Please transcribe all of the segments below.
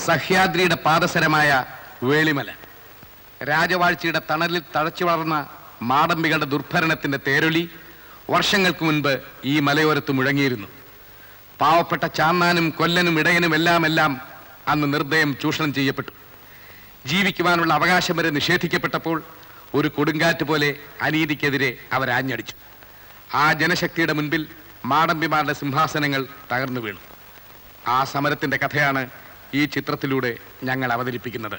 സഹ്യാദ്രിയുടെ പാദസരമായ വേളിമല രാജവാഴ്ചയുടെ തണലിൽ തഴച്ചു വളർന്ന മാടമ്പികളുടെ ദുർഭരണത്തിന്റെ തേരൊലി വർഷങ്ങൾക്ക് മുൻപ് ഈ മലയോരത്ത് മുഴങ്ങിയിരുന്നു പാവപ്പെട്ട ചാന്നാനും കൊല്ലനും ഇടയനും എല്ലാം എല്ലാം അന്ന് നിർദ്ദയം ചൂഷണം ചെയ്യപ്പെട്ടു ജീവിക്കുവാനുള്ള അവകാശം വരെ നിഷേധിക്കപ്പെട്ടപ്പോൾ ഒരു കൊടുങ്കാറ്റ് പോലെ അനീതിക്കെതിരെ അവരാഞ്ഞടിച്ചു ആ ജനശക്തിയുടെ മുൻപിൽ മാടമ്പിമാരുടെ സിംഹാസനങ്ങൾ തകർന്നു വീണു ആ സമരത്തിന്റെ കഥയാണ് ഈ ചിത്രത്തിലൂടെ ഞങ്ങൾ അവതരിപ്പിക്കുന്നത്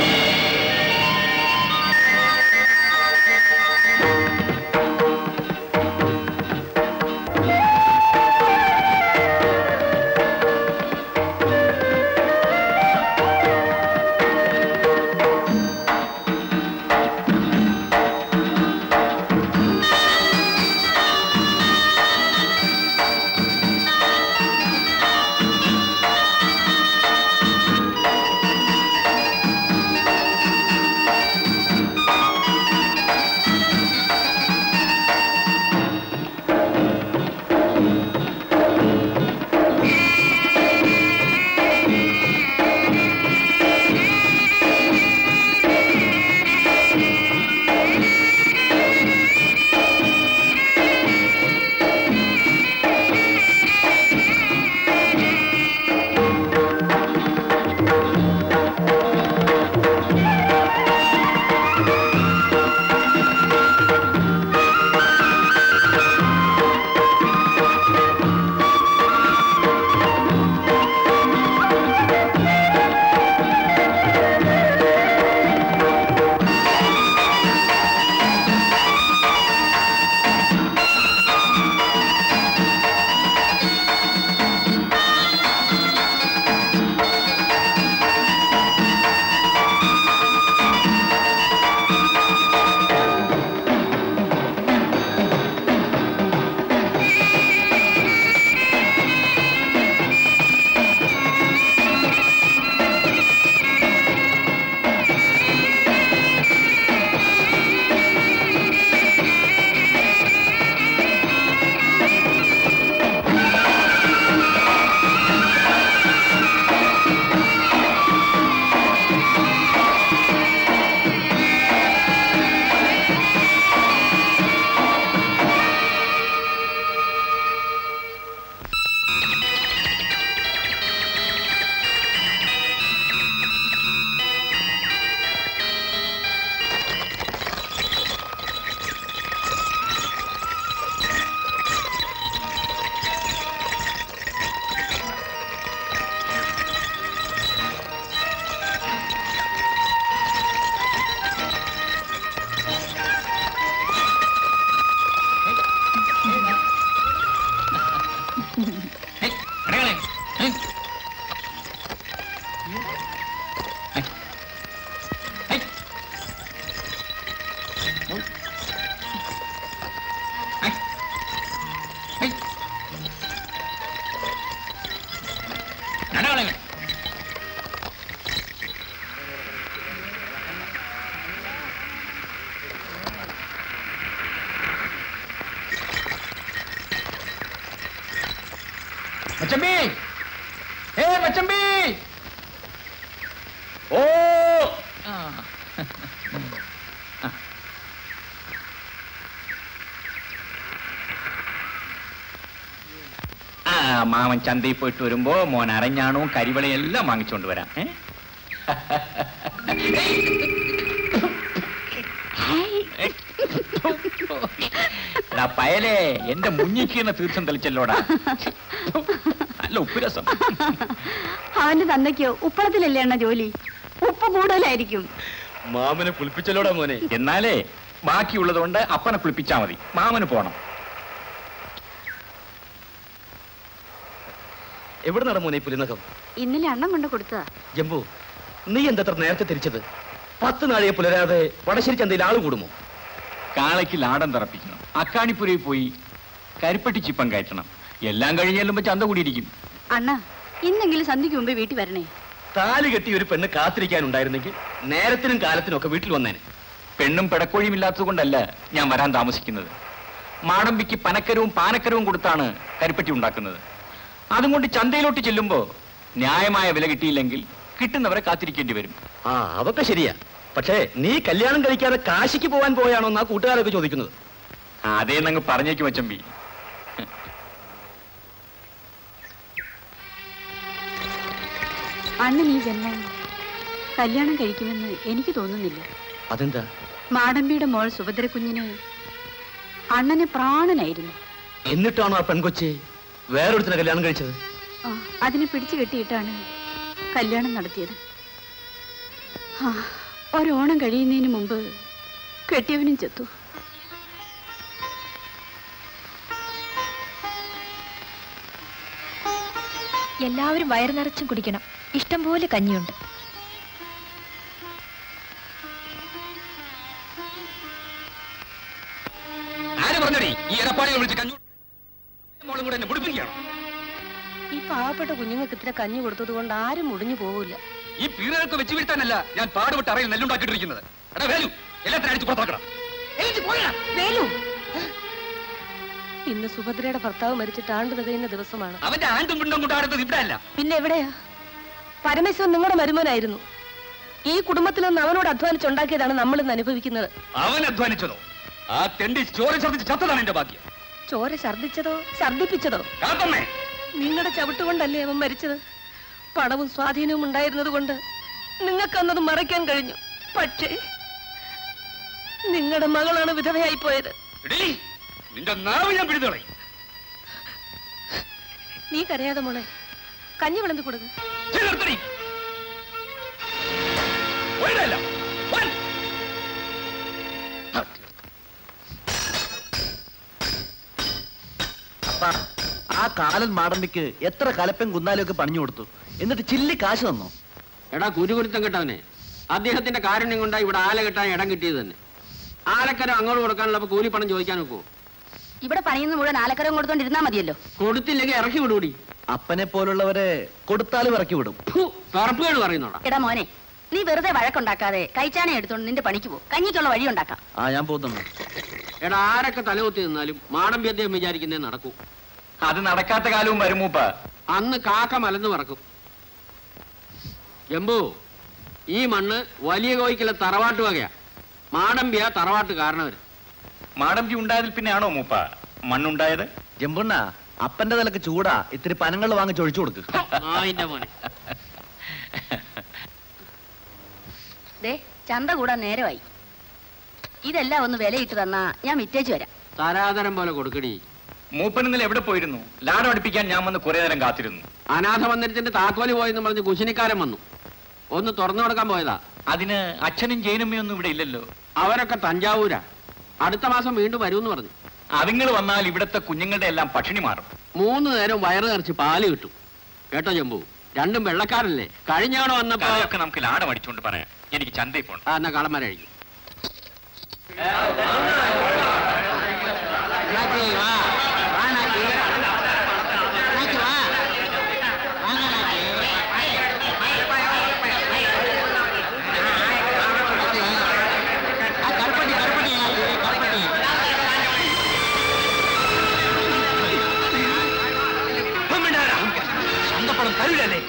മച്ചമ്പി ഏ മച്ചമ്പി ഓ ആ. ആ മാമൻ ചന്തയിൽ പോയിട്ട് വരുമ്പോ മോൻ അരഞ്ഞാണവും കരിവളയും എല്ലാം വാങ്ങിച്ചോണ്ട് വരാം ഏ? എടാ പയലേ എന്റെ മുന്നിക്കുന്ന തീർത്ഥം തെളിച്ചല്ലോടാ നല്ല ഉപ്പുരസം അവന്റെ തന്തയ്ക്ക് ഉപ്പളത്തിലല്ലേ അണ്ണ ജോലി ഉപ്പ് കൂടുതലായിരിക്കും മാമനെ കുളിപ്പിച്ചല്ലോടാ മോനെ എന്നാലേ ബാക്കിയുള്ളത് കൊണ്ട് അപ്പനെ കുളിപ്പിച്ചാ മതി മാമന് പോണം എവിടെ നട മോനെ പുലിനകം ഇന്നലെ അണ്ണം കൊണ്ട് കൊടുത്തതാ ജംബു നീ എന്തത്ര നേരത്തെ തിരിച്ചത് പത്ത് നാഴെ പുലരാതെ വടശ്ശേരി ചന്തയിൽ ആള് കൂടുമോ കാളയ്ക്ക് ലാടം തറപ്പിക്കണം അക്കാണിപ്പുരയിൽ പോയി കരിപ്പട്ടി ചിപ്പം കയറ്റണം എല്ലാം കഴിഞ്ഞ് ചെല്ലുമ്പോ ചന്ത കൂടിയിരിക്കും അണ്ണ ഇന്നെങ്കിലും സന്ധ്യക്ക് മുമ്പേ വീട്ടിൽ വരണേ താലി കെട്ടി ഒരു പെണ്ണ് കാത്തിരിക്കാനുണ്ടായിരുന്നെങ്കിൽ നേരത്തിനും കാലത്തിനും ഒക്കെ വീട്ടിൽ വന്നേനെ പെണ്ണും പിടക്കോഴിയും ഇല്ലാത്തത് കൊണ്ടല്ല ഞാൻ വരാൻ താമസിക്കുന്നത് മാടമ്പിക്ക് പനക്കരവും പാനക്കരവും കൊടുത്താണ് കരിപ്പട്ടി ഉണ്ടാക്കുന്നത് അതും കൊണ്ട് ചന്തയിലോട്ട് ചെല്ലുമ്പോ ന്യായമായ വില കിട്ടിയില്ലെങ്കിൽ കിട്ടുന്നവരെ കാത്തിരിക്കേണ്ടി വരും ആ അതൊക്കെ ശരിയാ പക്ഷേ നീ കല്യാണം കഴിക്കാതെ കാശിക്ക് പോവാൻ പോയാണോ എന്നാ കൂട്ടുകാരൊക്കെ ചോദിക്കുന്നത് അതേ നങ്ങ് പറഞ്ഞേക്കും അച്ചമ്പി അണ്ണൻ ഈ ജന്മം കല്യാണം കഴിക്കുമെന്ന് എനിക്ക് തോന്നുന്നില്ല അതെന്താ മാടമ്പിയുടെ മോൾ സുഭദ്ര കുഞ്ഞിന് അണ്ണന് പ്രാണനായിരുന്നു എന്നിട്ടാണോ ആ പെൺകൊച്ച് വേറൊരുത്തിനെ കല്യാണം കഴിച്ചത് ആ, അതിനെ പിടിച്ചു കെട്ടിയിട്ടാണ് കല്യാണം നടത്തിയത് ആ, ഒരോണം കഴിയുന്നതിന് മുമ്പ് കെട്ടിയവനും ചെത്തു എല്ലാവരും വയറു നിറച്ചും കുടിക്കണം ഇഷ്ടം പോലെ കഞ്ഞിയുണ്ട് ആര് പറഞ്ഞടി ഈ എടപ്പാടിയെ വിളിച്ച് കഞ്ഞു മോളും കൂടെ എന്നെ മുടിപ്പിക്കുകയാണോ ഈ പാവപ്പെട്ട കുഞ്ഞുങ്ങൾക്ക് ഇത്ര കഞ്ഞി കൊടുത്തത് കൊണ്ട് ആരും മുടിഞ്ഞു പോവില്ല ഈ പീറുകൾക്ക് വെച്ച് വീഴ്ത്താനല്ല ഞാൻ പാടുപെട്ട് അറയിൽ നെല്ലുണ്ടാക്കിയിട്ടിരിക്കുന്നത് എടാ വേലു എല്ലാത്തിനും അടിച്ച് പുറത്താക്കണം വേലു ഇന്ന് സുഭദ്രയുടെ ഭർത്താവ് മരിച്ചിട്ട് ആണ്ട് തികയുന്ന ദിവസമാണ് അവന്റെ ആണ്ടും പിണ്ടും കൊണ്ടാടുന്നത് ഇവിടെ അല്ല പിന്നെ എവിടെയാ പരമേശ്വരൻ നിങ്ങളുടെ മരുമോനായിരുന്നു ഈ കുടുംബത്തിൽ നിന്ന് അവനോട് അധ്വാനിച്ചുണ്ടാക്കിയതാണ് നമ്മൾ ഇന്ന് അനുഭവിക്കുന്നത് അവൻ അധ്വാനിച്ചതോ ആ തെണ്ടി ചോര ഛർദ്ദിച്ച് ചത്തതാണ് എന്റെ ഭാഗ്യം ചോര ഛർദ്ദിച്ചതോ ഛർദ്ദിപ്പിച്ചതോ കാത്തമ്മേ നിങ്ങളുടെ ചവിട്ടുകൊണ്ടല്ലേ അവൻ മരിച്ചത് പണവും സ്വാധീനവും ഉണ്ടായിരുന്നത് കൊണ്ട് നിങ്ങൾക്കന്നത് മറയ്ക്കാൻ കഴിഞ്ഞു പക്ഷേ നിങ്ങളുടെ മകളാണ് വിധവയായി പോയത് എടീ, നിന്റെ നാവ് ഞാൻ പിടിതളയും നീ കരയാതെ മോളെ കഞ്ഞി വിളമ്പി കൊടുക്ക നിർത്തടി പോയിടല്ല അപ്പ ആ കാലൻ മാടമ്പിക്ക് എത്ര കലപ്പൻ കുന്നാലൊക്കെ പണിഞ്ഞു കൊടുത്തു എന്നിട്ട് ചില്ലി കാശ് തന്നോ എടാ കുരുകുരുത്തം കെട്ടവനെ അദ്ദേഹത്തിന്റെ കാരുണ്യം കൊണ്ടാ ഇവിടെ ആല കെട്ടാൻ ഇടം കിട്ടിയത് തന്നെ ആലക്കരം അങ്ങോട്ട് കൊടുക്കാനുള്ള കൂലിപ്പണം ചോദിക്കാൻ നോക്കുവോ ഇവിടെ പണിയുന്ന മുഴുവൻ ആലക്കരം കൊടുത്തോണ്ടിരുന്നാ മതിയല്ലോ കൊടുത്തില്ലെങ്കിൽ ഇറക്കി വിടൂടി അപ്പനെ പോലുള്ളവരെ കൊടുത്താലും ഇറക്കി വിടും പറപ്പുകൾ പറയുന്നോടാ എടാ മോനെ നീ വെറുതെ വഴക്കുണ്ടാക്കാതെ കൈച്ചാണെ എടുത്തോണ്ട് നിന്റെ പണിക്ക് പോ കഞ്ഞിക്കുള്ള വഴി ഉണ്ടാക്കാം ആ ഞാൻ പോകുന്നു എടാ ആരൊക്കെ തലകുത്തി നിന്നാലും മാടമ്പി അദ്ദേഹം വിചാരിക്കുന്നേ നടക്കൂ അത് നടക്കാത്ത കാലവും വരുമൂപ്പ അന്ന് കാക്ക മലന്ന് പറക്കും ജമ്പു ഈ മണ്ണ് വലിയ കോയിക്കലെ തറവാട്ട് വകയാ മാടമ്പിയ തറവാട്ട് കാരണവര് മാടമ്പി ഉണ്ടായതിൽ പിന്നെയാണോ മൂപ്പ മണ്ണുണ്ടായത് ജമ്പുണ്ണ അപ്പന്റെ നിലക്ക് ചൂടാ ഇത്തിരി പനങ്ങൾ വാങ്ങിച്ച് ഒഴിച്ചു കൊടുക്ക് നായിന്റെ മോനെ ദേ ചന്ത കൂടാൻ നേരമായി ഇതെല്ലാം ഒന്ന് വിലയിട്ട് തന്നാ ഞാൻ വിറ്റേച്ച് വരാം തരാതരം പോലെ കൊടുക്കടി മൂപ്പൻ ഇന്നലെ എവിടെ പോയിരുന്നു ലാടം അടുപ്പിക്കാൻ ഞാൻ വന്ന് കുറെ നേരം കാത്തിരുന്നു അനാഥ മന്ദിരത്തിന്റെ താക്കോല് പോയെന്ന് പറഞ്ഞ് കുശിനിക്കാരൻ വന്നു ഒന്ന് തുറന്നു കൊടുക്കാൻ പോയതാ അതിന് അച്ഛനും ജൈനമ്മയൊന്നും ഇവിടെ ഇല്ലല്ലോ അവരൊക്കെ തഞ്ചാവൂരാ അടുത്ത മാസം വീണ്ടും വരുമെന്ന് പറഞ്ഞു അതുങ്ങൾ വന്നാൽ ഇവിടത്തെ കുഞ്ഞുങ്ങളുടെ എല്ലാം പട്ടിണി മാറും മൂന്ന് നേരം വയറ് നിറച്ച് പാല് കിട്ടും കേട്ടോ ജമ്പു രണ്ടും വെള്ളക്കാരല്ലേ കഴിഞ്ഞാണോ വന്നപ്പോ അതൊക്കെ നമുക്ക് ലാടം അടിച്ചുകൊണ്ട് പറയാം എനിക്ക് ചന്തയിൽ പോണം ആ എന്നാ കളം വരെ കഴിക്കും അന്തപ്പണം തരൂലല്ലേ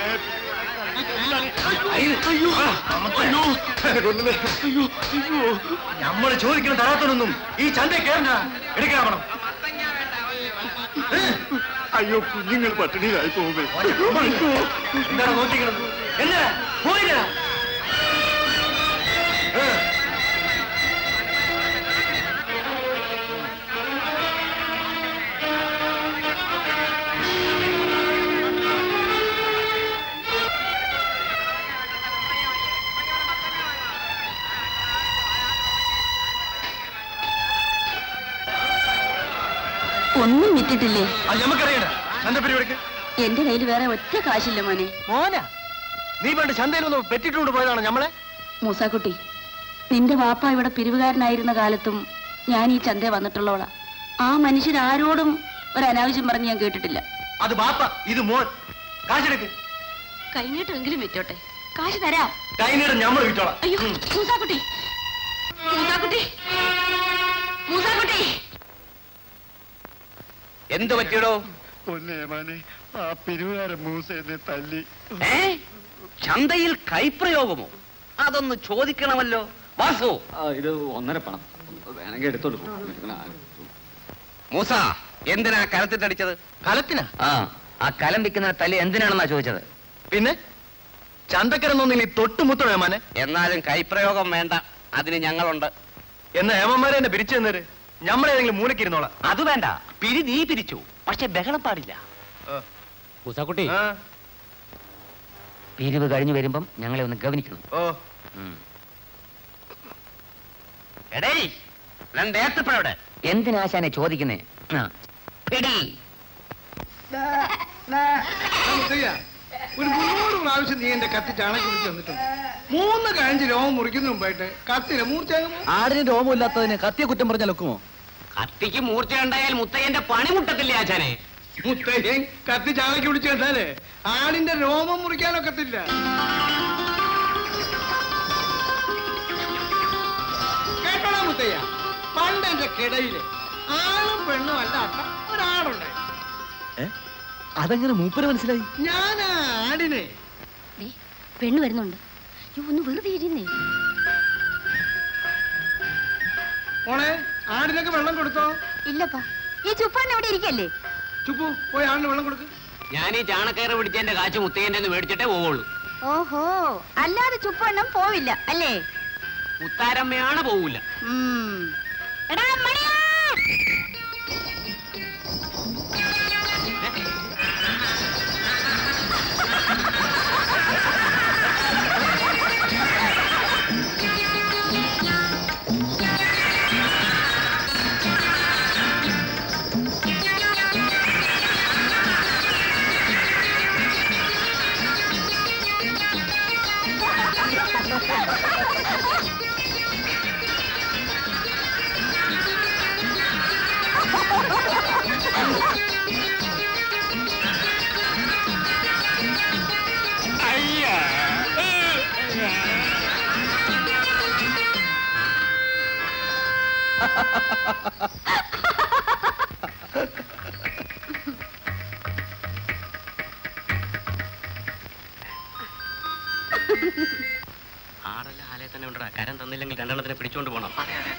നമ്മൾ ചോദിക്കുന്ന തരാത്തതൊന്നും ഈ ചന്ത കേറണ്ട എടുക്കാൻ പണം അയ്യോ കുഞ്ഞുങ്ങൾ പട്ടിണിയിലായി പോകുമേ എന്താണ് നോക്കിക്കണത് എന്നാ പോയില്ല ഒന്നും വിറ്റിട്ടില്ലേ അത് നമുക്കറിയണ ചന്ത പരിപാടിക്ക് എന്റെ കയ്യിൽ വേറെ ഒറ്റ കാശില്ല മോനെ മോനാ നീ പണ്ട് ചന്തയിൽ ഒന്ന് പെറ്റിട്ടുകൊണ്ട് പോയതാണ് നമ്മളെ മൂസാക്കുട്ടി നിന്റെ വാപ്പ ഇവിടെ പിരിവുകാരനായിരുന്ന കാലത്തും ഞാൻ ഈ ചന്ത വന്നിട്ടുള്ളവളാ ആ മനുഷ്യൻ ആരോടും ഒരു അനാവശ്യം പറഞ്ഞ് ഞാൻ കേട്ടിട്ടില്ല അത് ബാപ്പ ഇത് മോൻ കാശെടുക്ക് കൈനീട്ടെങ്കിലും വിറ്റോട്ടെ കാശ് തരാം കൈനീട് നമ്മൾ വിട്ടോളാം അയ്യോ മൂസാക്കുട്ടി മൂസാക്കുട്ടി മൂസാക്കുട്ടി എന്ത് പറ്റിയടോ പൊന്നേ മാനെ ആ പിരിവുകാരൻ മൂസ എന്നെ തല്ലി ചന്തയിൽ കൈപ്രയോഗമോ അതൊന്ന് ചോദിക്കണമല്ലോ വാസു ഇത് ഒന്നര പണം വേണമെങ്കിൽ എടുത്തോളൂ മൂസ എന്തിനാ കലത്തിട്ടടിച്ചത് കലത്തിനാ ആ ആ കലം വിൽക്കുന്ന തല്ലി എന്തിനാണെന്നാ ചോദിച്ചത് പിന്നെ ചന്തക്കരന്നൊന്നും നീ തൊട്ടുമുത്തണം ഏമാനെ എന്നാലും കൈപ്രയോഗം വേണ്ട അതിന് ഞങ്ങളുണ്ട് എന്നാ ഏമന്മാരെ എന്നെ പിരിച്ചു തന്നേര് ഞമ്മളേതെങ്കിലും മൂലക്കിരുന്നോളാം അത് വേണ്ട പിരി നീ പിരിച്ചു പക്ഷെ ബഹളം പാടില്ല മൂസാക്കുട്ടി ആ, പിരിവ് കഴിഞ്ഞു വരുമ്പം ഞങ്ങളെ ഒന്ന് ഗവനിക്കണം ഓ എടേ രണ്ടേത്തപ്പഴവിടെ എന്തിനാശാനെ ചോദിക്കുന്നേ ആ, പിടി ഒരു മുന്നൂറ് പ്രാവശ്യം നീ എന്റെ കത്തി ചാണകം കുടിച്ച് വന്നിട്ടുണ്ട് മൂന്ന് കഴിഞ്ഞ് രോമം മുറിക്കുന്ന മുമ്പായിട്ട് കത്തിയില്ല മൂർച്ചയാകുമോ ആടിന് രോമമില്ലാത്തതിന് കത്തിയെ കുറ്റം പറഞ്ഞാൽ ഒക്കുമോ കത്തിക്ക് മൂർച്ചയുണ്ടായാൽ മുത്തയ്യന്റെ പണി മുട്ടത്തില്ലേ ആശാനെ മുത്തയ്യൻ കത്തി ചാണകം കുടിച്ച് വന്നാലേ ആടിന്റെ രോമം മുറിക്കാനൊക്കത്തില്ല കേട്ടോടാ മുത്തയ്യ പണ്ട് എന്റെ കിടയില് ആണും പെണ്ണും അല്ലാത്ത ഒരാടുണ്ടായി അതെങ്ങനെ മൂപ്പര് മനസ്സിലായി ഞാൻ ആ ആടിനെ ദേ, പെണ്ണ് വരുന്നുണ്ട് അയ്യോ ഒന്ന് വെറുതെ ഇരുന്നേ മോളെ ആടിനൊക്കെ വെള്ളം കൊടുത്തോ ഇല്ലപ്പാ ഈ ചുപ്പാണ് ഇവിടെ ഇരിക്കല്ലേ ചുപ്പു പോയി ആടിന് വെള്ളം കൊടുക്ക് ഞാൻ ഈ ചാണക്കയറ് പിടിച്ചതിന്റെ കാശ് മുത്തയ്യന്റെ മേടിച്ചിട്ടേ പോവുള്ളൂ ഓഹോ അല്ലാതെ ചുപ്പണ്ണം പോവില്ല അല്ലേ മുത്താരമ്മയാണ് പോവില്ല ഉം. എടാ മണിയാ ആടല്ല ആലയെ തന്നെ ഉണ്ടാ കരം തന്നില്ലെങ്കിൽ രണ്ടെണ്ണത്തിന് പിടിച്ചോണ്ട് പോണം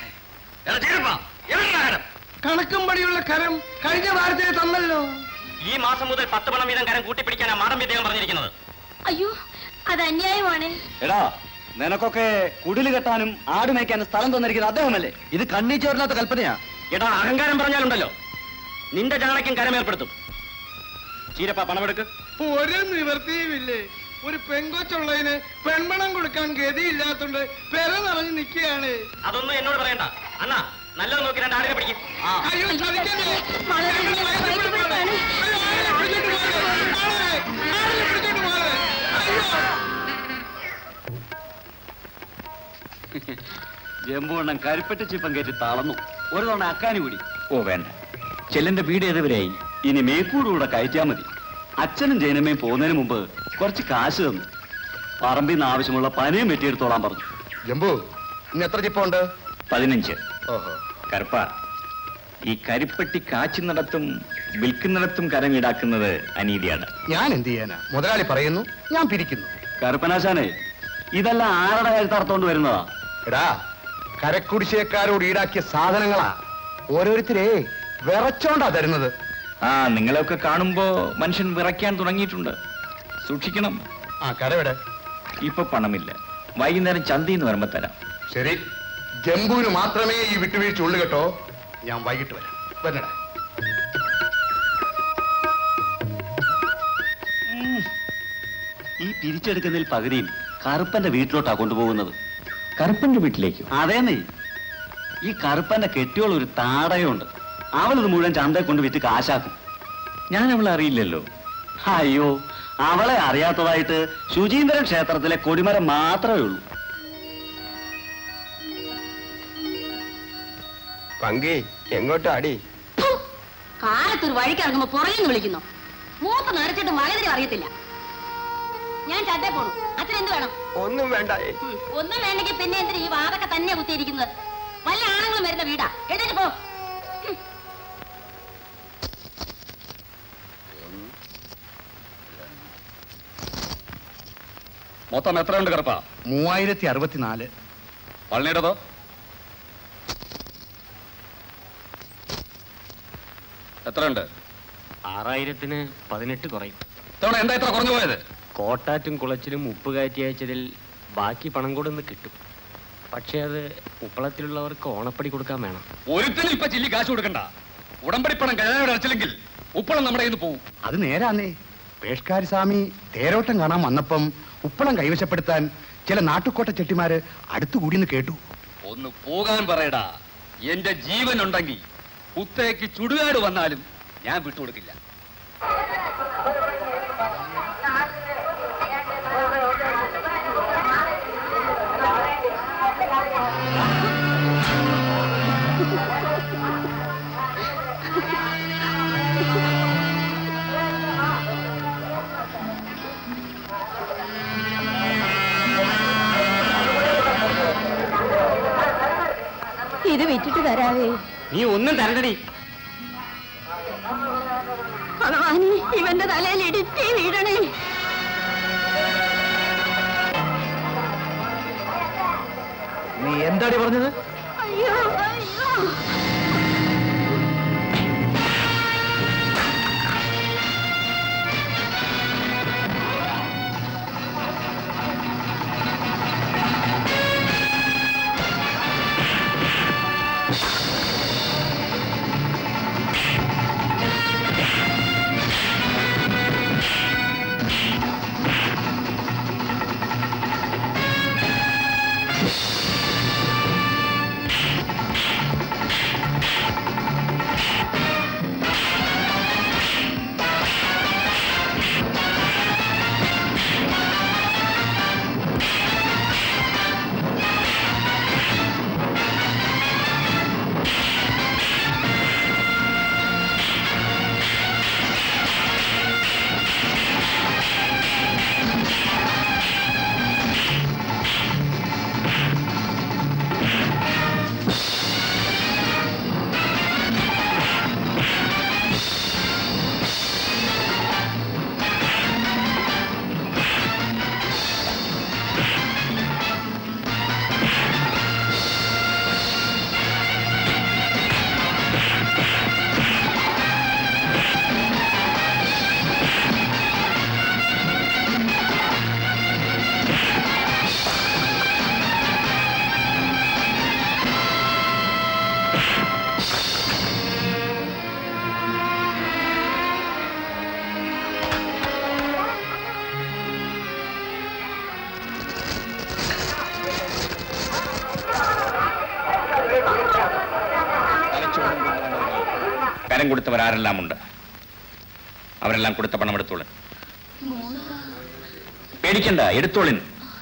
കണക്കും പടിയുള്ള കരം കഴിഞ്ഞ വാരത്തിന് തന്നല്ലോ ഈ മാസം മുതൽ പത്ത് പണം വീതം കരം കൂട്ടിപ്പിടിക്കാനാ മാടം വിദ്യം പറഞ്ഞിരിക്കുന്നത് അയ്യോ അത് അന്യായമാണ് എടാ നിനക്കൊക്കെ കുടില് കെട്ടാനും ആട് മേയ്ക്കാനും സ്ഥലം തന്നിരിക്കുന്ന അദ്ദേഹമല്ലേ ഇത് കണ്ണീ ചോരില്ലാത്ത കൽപ്പനയാ എടാ അഹങ്കാരം പറഞ്ഞാലുണ്ടല്ലോ നിന്റെ ചാണക്യം കരമേർപ്പെടുത്തും ചീരപ്പ പണമെടുക്ക് ഒരു നിവർത്തിയുമില്ലേ ഒരു പെങ്കൊച്ചുള്ളതിന് പെൺമണം കൊടുക്കാൻ ഗതിയില്ലാത്തോണ്ട് പെര നിറഞ്ഞു നിൽക്കുകയാണ് അതൊന്നും എന്നോട് പറയണ്ട അണ്ണാ നല്ലത് നോക്കി രണ്ട് ആടിനെ പിടിക്കും അയ്യോ ചതിക്കല്ലേ വളരെ ഞങ്ങളെ വയറ്റിൽപ്പെടുത്താണ്. അയ്യോ, ആളെ പിടിച്ചോണ്ട് പോകരുത്. ആളെ, ആളെ പിടിച്ചോണ്ട് പോകരുത്. അയ്യോ ജമ്പുവണ്ണം കരിപ്പെട്ട് ചിപ്പം കയറ്റി തളർന്നു ഒരു തവണ അക്കാനി കൂടി ഓ വേണ്ട ചെല്ലന്റെ വീട് ഏതുവരെയായി ഇനി മേക്കൂടുകൂടെ കയറ്റിയാ മതി അച്ഛനും ജയനമ്മയും പോകുന്നതിന് മുമ്പ് കുറച്ച് കാശ് തന്നു പറമ്പിൽ നിന്ന് ആവശ്യമുള്ള പനയും വെട്ടിയെടുത്തോളാൻ പറഞ്ഞു ജംബു ഇന്ന് എത്ര ചിപ്പുണ്ട് പതിനഞ്ച് ഓഹോ കറുപ്പ ഈ കരിപ്പെട്ടി കാച്ചുന്നിടത്തും വിൽക്കുന്നിടത്തും കരം ഈടാക്കുന്നത് അനീതിയാണ് ഞാൻ എന്ത് ചെയ്യാനാ മുതലാളി പറയുന്നു ഞാൻ പിരിക്കുന്നു കറുപ്പനാശാനെ ഇതെല്ലാം ആരുടെ കരുത്തർത്തോണ്ട് വരുന്നതാ എടാ കരക്കുടിശ്ശേക്കാരോട് ഈടാക്കിയ സാധനങ്ങളാ ഓരോരുത്തരെ വിറച്ചോണ്ടാ തരുന്നത് ആ നിങ്ങളെയൊക്കെ കാണുമ്പോ മനുഷ്യൻ വിറയ്ക്കാൻ തുടങ്ങിയിട്ടുണ്ട് സൂക്ഷിക്കണം ആ കരവിടെ ഇപ്പൊ പണമില്ല വൈകുന്നേരം ചന്തയിൽ വരുമ്പോ തരാം ശരി ജംബുവിന് മാത്രമേ ഈ വിട്ടുവീഴ്ച ഉള്ളു കേട്ടോ ഞാൻ വൈകിട്ട് വരാം വരണടാ ഈ പിരിച്ചെടുക്കുന്നതിൽ പകുതിയും കറുപ്പന്റെ വീട്ടിലോട്ടാ കൊണ്ടുപോകുന്നത് കറുപ്പന്റെ വീട്ടിലേക്കോ അതേന്നേ ഈ കറുപ്പന്റെ കെട്ടിയോൾ ഒരു താടയുണ്ട് അവളിത് മുഴുവൻ ചന്തയിൽ കൊണ്ട് വിറ്റ് കാശാക്കും ഞാൻ അവളെ അറിയില്ലല്ലോ അയ്യോ അവളെ അറിയാത്തതായിട്ട് ശുചീന്ദ്രൻ ക്ഷേത്രത്തിലെ കൊടിമരം മാത്രമേ ഉള്ളൂ പങ്കി എങ്ങോട്ടാടി കാലത്തൊരു വഴിക്ക് ഇറങ്ങുമ്പോ പുറകിന്ന് വിളിക്കുന്നു മൂത്ത് നരച്ചിട്ട് മകതിരി അറിയത്തില്ല ഞാൻ ചട്ടേ പോണു അച്ഛൻ എന്ത് വേണം ഒന്നും വേണ്ട ഉം, ഒന്നും വേണ്ടെങ്കിൽ പിന്നെ എന്തിനാ ഈ വാതൊക്കെ തന്നെ കുത്തിയിരിക്കുന്നത് വല്ല ആണുങ്ങളും വരുന്ന വീടാ എഴുന്നേറ്റ് പോ ഉം. മൊത്തം എത്രയുണ്ട് കറുപ്പ മൂവായിരത്തി അറുപത്തിനാല് പള്ളിയുടേതോ എത്രയുണ്ട് ആറായിരത്തിന് പതിനെട്ട് കുറയും ഇത്തവണ എന്താ ഇത്ര കുറഞ്ഞു പോയത് കോട്ടാറ്റും കുളച്ചിലും ഉപ്പ് കയറ്റി അയച്ചതിൽ ബാക്കി പണം കൂടെ ഒന്ന് കിട്ടും പക്ഷേ അത് ഉപ്പളത്തിലുള്ളവർക്ക് ഓണപ്പടി കൊടുക്കാൻ വേണം ഒരുത്തിനും ഇപ്പൊ ചില്ലി കാശ് കൊടുക്കണ്ട ഉടമ്പടി പണം കഴുകാനോട് അടച്ചില്ലെങ്കിൽ ഉപ്പളം നമ്മുടെ കയ്യിൽ നിന്ന് പോവും അത് നേരാന്നേ പേഷ്കാരി സ്വാമി തേരോട്ടം കാണാൻ വന്നപ്പം ഉപ്പളം കൈവശപ്പെടുത്താൻ ചില നാട്ടുകോട്ട ചെട്ടിമാര് അടുത്തുകൂടിയെന്ന് കേട്ടു ഒന്ന് പോകാൻ പറയടാ എന്റെ ജീവൻ ഉണ്ടെങ്കിൽ കുത്തേക്ക് ചുടുകാട് വന്നാലും ഞാൻ വിട്ടുകൊടുക്കില്ല ഇത് വിറ്റിട്ട് തരാവേ നീ ഒന്നും തരണ്ടടി ഭഗവാനെ ഇവന്റെ തലയിൽ ഇടിത്തി വീഴണേ നീ എന്താടി പറഞ്ഞത് അയ്യോ അയ്യോ കരം കൊടുത്തവരാരെല്ലാം ഉണ്ട് അവരെല്ലാം കൊടുത്ത പണം എടുത്തോളൻ പേടിക്കണ്ട എടുത്തോളിൻ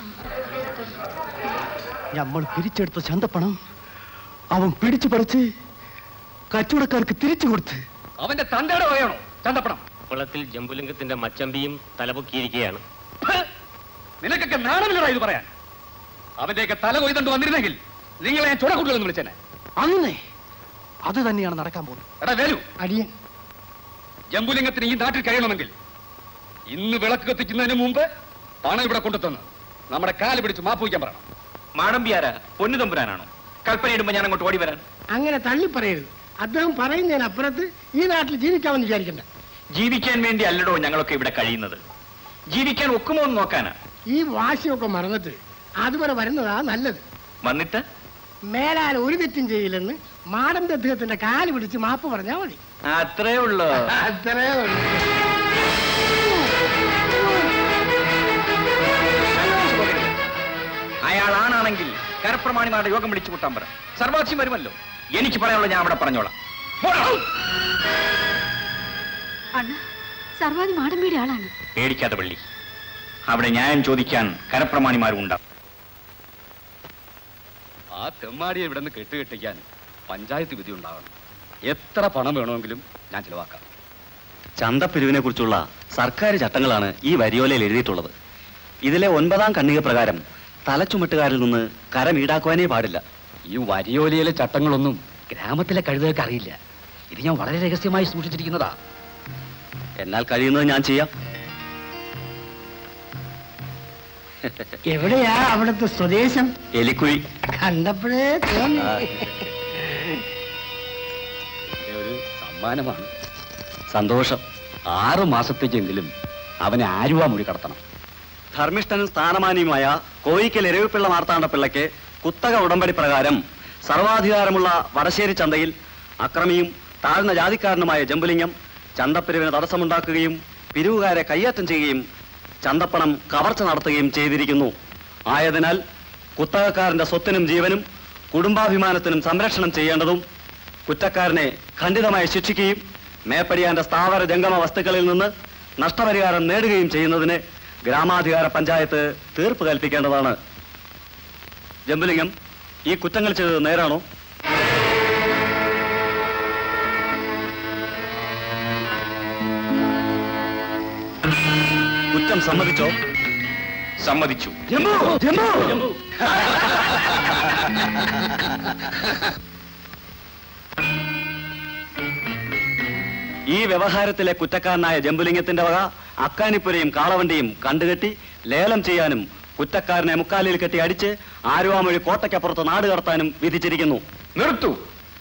നമ്മൾ പിരിച്ചെടുത്ത ചന്തപ്പണം അവൻ പിടിച്ചു പറിച്ച് കച്ചവടക്കാർക്ക് തിരിച്ചു കൊടുത്ത് അവന്റെ തന്തയുടെ വകയാണോ ചന്തപ്പണം ഉപ്പളത്തിൽ ജമ്പുലിംഗത്തിന്റെ മച്ചമ്പിയും തലപൊക്കിയിരിക്കുകയാണ് നിനക്കൊക്കെ നാണമില്ലടാ ഇത് പറയാൻ അവന്റെയൊക്കെ തല കൊയ്തണ്ട് വന്നിരുന്നെങ്കിൽ നിങ്ങളെ ഞാൻ ചുടക്കുട്ടികളെന്ന് വിളിച്ചേനെ അങ്ങനെ അത് തന്നെയാണ് നടക്കാൻ പോകുന്നത് എടാ വേലു അടിയൻ ജമ്പുലിംഗത്തിന് ഈ നാട്ടിൽ കഴിയണമെങ്കിൽ ഇന്ന് വിളക്ക് കത്തിക്കുന്നതിന് മുമ്പ് പണം ഇവിടെ കൊണ്ടുതന്ന് നമ്മുടെ കാല് പിടിച്ച് മാപ്പ് വയ്ക്കാൻ പറയണം മാടമ്പിയാരാ പൊന്നു തമ്പുരാനാണോ കൽപ്പനയിടുമ്പോ ഞാൻ അങ്ങോട്ട് ഓടി വരാൻ അങ്ങനെ തള്ളി പറയരുത് അദ്ദേഹം പറയുന്നതിനപ്പുറത്ത് ഈ നാട്ടിൽ ജീവിക്കാമെന്ന് വിചാരിക്കണ്ട ജീവിക്കാൻ വേണ്ടി അല്ലടോ ഞങ്ങളൊക്കെ ഇവിടെ കഴിയുന്നത് ജീവിക്കാൻ ഒക്കുമോ എന്ന് നോക്കാനാ ഈ വാശിയൊക്കെ മറന്നിട്ട് അതുവരെ വരുന്നതാ നല്ലത് വന്നിട്ട് മേലാൽ ഒരു തെറ്റും ചെയ്യില്ലെന്ന് മാടന്റെ അദ്ദേഹത്തിന്റെ കാല് പിടിച്ച് മാപ്പ് പറഞ്ഞാൽ മതി അത്രേ ഉള്ളൂ അത്രേ ഉള്ളൂ അയാൾ ആണാണെങ്കിൽ കരപ്രമാണിമാരുടെ യോഗം വിളിച്ചു കൂട്ടാൻ പറ സർവാക്ഷ്യം വരുമല്ലോ എനിക്ക് പറയാനുള്ള ഞാൻ അവിടെ പറഞ്ഞോളാം പോടാ. അണ്ണ സർവാധി മാടമ്പിയുടെ ആളാണ് പേടിക്കാതെ പള്ളി അവിടെ ന്യായം ചോദിക്കാൻ കരപ്രമാണിമാരും ഉണ്ടാവും ആ തെമ്മാടിയെ ഇവിടെ നിന്ന് കെട്ടുകെട്ടിക്കാൻ പഞ്ചായത്ത് വിധി ഉണ്ടാവണം എത്ര പണം വേണമെങ്കിലും ഞാൻ ചിലവാക്കാം ചന്തപ്പിരിവിനെ കുറിച്ചുള്ള സർക്കാർ ചട്ടങ്ങളാണ് ഈ വരിയോലയിൽ എഴുതിയിട്ടുള്ളത് ഇതിലെ ഒൻപതാം ഖണ്ഡിക പ്രകാരം തലച്ചുമട്ടുകാരിൽ നിന്ന് കരം ഈടാക്കുവാനേ പാടില്ല ഈ വരിയോലിയിലെ ചട്ടങ്ങളൊന്നും ഗ്രാമത്തിലെ കഴുതകൾക്ക് അറിയില്ല ഇത് ഞാൻ വളരെ രഹസ്യമായി സൂക്ഷിച്ചിരിക്കുന്നതാ എന്നാൽ കഴിയുന്നത് ഞാൻ ചെയ്യാം എവിടെയാ അവിടുത്തെ സ്വദേശം എലിക്കുഴി കണ്ടപ്പോഴേ തോന്നി ഒരു സമ്മാനമാണ് സന്തോഷം ആറു മാസത്തേക്കെങ്കിലും അവനെ ആരുവാ മുടി കടത്തണം ധർമ്മിഷ്ഠനും സ്ഥാനമാനിയുമായ കോയിക്കൽ എരവിപ്പിള്ള മാർത്താണ്ഡ പിള്ളയ്ക്ക് കുത്തക ഉടമ്പടി പ്രകാരം സർവാധികാരമുള്ള വടശ്ശേരി ചന്തയിൽ അക്രമിയും താഴ്ന്ന ജാതിക്കാരനുമായ ജമ്പുലിംഗം ചന്തപ്പിരിവിന് തടസ്സമുണ്ടാക്കുകയും പിരിവുകാരെ കയ്യേറ്റം ചെയ്യുകയും ചന്തപ്പണം കവർച്ച നടത്തുകയും ചെയ്തിരിക്കുന്നു ആയതിനാൽ കുത്തകക്കാരന്റെ സ്വത്തിനും ജീവനും കുടുംബാഭിമാനത്തിനും സംരക്ഷണം ചെയ്യേണ്ടതും കുറ്റക്കാരനെ ഖണ്ഡിതമായി ശിക്ഷിക്കുകയും മേപ്പടിയാന്റെ സ്ഥാവര ജംഗമ വസ്തുക്കളിൽ നിന്ന് നഷ്ടപരിഹാരം നേടുകയും ചെയ്യുന്നതിന് ഗ്രാമാധികാര പഞ്ചായത്ത് തീർപ്പ് കൽപ്പിക്കേണ്ടതാണ് ജമ്പുലിംഗം ഈ കുറ്റങ്ങൾ ചെയ്തത് നേരാണോ കുറ്റം സമ്മതിച്ചോ സമ്മതിച്ചു ജംബു ജംബു ഈ വ്യവഹാരത്തിലെ കുറ്റക്കാരനായ ജമ്പുലിംഗത്തിന്റെ വക അക്കാനിപ്പുരയും കാളവണ്ടിയും കണ്ടുകെട്ടി ലേലം ചെയ്യാനും കുറ്റക്കാരനെ മുക്കാലിൽ കെട്ടി അടിച്ച് ആലുവാമൊഴി കോട്ടയ്ക്കപ്പുറത്ത് നാട് കടത്താനും വിധിച്ചിരിക്കുന്നു നിർത്തു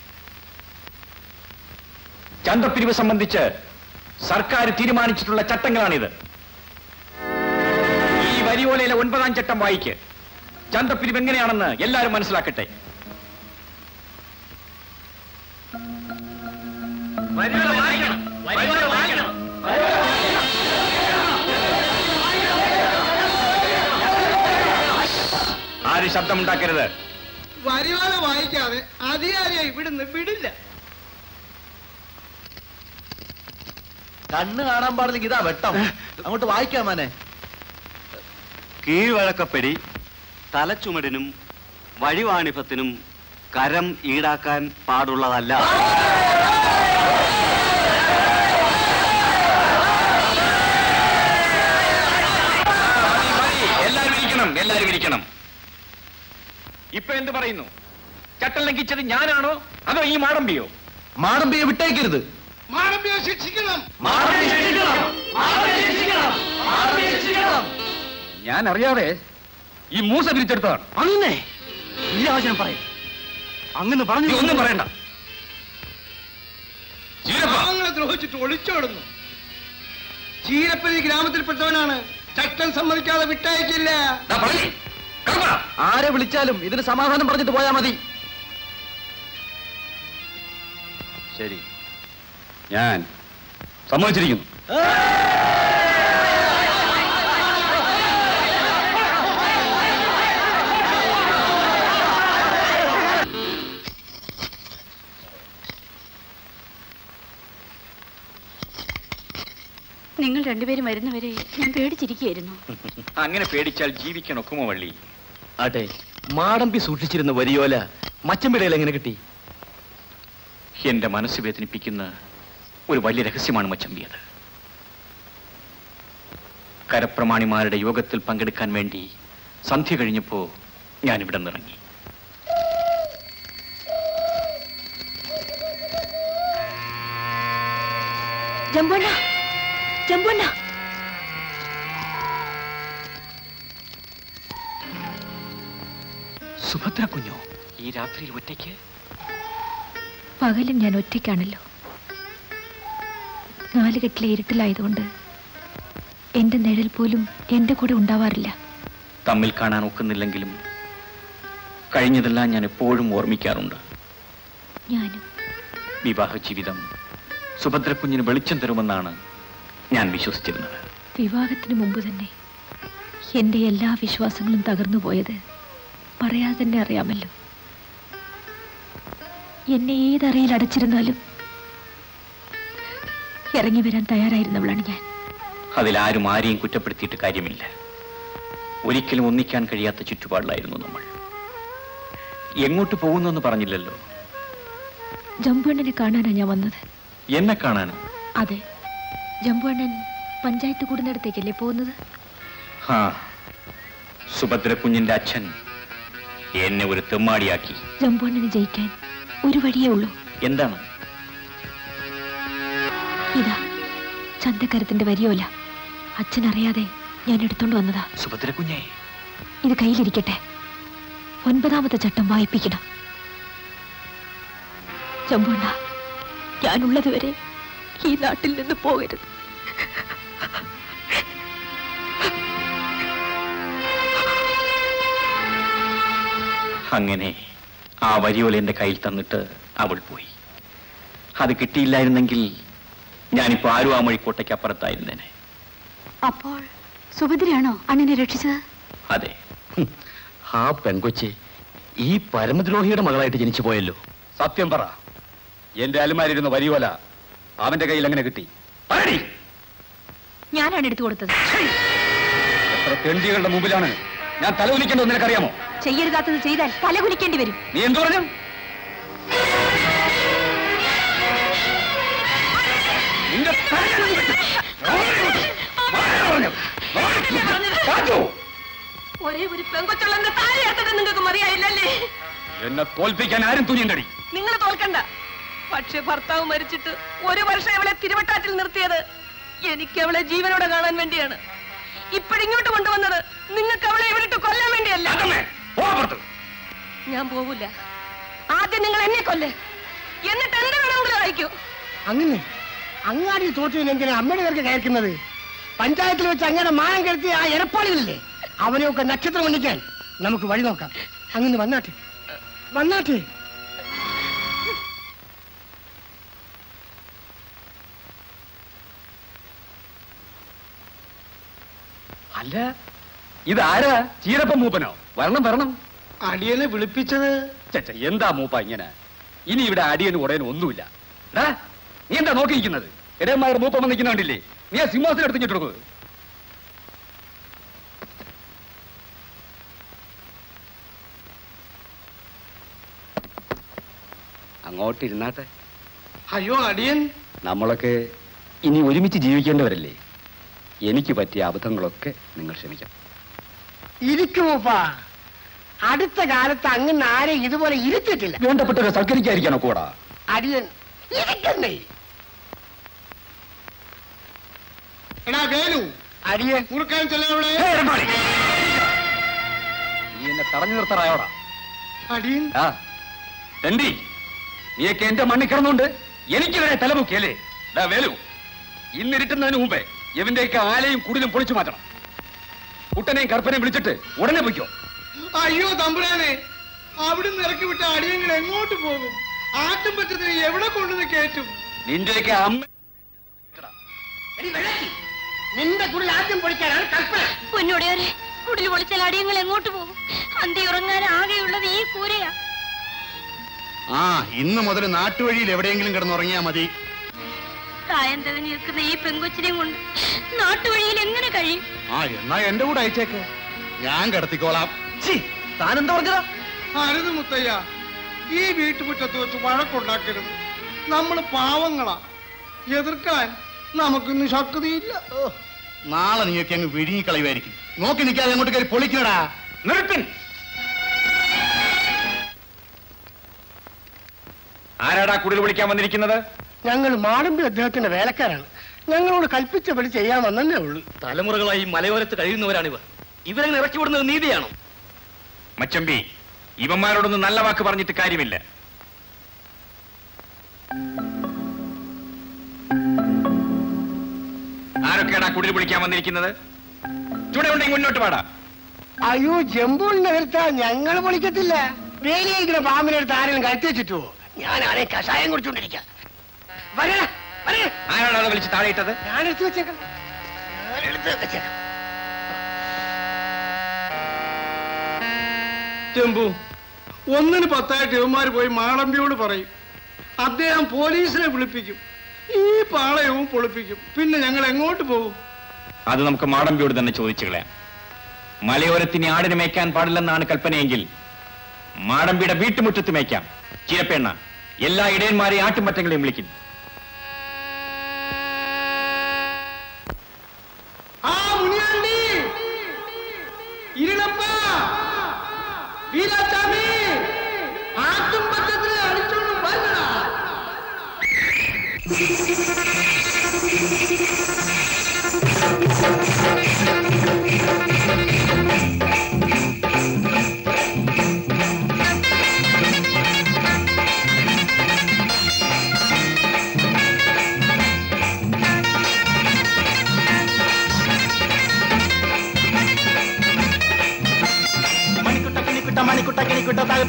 ചന്തപ്പിരിവ് സംബന്ധിച്ച് സർക്കാർ തീരുമാനിച്ചിട്ടുള്ള ചട്ടങ്ങളാണിത് ഈ വരിയോലയിലെ ഒൻപതാം ചട്ടം വായിക്ക് ചന്തപ്പിരിവ് എങ്ങനെയാണെന്ന് എല്ലാവരും മനസ്സിലാക്കട്ടെ ആര് ശബ്ദമുണ്ടാക്കരുത് വരിവാല വായിക്കാതെ അധികാരിയെ ഇവിടുന്ന് വിടില്ല കണ്ണ് കാണാൻ പാടില്ലെങ്കിൽ ഇതാ വെട്ടം അങ്ങോട്ട് വായിക്കാമാനെ കീഴ്വഴക്കപ്പടി തലച്ചുമടിനും വഴിവാണിഭത്തിനും കരം ഈടാക്കാൻ പാടുള്ളതല്ല എല്ലാരും ഇരിക്കണം എല്ലാരും ഇരിക്കണം ഇപ്പൊ എന്ത് പറയുന്നു ചട്ടം ലംഘിച്ചത് ഞാനാണോ അതോ ഈ മാടമ്പിയോ മാടമ്പിയെ വിട്ടേക്കരുത് മാടമ്പിയെ ശിക്ഷിക്കണം ഞാൻ അറിയാതെ ഈ മൂസ പിരിച്ചെടുത്തതാണ് അങ്ങനെ ഇല്ലാവചനം പറയും അങ്ങനെ പറഞ്ഞു ഒന്നും പറയണ്ട പാവങ്ങളെ ദ്രോഹിച്ചിട്ട് ഒളിച്ചോടുന്നു ചീരപ്പതി ഗ്രാമത്തിൽപ്പെട്ടവനാണ് ചട്ടം സമ്മതിക്കാതെ വിട്ടയക്കില്ല ആരെ വിളിച്ചാലും ഇതിന് സമാധാനം പറഞ്ഞിട്ട് പോയാ മതി ശരി ഞാൻ സമ്മതിച്ചിരിക്കുന്നു നിങ്ങൾ രണ്ടുപേരും വരുന്നവരെ ഞാൻ പേടിച്ചിരിക്കുകയായിരുന്നു അങ്ങനെ പേടിച്ചാൽ ജീവിക്കാൻ ഒക്കുമോ വള്ളി ആട്ടെ മാടമ്പി സൂക്ഷിച്ചിരുന്ന വരിയോല മച്ചമ്പിടയിൽ എങ്ങനെ കിട്ടി എന്റെ മനസ്സ് വേദനിപ്പിക്കുന്ന ഒരു വലിയ രഹസ്യമാണ് മച്ചമ്പിയത് കരപ്രമാണിമാരുടെ യോഗത്തിൽ പങ്കെടുക്കാൻ വേണ്ടി സന്ധ്യ കഴിഞ്ഞപ്പോ ഞാൻ ഇവിടെ നിറങ്ങി ജമ്പുണ്ണ ജമ്പുണ്ണ സുഭദ്ര കുഞ്ഞോ ഈ രാത്രിയിൽ ഒറ്റയ്ക്ക് പകലും ഞാൻ ഒറ്റയ്ക്കാണല്ലോ നാലുകെട്ടിലെ ഇരുട്ടിലായതുകൊണ്ട് എന്റെ നിഴൽ പോലും എന്റെ കൂടെ ഉണ്ടാവാറില്ല തമ്മിൽ കാണാൻ ഒക്കുന്നില്ലെങ്കിലും കഴിഞ്ഞതെല്ലാം ഞാൻ എപ്പോഴും ഓർമ്മിക്കാറുണ്ട് ഞാനും വിവാഹ ജീവിതം സുഭദ്ര കുഞ്ഞിന് വെളിച്ചം തരുമെന്നാണ് ഞാൻ വിശ്വസിച്ചിരുന്നത് വിവാഹത്തിന് മുമ്പ് തന്നെ എന്റെ എല്ലാ വിശ്വാസങ്ങളും തകർന്നു പോയത് പറയാതെ തന്നെ അറിയാമല്ലോ എന്നെ ഏതറയിൽ അടച്ചിരുന്നാലും ഇറങ്ങി വരാൻ തയ്യാറായിരുന്നവളാണ് ഞാൻ അതിലാരും ആരെയും കുറ്റപ്പെടുത്തിയിട്ട് കാര്യമില്ല ഒരിക്കലും ഒന്നിക്കാൻ കഴിയാത്ത ചുറ്റുപാടിലായിരുന്നു നമ്മൾ എങ്ങോട്ട് പോകുന്നു പറഞ്ഞില്ലല്ലോ ജമ്പുണ്ണനെ കാണാനാ ഞാൻ വന്നത് എന്നെ കാണാൻ അതെ ജമ്പുണ്ണൻ പഞ്ചായത്ത് കൂടുന്നിടത്തേക്കല്ലേ പോകുന്നത് ഹാ സുഭദ്ര കുഞ്ഞിന്റെ അച്ഛൻ എന്നെ ഒരു തെമ്മാടിയാക്കി ജമ്പുണ്ണനെ ജയിക്കാൻ ഒരു വഴിയേ ഉള്ളൂ എന്താണ് ഇതാ ചന്തക്കരത്തിന്റെ വരിയോല അച്ഛൻ അറിയാതെ ഞാൻ എടുത്തോണ്ട് വന്നതാ സുഭദ്ര കുഞ്ഞെ ഇത് കയ്യിലിരിക്കട്ടെ ഒൻപതാമത്തെ ചട്ടം വായിപ്പിക്കണം ചമ്പുണ്ണ ഞാനുള്ളത് വരെ ഈ നാട്ടിൽ നിന്ന് പോകരുത് അങ്ങനെ ആ വരിയോല എന്റെ കയ്യിൽ തന്നിട്ട് അവൾ പോയി അത് കിട്ടിയില്ലായിരുന്നെങ്കിൽ ഞാനിപ്പോ ആരും ആ മഴിക്കോട്ടയ്ക്ക് അപ്പുറത്തായിരുന്നേനെ അപ്പോൾ സുഭദ്രയാണോ അണ്ണനെ രക്ഷിച്ചത് അതെ ഹും, ആ പെൺകൊച്ചി ഈ പരമദ്രോഹിയുടെ മകളായിട്ട് ജനിച്ചു പോയല്ലോ സത്യം പറ എന്റെ അലുമാരിരുന്ന വരിയോല അവന്റെ കയ്യിൽ എങ്ങനെ കിട്ടി പറയടി ഞാനാണ് എടുത്തു കൊടുത്തത് എത്ര തെണ്ടികളുടെ മുമ്പിലാണ് ഞാൻ തലകുലിക്കേണ്ടത് നിനക്കറിയാമോ ചെയ്യരുതാത്തത് ചെയ്താൽ തലകുലിക്കേണ്ടി വരും നീ എന്തു പറഞ്ഞു നിന്റെ തല ഞാൻ വെട്ടും. ആരാ പറഞ്ഞത്? കാറ്റോ? ഒരേ ഒരു പെങ്കൊച്ചുള്ളെന്ന് താഴെ എടുത്തത് നിങ്ങൾക്ക് മറിയായില്ലല്ലേ എന്നെ തോൽപ്പിക്കാൻ ആരും തുനിയണ്ടടി നിങ്ങൾ തോൽക്കണ്ട പക്ഷെ ഭർത്താവ് മരിച്ചിട്ട് ഒരു വർഷം അവളെ തിരുവട്ടാറ്റിൽ നിർത്തിയത് എനിക്ക് അവളെ ജീവനോടെ കാണാൻ വേണ്ടിയാണ് ഇപ്പോഴിങ്ങോട്ട് കൊണ്ടുവന്നത് നിങ്ങൾക്ക് അവളെ ഇവിടിട്ട് കൊല്ലാൻ വേണ്ടിയല്ല ഞാൻ പോവില്ല ആദ്യം നിങ്ങൾ എന്നെ കൊല്ല് എന്നിട്ട് എന്റെ വേണമെങ്കിലും അയക്കൂ അങ്ങനെ അങ്ങാടി തോറ്റുവിന് എന്തിനാ അമ്മയുടെ പേർക്ക് കയറുന്നത് പഞ്ചായത്തിൽ വെച്ച് അങ്ങനെ മാനം കെടുത്തി ആ എരപ്പാളികളില്ലേ അവനെയൊക്കെ നക്ഷത്രം ഒന്നിക്കാൻ നമുക്ക് വഴി നോക്കാം അങ്ങനെ വന്നാട്ടെ വന്നാട്ടെ അല്ല ഇതാരാ ചീരപ്പ മൂപ്പനോ വരണം വരണം അടിയനെ വിളിപ്പിച്ചത് ചേച്ച എന്താ മൂപ്പ ഇങ്ങനെ ഇനി ഇവിടെ അടിയനും ഉടയനും ഒന്നുമില്ല എടാ, നീ എന്താ നോക്കി നിൽക്കുന്നത് ഇടയന്മാരുടെ മൂപ്പം നിൽക്കുന്ന കണ്ടില്ലേ നീ ആ സിംഹാസനം എടുത്ത് കൊടുക്കുക അങ്ങോട്ട് ഇരുന്നാട്ടെ അയ്യോ അടിയൻ നമ്മളൊക്കെ ഇനി ഒരുമിച്ച് ജീവിക്കേണ്ടവരല്ലേ എനിക്ക് പറ്റിയ അബദ്ധങ്ങളൊക്കെ നിങ്ങൾ ക്ഷമിക്കണം ഇരിക്കുമോപ്പാ അടുത്ത കാലത്ത് അങ്ങനെ ആരെ ഇതുപോലെ ഇരുത്തിയിട്ടില്ല വേണ്ടപ്പെട്ടവരെ സൽക്കരിക്കാതിരിക്കാനോ കൂടാ അടിയൻ ഇരിക്കണ്ടേ എടാ വേലു അടിയൻ കുറുക്കാൻ ചെല്ലവിടെ നീ എന്നെ തടഞ്ഞു നിർത്തറായോടാ അടിയൻ ആ എന്തീ നീയൊക്കെ എന്റെ മണ്ണിൽ കിടന്നുകൊണ്ട് എനിക്ക് വരെ തലമുക്കിയല്ലേ ഡാ വേലു ഇന്നിരുട്ടുന്നതിന് മുമ്പേ ഇവന്റെയൊക്കെ ആലയും കുടിലും പൊളിച്ചു മാറ്റണം കുട്ടനെയും കറുപ്പനെയും വിളിച്ചിട്ട് ഉടനെ പൊയ്ക്കോ അയ്യോ തമ്പുരാനെ അവിടുന്ന് ഇറക്കി വിട്ട അടിയങ്ങൾ എങ്ങോട്ട് പോകും ആട്ടും പറ്റത്തിന് എവിടെ കൊണ്ടുവന്ന് കയറ്റും നിന്റെയൊക്കെ അമ്മ നിന്റെ കുടിൽ ആദ്യം പൊളിക്കാനാണ് കൽപ്പന പൊന്നോടെയൊരെ കുടിൽ പൊളിച്ചാൽ അടിയങ്ങൾ എങ്ങോട്ട് പോകും അന്തി ഉറങ്ങാൻ ആകെയുള്ളത് ഈ കൂരയാ ആ ഇന്ന് മുതൽ നാട്ടുവഴിയിൽ എവിടെയെങ്കിലും കിടന്നുറങ്ങിയാ മതി പ്രായം തികഞ്ഞു നിൽക്കുന്ന ഈ പെങ്കൊച്ചിനെയും കൊണ്ട് നാട്ടുവഴിയിൽ എങ്ങനെ കഴിയും ആ എന്നാ എന്റെ കൂടെ അയച്ചേക്ക് ഞാൻ കിടത്തിക്കോളാം താനെന്താ പറഞ്ഞതാ അരുത് മുത്തയ്യ ഈ വീട്ടുമുറ്റത്ത് വെച്ച് വഴക്കുണ്ടാക്കരുത് നമ്മൾ പാവങ്ങളാ എതിർക്കാൻ നമുക്കിന്ന് ശക്തിയില്ല നാളെ നീയൊക്കെ അങ്ങ് വിഴുങ്ങി കളയുമായിരിക്കും നോക്കി നിൽക്കാതെ അങ്ങോട്ട് കയറി പൊളിക്കണടാ നിർത്തിൻ ആരാടാ കുടിൽ വിളിക്കാൻ വന്നിരിക്കുന്നത് ഞങ്ങൾ മാടമ്പി അദ്ദേഹത്തിന്റെ വേലക്കാരാണ് ഞങ്ങളോട് കൽപ്പിച്ചപടി ചെയ്യാൻ വന്നേ ഉള്ളൂ തലമുറകളായി മലയോരത്ത് കഴിയുന്നവരാണിവർ ഇവരങ്ങനെ ഇറക്കി വിടുന്നത് നീതിയാണോ മച്ചമ്പി ഇവന്മാരോടൊന്നും നല്ല വാക്ക് പറഞ്ഞിട്ട് കാര്യമില്ല ആരൊക്കെയാടാ കുടിൽ വിളിക്കാൻ വന്നിരിക്കുന്നത് ചൂടെ ഉണ്ടെങ്കിൽ മുന്നോട്ട് പാടാ അയ്യോ ജമ്പൂളിനെ വരുത്താ ഞങ്ങൾ പൊളിക്കത്തില്ല വേലിയിരിക്കുന്ന പാമ്പിനെടുത്ത് ആരെങ്കിലും കഴുത്തി വെച്ചിട്ടുവോ ഞാനാണെ കഷായം കുടിച്ചോണ്ടിരിക്കാം വരണ വരണ ആരാടാ അത് വിളിച്ച് താഴെയിട്ടത് ഞാൻ എടുത്തു വെച്ചേക്കാം ഞാൻ എടുത്ത് വെച്ചേക്കാം ചെമ്പു ഒന്നിന് പത്തായിട്ട് ഇവന്മാര് പോയി മാളമ്പിയോട് പറയും അദ്ദേഹം പോലീസിനെ വിളിപ്പിക്കും ഈ പാളയവും പൊളിപ്പിക്കും പിന്നെ ഞങ്ങൾ എങ്ങോട്ട് പോകും അത് നമുക്ക് മാടമ്പിയോട് തന്നെ ചോദിച്ചു കളയാം മലയോരത്തിന് ആടിന് മേയ്ക്കാൻ പാടില്ലെന്നാണ് കൽപ്പനയെങ്കിൽ മാടമ്പിയുടെ വീട്ടുമുറ്റത്ത് മേയ്ക്കാം ചിരപ്പെണ്ണ എല്ലാ ഇടയന്മാരെയും ആട്ടുമറ്റങ്ങളെയും വിളിക്കും ആ മുനിയാണ്ടി ഇരുളപ്പ വീരാസ്വാമി ആട്ടും പറ്റത്തിന് അടിച്ചോണ്ട് വരണ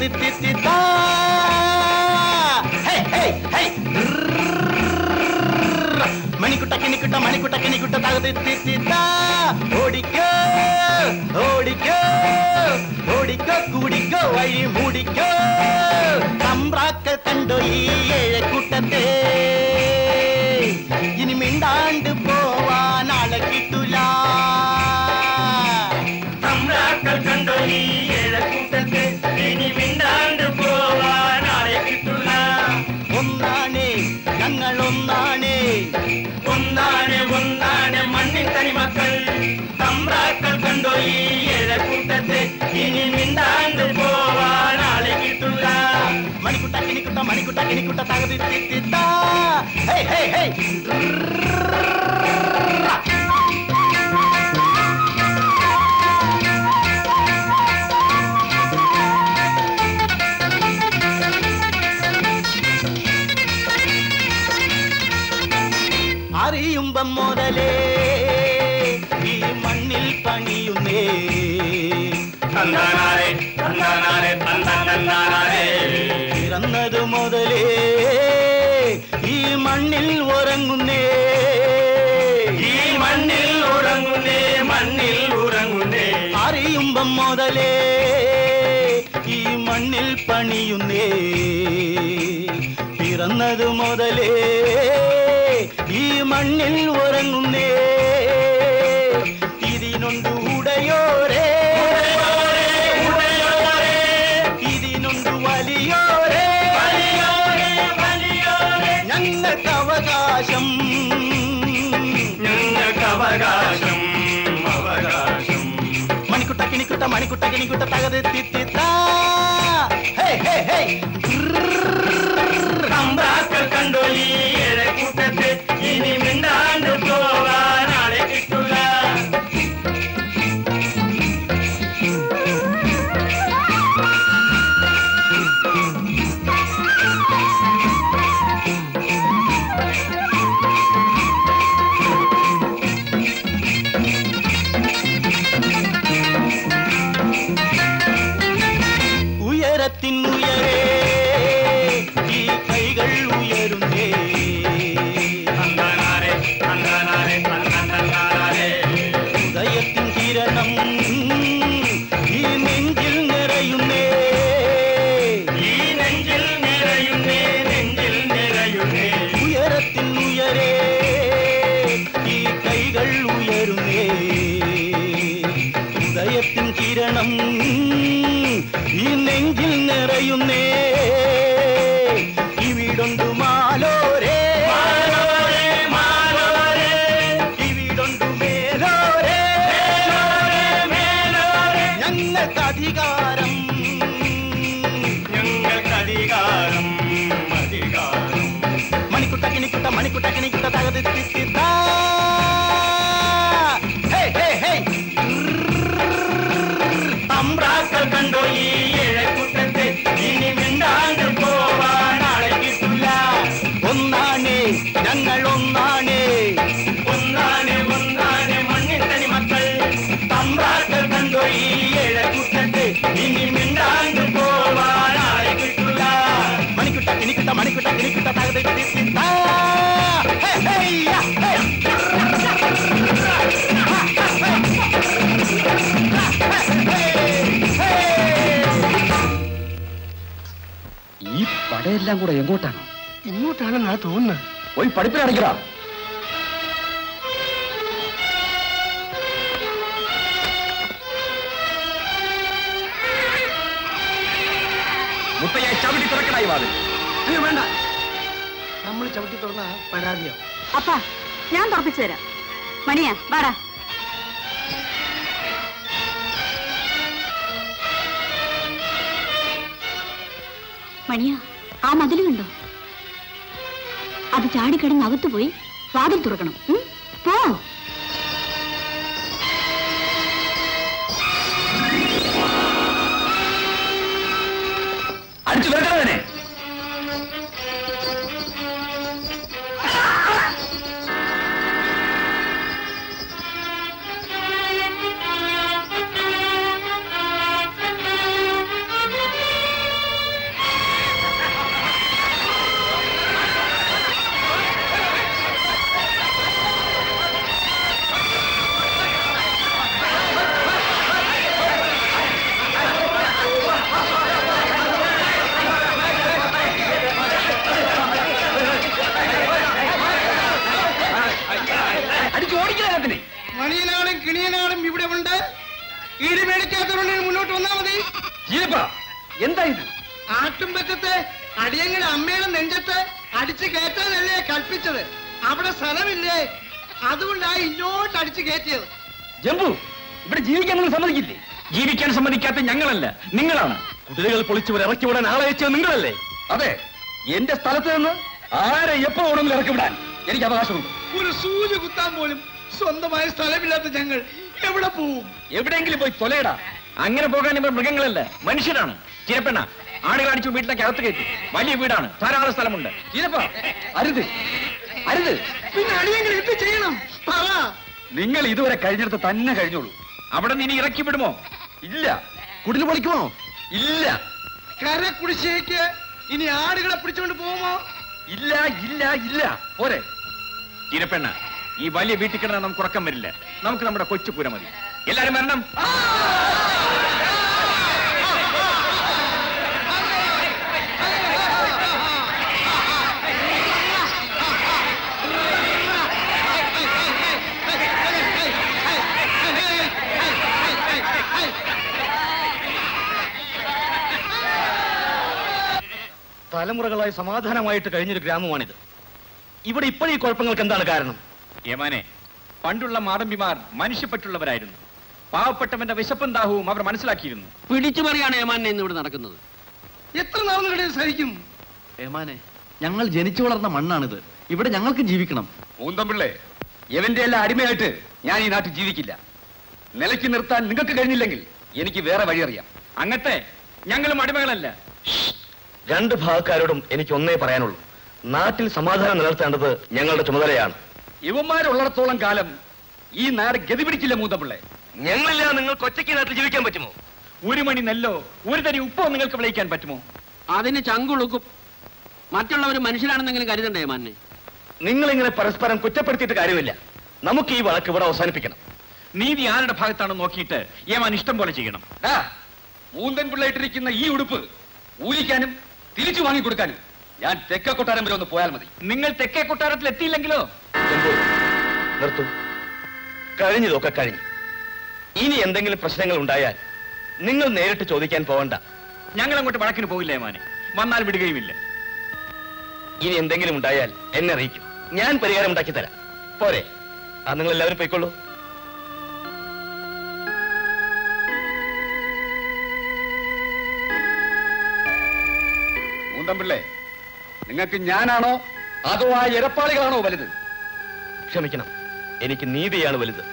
തകതിത്തിത്താ ഹേ ഹേ ഹേ മണിക്കുട്ട കിണിക്കുട്ട മണിക്കുട്ട കിണിക്കുട്ട തകതിത്തിത്താ ഓടിക്കോ ഓടിക്കോ ഓടിക്കോ കൂടിക്കോ വഴി മൂടിക്കോ തമ്പ്രാക്കൾ കണ്ടോ ഈ ഏഴക്കൂട്ടത്തെ ഇനി മിണ്ടാണ്ട് പോവാൻ ആളെ കിട്ടൂല തമ്പ്രാക്കൾ കണ്ടോ ഈ ഏഴക്കൂട്ടത്തെ ഇനി മിണ്ടാണ്ട് പോവാൻ ആളെ കിട്ടൂല ഒന്നാണ് ഞങ്ങൾ ഒന്നാണ് ഒന്നാണ് ഒന്നാണ് മണ്ണിൻ തനിമക്കൾ തമ്പ്രാക്കൾ കണ്ടോ ഈ ഏഴക്കൂട്ടത്തെ ഇനി മിണ്ടാണ്ട് പോവാൻ ആളെ കിട്ടൂല മണിക്കുട്ട കിണിക്കുട്ട മണിക്കുട്ട കിണിക്കുട്ട തകതിത്തിത്താ ഹേ ഹേ ഹേ അറിയുമ്പം മുതലേ ഈ മണ്ണിൽ പണിയുന്നേ തന്നാനാരെ തന്നാനാരെ തന്നാനാരെ പിറന്നതു മുതലേ ഈ മണ്ണിൽ ഉറങ്ങുന്നേ ഈ മണ്ണിൽ ഉറങ്ങുന്നേ മണ്ണിൽ ഉറങ്ങുന്നേ അറിയുമ്പം മുതലേ ഈ മണ്ണിൽ പണിയുന്നേ പിറന്നതു മുതലേ ഈ മണ്ണിൽ ഉറങ്ങുന്നേ ഇതിനുണ്ട് ഉടയോരേ ഇതിനുണ്ട് വലിയോരേ ഞങ്ങൾക്ക് അവകാശം ഞങ്ങൾക്ക് അവകാശം അവകാശം മണിക്കുട്ട കിണിക്കുട്ട മണിക്കുട്ട കിണിക്കുട്ട തകതെത്തിത്താ ഹേ ഹേ ഹേ തമ്പ്രാക്കൾ കണ്ടോ ഈ ഏഴക്കൂട്ടത്തെ ഇനി മിണ്ടാണ്ട് പോവാൻ ആളെ കിട്ടൂല ഉയരത്തിൻ ഉയരേ ഈ കൈകൾ ഉയരുന്നേ ഉദയത്തിൻ കിരണം ഈ നെഞ്ചിൽ നിറയുന്നേ ഈ നെഞ്ചിൽ നിറയുന്നേ നെഞ്ചിൽ നിറയുന്നേ ഉയരത്തിൻ ഉയരേ ഈ കൈകൾ ഉയരുന്നേ ഉദയത്തിൻ കിരണം ഈ നെഞ്ചിൽ നിറയുന്നേ ഇവിടുണ്ട് മാലോരേ ഇവിടുണ്ട് മേലോരേ ഞങ്ങൾക്ക് അധികാരം ഞങ്ങൾക്ക് അധികാരം അധികാരം മണിക്കുട്ട കിണിക്കുട്ട മണിക്കുട്ട കിണിക്കുട്ട തകതിത്തിത്താ ഹേ ഹേ ഹേ തമ്പ്രാക്കൾ കണ്ടോ ഈ ഏഴക്കൂട്ടത്തെ ഇനി മിണ്ടാണ്ട് പോവാൻ ആളെ കിട്ടില്ല ഒന്നാണ് ഞങ്ങൾ ഒന്നാണ് ഒന്നാണ് ഒന്നാണ് മണ്ണിൻ തനി മക്കൾ തമ്പ്രാക്കൾ കണ്ടോ ഈ ഏഴക്കൂട്ടത്തെ ഇനി മിണ്ടാണ്ട് പോവാൻ ആളെ കിട്ടില്ല മണിക്കുട്ട കിണിക്കുട്ട മണിക്കുട്ട കിണിക്കുട്ട തകതിത്തിത്താ ഹേ ഹേ യാ ഹേ ഈ പടയെല്ലാം കൂടെ എങ്ങോട്ടാണ് ഇങ്ങോട്ടാണെന്നാ തോന്നുന്നത് പോയി പഠിപ്പിലടയ്ക്കടാ മുത്തയ്യ ചവിട്ടി തുറക്കടായി വാതിൽ അയ്യോ വേണ്ട നമ്മൾ ചവിട്ടി തുറന്ന പരാതിയാവും അപ്പാ ഞാൻ തുറപ്പിച്ചു തരാം മണിയാ വാടാ മണിയാ ആ മതിൽ കണ്ടോ അത് ചാടിക്കിടന്ന് അകത്ത് പോയി വാതിൽ തുറക്കണം ഉം? പോ അടിച്ചു വരട്ടെ ഇടി മേടിക്കാത്തവരുണ്ടെങ്കിൽ മുന്നോട്ട് വന്നാ മതി എന്താ ഇത് ആട്ടും പറ്റത്തെ അടിയങ്ങളുടെ അമ്മയുടെ നെഞ്ചത്ത് അടിച്ചു കയറ്റാനല്ലേ കൽപ്പിച്ചത് അവിടെ സ്ഥലമില്ലേ അതുകൊണ്ടാ ഇങ്ങോട്ട് അടിച്ചു കയറ്റിയത് ജംബു ഇവിടെ ജീവിക്കാൻ നിങ്ങൾ സമ്മതിക്കില്ലേ ജീവിക്കാൻ സമ്മതിക്കാത്ത ഞങ്ങളല്ല നിങ്ങളാണ് കുതിരകൾ പൊളിച്ചവർ ഇറക്കി വിടാൻ ആളെ അയച്ചത് നിങ്ങളല്ലേ അതെ എന്റെ സ്ഥലത്ത് നിന്ന് ആരെ എപ്പോ വേണമെങ്കിലും ഇറക്കി വിടാൻ എനിക്ക് അവകാശമുണ്ട് ഒരു സൂചി കുത്താൻ പോലും സ്വന്തമായ സ്ഥലമില്ലാത്ത ഞങ്ങൾ എവിടെ പോവും എവിടെയെങ്കിലും പോയി തൊലയിടാ അങ്ങനെ പോകാൻ ഇവർ മൃഗങ്ങളല്ല മനുഷ്യരാണ് ചിരപ്പെണ്ണ ആടുകൾ അടിച്ചു വീട്ടിലേക്ക് അകത്ത് കയറ്റി വലിയ വീടാണ് ധാരാളം സ്ഥലമുണ്ട് ചിരപ്പ അരുത് അരുത് പിന്നെ അടിയങ്ങൾ എന്ത് ചെയ്യണം പറ നിങ്ങൾ ഇതുവരെ കഴിഞ്ഞിടത്ത് തന്നെ കഴിഞ്ഞോളൂ അവിടെ നിന്ന് ഇനി ഇറക്കി വിടുമോ ഇല്ല കുടിൽ പൊളിക്കുമോ ഇല്ല കര കുടിശ്ശേക്ക് ഇനി ആടുകളെ പിടിച്ചുകൊണ്ട് പോകുമോ ഇല്ല ഇല്ല ഇല്ല പോരെ ചിരപ്പെണ്ണ ഈ വലിയ വീട്ടിൽ കിടന്നാൽ നമുക്ക് ഉറക്കം വരില്ല നമുക്ക് നമ്മുടെ കൊച്ചു പൂര മതി എല്ലാരും വരണം തലമുറകളായി സമാധാനമായിട്ട് കഴിഞ്ഞൊരു ഗ്രാമമാണിത് ഇവിടെ ഇപ്പോഴീ കുഴപ്പങ്ങൾക്ക് എന്താണ് കാരണം യമാനെ പണ്ടുള്ള മാടമ്പിമാർ മനുഷ്യപ്പറ്റുള്ളവരായിരുന്നു പാവപ്പെട്ടവന്റെ വിശപ്പും ദാഹവും അവർ മനസ്സിലാക്കിയിരുന്നു പിടിച്ചു പറയാണ് ഏമാനെ ഇന്ന് ഇവിടെ നടക്കുന്നത് എത്ര നാളുകളുടെ സഹിക്കും ഏമാനെ ഞങ്ങൾ ജനിച്ചു വളർന്ന മണ്ണാണിത് ഇവിടെ ഞങ്ങൾക്ക് ജീവിക്കണം പൂന്തമ്പിള്ളേ എവന്റെ എല്ലാം അടിമയായിട്ട് ഞാൻ ഈ നാട്ടിൽ ജീവിക്കില്ല നിലയ്ക്ക് നിർത്താൻ നിങ്ങൾക്ക് കഴിഞ്ഞില്ലെങ്കിൽ എനിക്ക് വേറെ വഴിയറിയാം അങ്ങത്തെ ഞങ്ങളും അടിമകളല്ല രണ്ട് ഭാഗക്കാരോടും എനിക്ക് ഒന്നേ പറയാനുള്ളൂ നാട്ടിൽ സമാധാനം നിലനിർത്തേണ്ടത് ഞങ്ങളുടെ ചുമതലയാണ് ഇവന്മാരുള്ളിടത്തോളം കാലം ഈ നാട് ഗതി പിടിക്കില്ല മൂത്തപിള്ളേ ഞങ്ങളില്ല നിങ്ങൾക്ക് ഒറ്റയ്ക്ക് നാട്ടിൽ ജീവിക്കാൻ പറ്റുമോ ഒരു മണി നെല്ലോ ഒരു തരി ഉപ്പോ നിങ്ങൾക്ക് വിളയിക്കാൻ പറ്റുമോ അതിന് ചങ്കുളുക്കും മറ്റുള്ളവർ മനുഷ്യരാണെന്നെങ്കിലും കരുതണ്ടേ ഏമാനെ നിങ്ങൾ ഇങ്ങനെ പരസ്പരം കുറ്റപ്പെടുത്തിയിട്ട് കാര്യമില്ല നമുക്ക് ഈ വഴക്ക് ഇവിടെ അവസാനിപ്പിക്കണം നീതി ആരുടെ ഭാഗത്താണെന്ന് നോക്കിയിട്ട് യമാൻ ഇഷ്ടം പോലെ ചെയ്യണം മൂന്തൻ പിള്ളയിട്ടിരിക്കുന്ന ഈ ഉടുപ്പ് ഊരിക്കാനും തിരിച്ചു വാങ്ങിക്കൊടുക്കാനും ഞാൻ തെക്ക കൊട്ടാരം വരെ ഒന്ന് പോയാൽ മതി നിങ്ങൾ തെക്കേ കൊട്ടാരത്തിൽ എത്തിയില്ലെങ്കിലോ നിർത്തൂ കഴിഞ്ഞതൊക്കെ കഴിഞ്ഞു ഇനി എന്തെങ്കിലും പ്രശ്നങ്ങൾ ഉണ്ടായാൽ നിങ്ങൾ നേരിട്ട് ചോദിക്കാൻ പോകണ്ട ഞങ്ങൾ അങ്ങോട്ട് വഴക്കിന് പോകില്ല യമാനെ വന്നാൽ വിടുകയുമില്ല ഇനി എന്തെങ്കിലും ഉണ്ടായാൽ എന്നെ അറിയിക്കും ഞാൻ പരിഹാരം ഉണ്ടാക്കി തരാം പോരെ ആ നിങ്ങൾ എല്ലാവരും പോയിക്കൊള്ളൂ മൂന്തമ്പിള്ളേ നിങ്ങൾക്ക് ഞാനാണോ അതോ ആ എരപ്പാളികളാണോ വലുത് ക്ഷമിക്കണം എനിക്ക് നീതിയാണ് വലുത്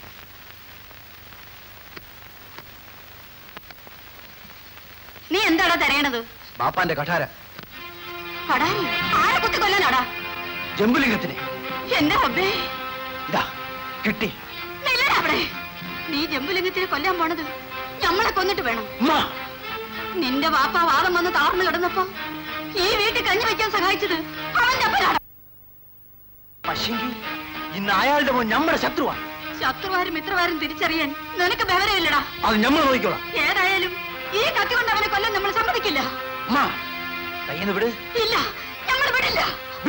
നീ എന്താടാ തരയണത് ബാപ്പാന്റെ കഠാര കടാരി ആരെ കുത്തി കൊല്ലാനാടാ ജമ്പുലിംഗത്തിന് എന്റെ റബ്ബേ ഇതാ കിട്ടി നില്ലടാ അവിടെ നീ ജമ്പുലിംഗത്തിന് കൊല്ലാൻ പോണത് നമ്മളെ കൊന്നിട്ട് വേണം നിന്റെ വാപ്പ വാദം വന്ന് താർന്നു കിടന്നപ്പോ ഈ വീട്ടിൽ കഞ്ഞി വെക്കാൻ സഹായിച്ചത് അവന്റെ അപ്പനാണ് പക്ഷെങ്കിൽ ഇന്ന് അയാളുടെ മോൻ നമ്മുടെ ശത്രുവാ ശത്രുവാരും മിത്രവാരും തിരിച്ചറിയാൻ നിനക്ക് ബഹരമില്ലടാ അത് നമ്മൾ നോക്കിക്കോളാം ഏതായാലും ഈ കത്തി കൊണ്ട് അവനെ കൊല്ലാൻ നമ്മൾ സമ്മതിക്കില്ല കയ്യെന്ന് വിട് ഇല്ല നമ്മൾ വിടില്ല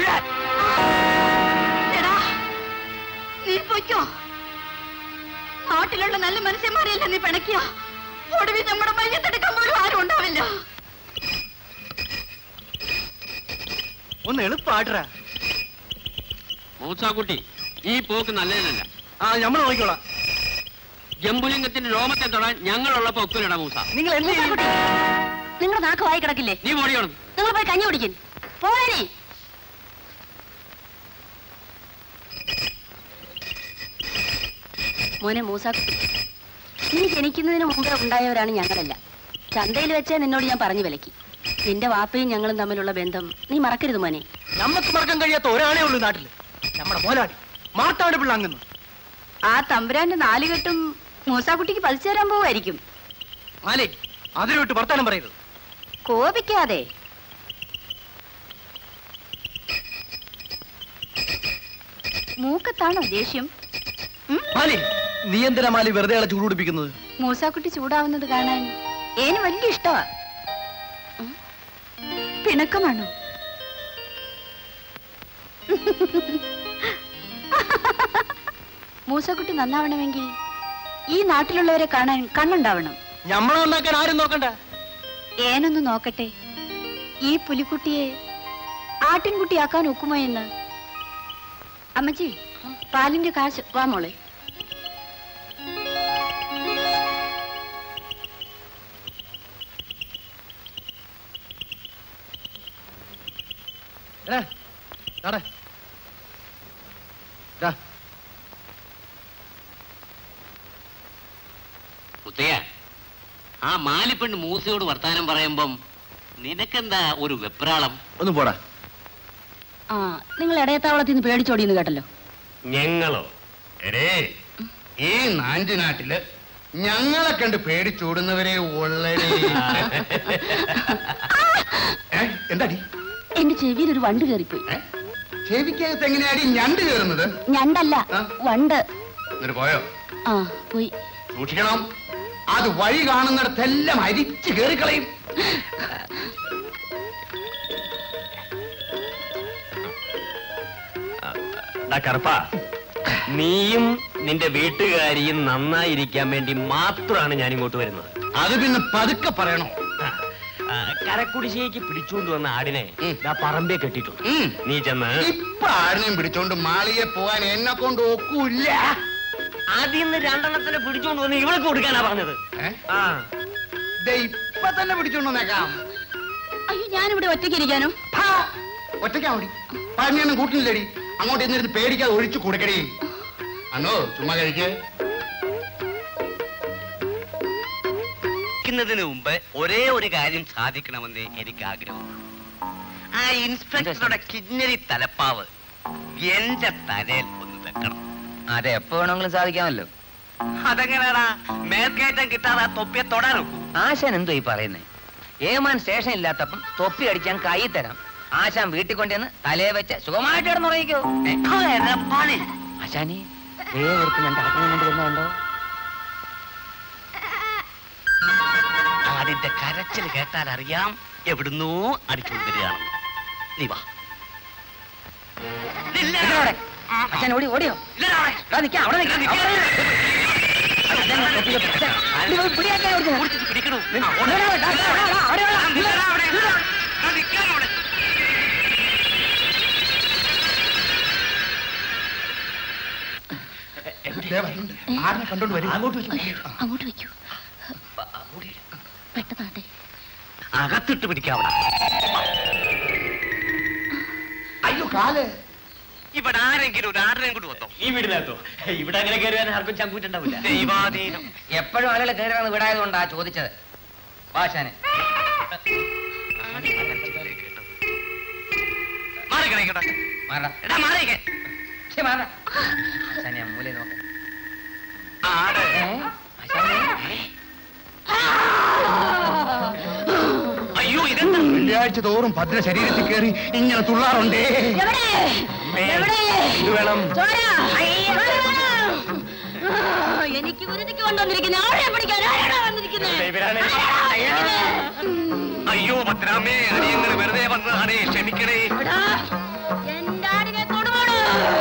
എടാ നീ പൊയ്ക്കോ നാട്ടിലുള്ള നല്ല മനുഷ്യന്മാരെയല്ല നീ പിണക്കിയ ഒടുവിൽ നമ്മുടെ മയ്യത്തെടുക്കാൻ പോലും ആരും ഉണ്ടാവില്ല ഒന്ന് എളുപ്പാടുറാ മൂസാക്കുട്ടി ഈ പോക്ക് നല്ലതിനല്ല ആ നമ്മൾ നോക്കിക്കോളാം ജംബുലിംഗത്തിന്റെ രോമത്തെ തൊടാൻ ഞങ്ങളുള്ളപ്പോ ഒക്കിലിടാ മൂസ നിങ്ങൾ എന്ത് നിങ്ങളുടെ നാക്ക് വായി കിടക്കില്ലേ നീ ഓടിയോണം നിങ്ങൾ പോയി കഞ്ഞി കുടിക്കും പോരേ മോനെ മൂസാക്കുട്ടി നീ ജനിക്കുന്നതിന് മുമ്പേ ഉണ്ടായവരാണ് ഞങ്ങളല്ല ചന്തയിൽ വെച്ചേ നിന്നോട് ഞാൻ പറഞ്ഞു വിലക്കി നിന്റെ വാപ്പയും ഞങ്ങളും തമ്മിലുള്ള ബന്ധം നീ മറക്കരുത് മോനെ നമുക്ക് മറക്കാൻ കഴിയാത്ത ഒരാളേ ഉള്ളൂ നാട്ടില് നമ്മുടെ മോലാടി മാട്ടാട് പിള്ളാങ്ങുന്നു ആ തമ്പുരാന്റെ നാലുകെട്ടും മൂസാക്കുട്ടിക്ക് പതിച്ചു തരാൻ പോവായിരിക്കും മാലേ അതിന് വിട്ട് വർത്താനം പറയരുത് കോപിക്കാതെ മൂക്കത്താണോ ദേഷ്യം മാലി നീ എന്തിനാ മാലി വെറുതെ ആളെ ചൂടുപിടിപ്പിക്കുന്നത് മൂസാക്കുട്ടി ചൂടാവുന്നത് കാണാൻ ഏന് വലിയ ഇഷ്ടമാ ഉം. പിണക്കമാണോ മൂസക്കുട്ടി നന്നാവണമെങ്കിൽ ഈ നാട്ടിലുള്ളവരെ കാണാൻ കണ്ണുണ്ടാവണം ഞമ്മളെ ഉണ്ടാക്കാൻ ആരും നോക്കണ്ട ഏനൊന്ന് നോക്കട്ടെ ഈ പുലിക്കുട്ടിയെ ആട്ടിൻകുട്ടിയാക്കാൻ ഒക്കുമോ എന്ന് അമ്മച്ചി പാലിന്റെ കാശ് വാ മോളെ എടാ, നട. ദാ, മുത്തയ്യ ആ മാലിപ്പെണ്ണ് മൂസയോട് വർത്താനം പറയുമ്പം നിനക്കെന്താ ഒരു വെപ്രാളം ഒന്ന് പോടാ ആ നിങ്ങൾ ഇടയത്താവളത്തിൽ നിന്ന് പേടിച്ചോടിയെന്ന് കേട്ടല്ലോ ഞങ്ങളോ എടേ ഈ നാഞ്ചുനാട്ടില് ഞങ്ങളെ കണ്ട് പേടിച്ചോടുന്നവരെ ഉള്ളടേ എന്താടി എന്റെ ചെവിയിൽ ഒരു വണ്ട് കയറിപ്പോയി ചെവിക്കകത്ത് എങ്ങനെയാടി ഞണ്ട് കയറുന്നത് ഞണ്ടല്ല വണ്ട് എന്നിട്ട് പോയോ ആ പോയി സൂക്ഷിക്കണം അത് വഴി കാണുന്നിടത്തെല്ലാം അരിച്ചു കയറിക്കളയും ഡാ കറുപ്പ നീയും നിന്റെ വീട്ടുകാരിയും നന്നായിരിക്കാൻ വേണ്ടി മാത്രമാണ് ഞാൻ ഇങ്ങോട്ട് വരുന്നത് അത് പിന്നെ പതുക്കെ പറയണോ ആ, കരക്കുടിശ്ശേക്ക് പിടിച്ചുകൊണ്ട് വന്ന ആടിനെ ദാ പറമ്പേ കെട്ടിട്ടുണ്ട് നീ ചെന്ന് ഇപ്പൊ ആടിനെയും പിടിച്ചോണ്ട് മാളിയെ പോകാൻ എന്നെ കൊണ്ട് ഒക്കൂല്ല ആദ്യം നിന്ന് രണ്ടെണ്ണത്തിനെ പിടിച്ചോണ്ട് വന്ന് ഇവൾക്ക് കൊടുക്കാനാ പറഞ്ഞത് ആ ദേ ഇപ്പൊ തന്നെ പിടിച്ചോണ്ട് വന്നേക്കാം അയ്യോ ഞാനിവിടെ ഒറ്റയ്ക്ക് ഇരിക്കാനോ ഒറ്റയ്ക്കാ മതി പറഞ്ഞൊന്നും കൂട്ടില്ലടി അങ്ങോട്ട് എന്നിരുന്ന് പേടിക്കാതെ ഒഴിച്ചു കൊടുക്കടി അന്നോ ചുമ്മാ കഴിക്കേ ിന് മുമ്പ് ഒരേ ഒരു കാര്യം സാധിക്കണമെന്ന് എനിക്ക് ആഗ്രഹം ആ ഇൻസ്പെക്ടറുടെ കിഞ്ഞരി തലപ്പാവ് എന്റെ തലയിൽ ഒന്ന് വെക്കണം അതെ എപ്പോ വേണമെങ്കിലും സാധിക്കാമല്ലോ അതെങ്ങനെയാടാ മേൽക്കയറ്റം കിട്ടാതെ ആ തൊപ്പിയെ തൊടാനോ ആശാൻ എന്തോ ഈ പറയുന്നേ ഏമാൻ സ്റ്റേഷൻ ഇല്ലാത്തപ്പം തൊപ്പി അടിച്ചാൻ കൈ തരാം ആശാൻ വീട്ടിൽ കൊണ്ടുവന്ന് തലയെ വെച്ച് സുഖമായിട്ട് കിടന്നുറങ്ങിക്കോ ആശാനി ദേ ഒരുത്തിന് രണ്ട് ആട്ടിനെ കൊണ്ട് വരുന്നുണ്ടോ അതിന്റെ കരച്ചിൽ കേട്ടാൽ അറിയാം എവിടുന്നോ അടിച്ചുകൊണ്ട് വരികയാണെന്ന് നീ വാ നിൽക്കണവിടെ. ആശാൻ ഓടി ഓടിയോ ദാ നിക്കാം, അവിടെ നിക്കാം, അവിടെ നിക്കാം. ആശാൻ തൊപ്പി വെക്ക്. ആശാൻ, ഇത് പോയി പിടിയാക്കാൻ കൊടുക്കുന്നു. പിടിക്കണു ആ, അവിടെ വാ, ദാ, ദാ, ദാ, ദാ, അവിടെ വാ. ആടിനെ കണ്ടോണ്ട് വരും അങ്ങോട്ട് അങ്ങോട്ട് വെക്കൂ പെട്ടതാട്ടെ അകത്തിട്ട് പിടിക്കാവണം അയ്യോ കാല് ഇവിടെ ആരെങ്കിലും ഒരു ആടിനെയും കൊണ്ട് വന്നോ ഈ വീടിനകത്തോ ഇവിടെ അങ്ങനെ കയറിയാൽ ആർക്കും ചങ്കൂറ്റുണ്ടാവില്ല ദൈവാധീനം എപ്പോഴും ആളുകൾ കയറാന്ന് വിടായത് കൊണ്ടാ ചോദിച്ചത് വാശാന് മാറിക്കണേക്കട്ടെ മാറടാ എടാ മാറിക്കേ ഛെ, മാറടാ. ആശാനെ, ആ മൂലയിൽ നോക്ക്. ആട് അയ്യോ ഇതെന്താ വെള്ളിയാഴ്ച തോറും ഭദ്ര ശരീരത്തിൽ കയറി ഇങ്ങനെ തുള്ളാറുണ്ടേ എവിടെ എവിടെ ഇത് വേണം ചോര ആ, എനിക്ക് ഗുരുതിക്ക് കൊണ്ടുവന്നിരിക്കുന്നത് ആരെ പിടിക്കാൻ ആരാണ് വന്നിരിക്കുന്നത് അയ്യോ പത്രാമേ അടിയങ്ങൾ വെറുതെ വന്നതാണേ ക്ഷമിക്കണേ എന്റെ ആടിനെ തൊടുവാണ്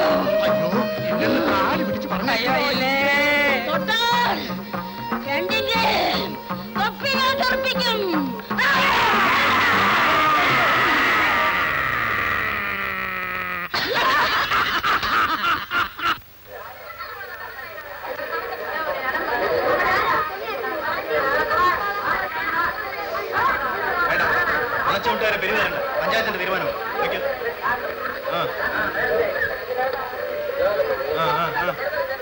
കാല് പിടിച്ച് പറഞ്ഞു തൊട്ടാൽ രണ്ടിന്റെ തൊപ്പി ഞാൻ തെറിപ്പിക്കും വളച്ചുകൊണ്ടുകാരെ പെരുമാറണ്ട പഞ്ചായത്തിന്റെ തീരുമാനം വയ്ക്കൂ. ആ. ആ, ആ, ആ.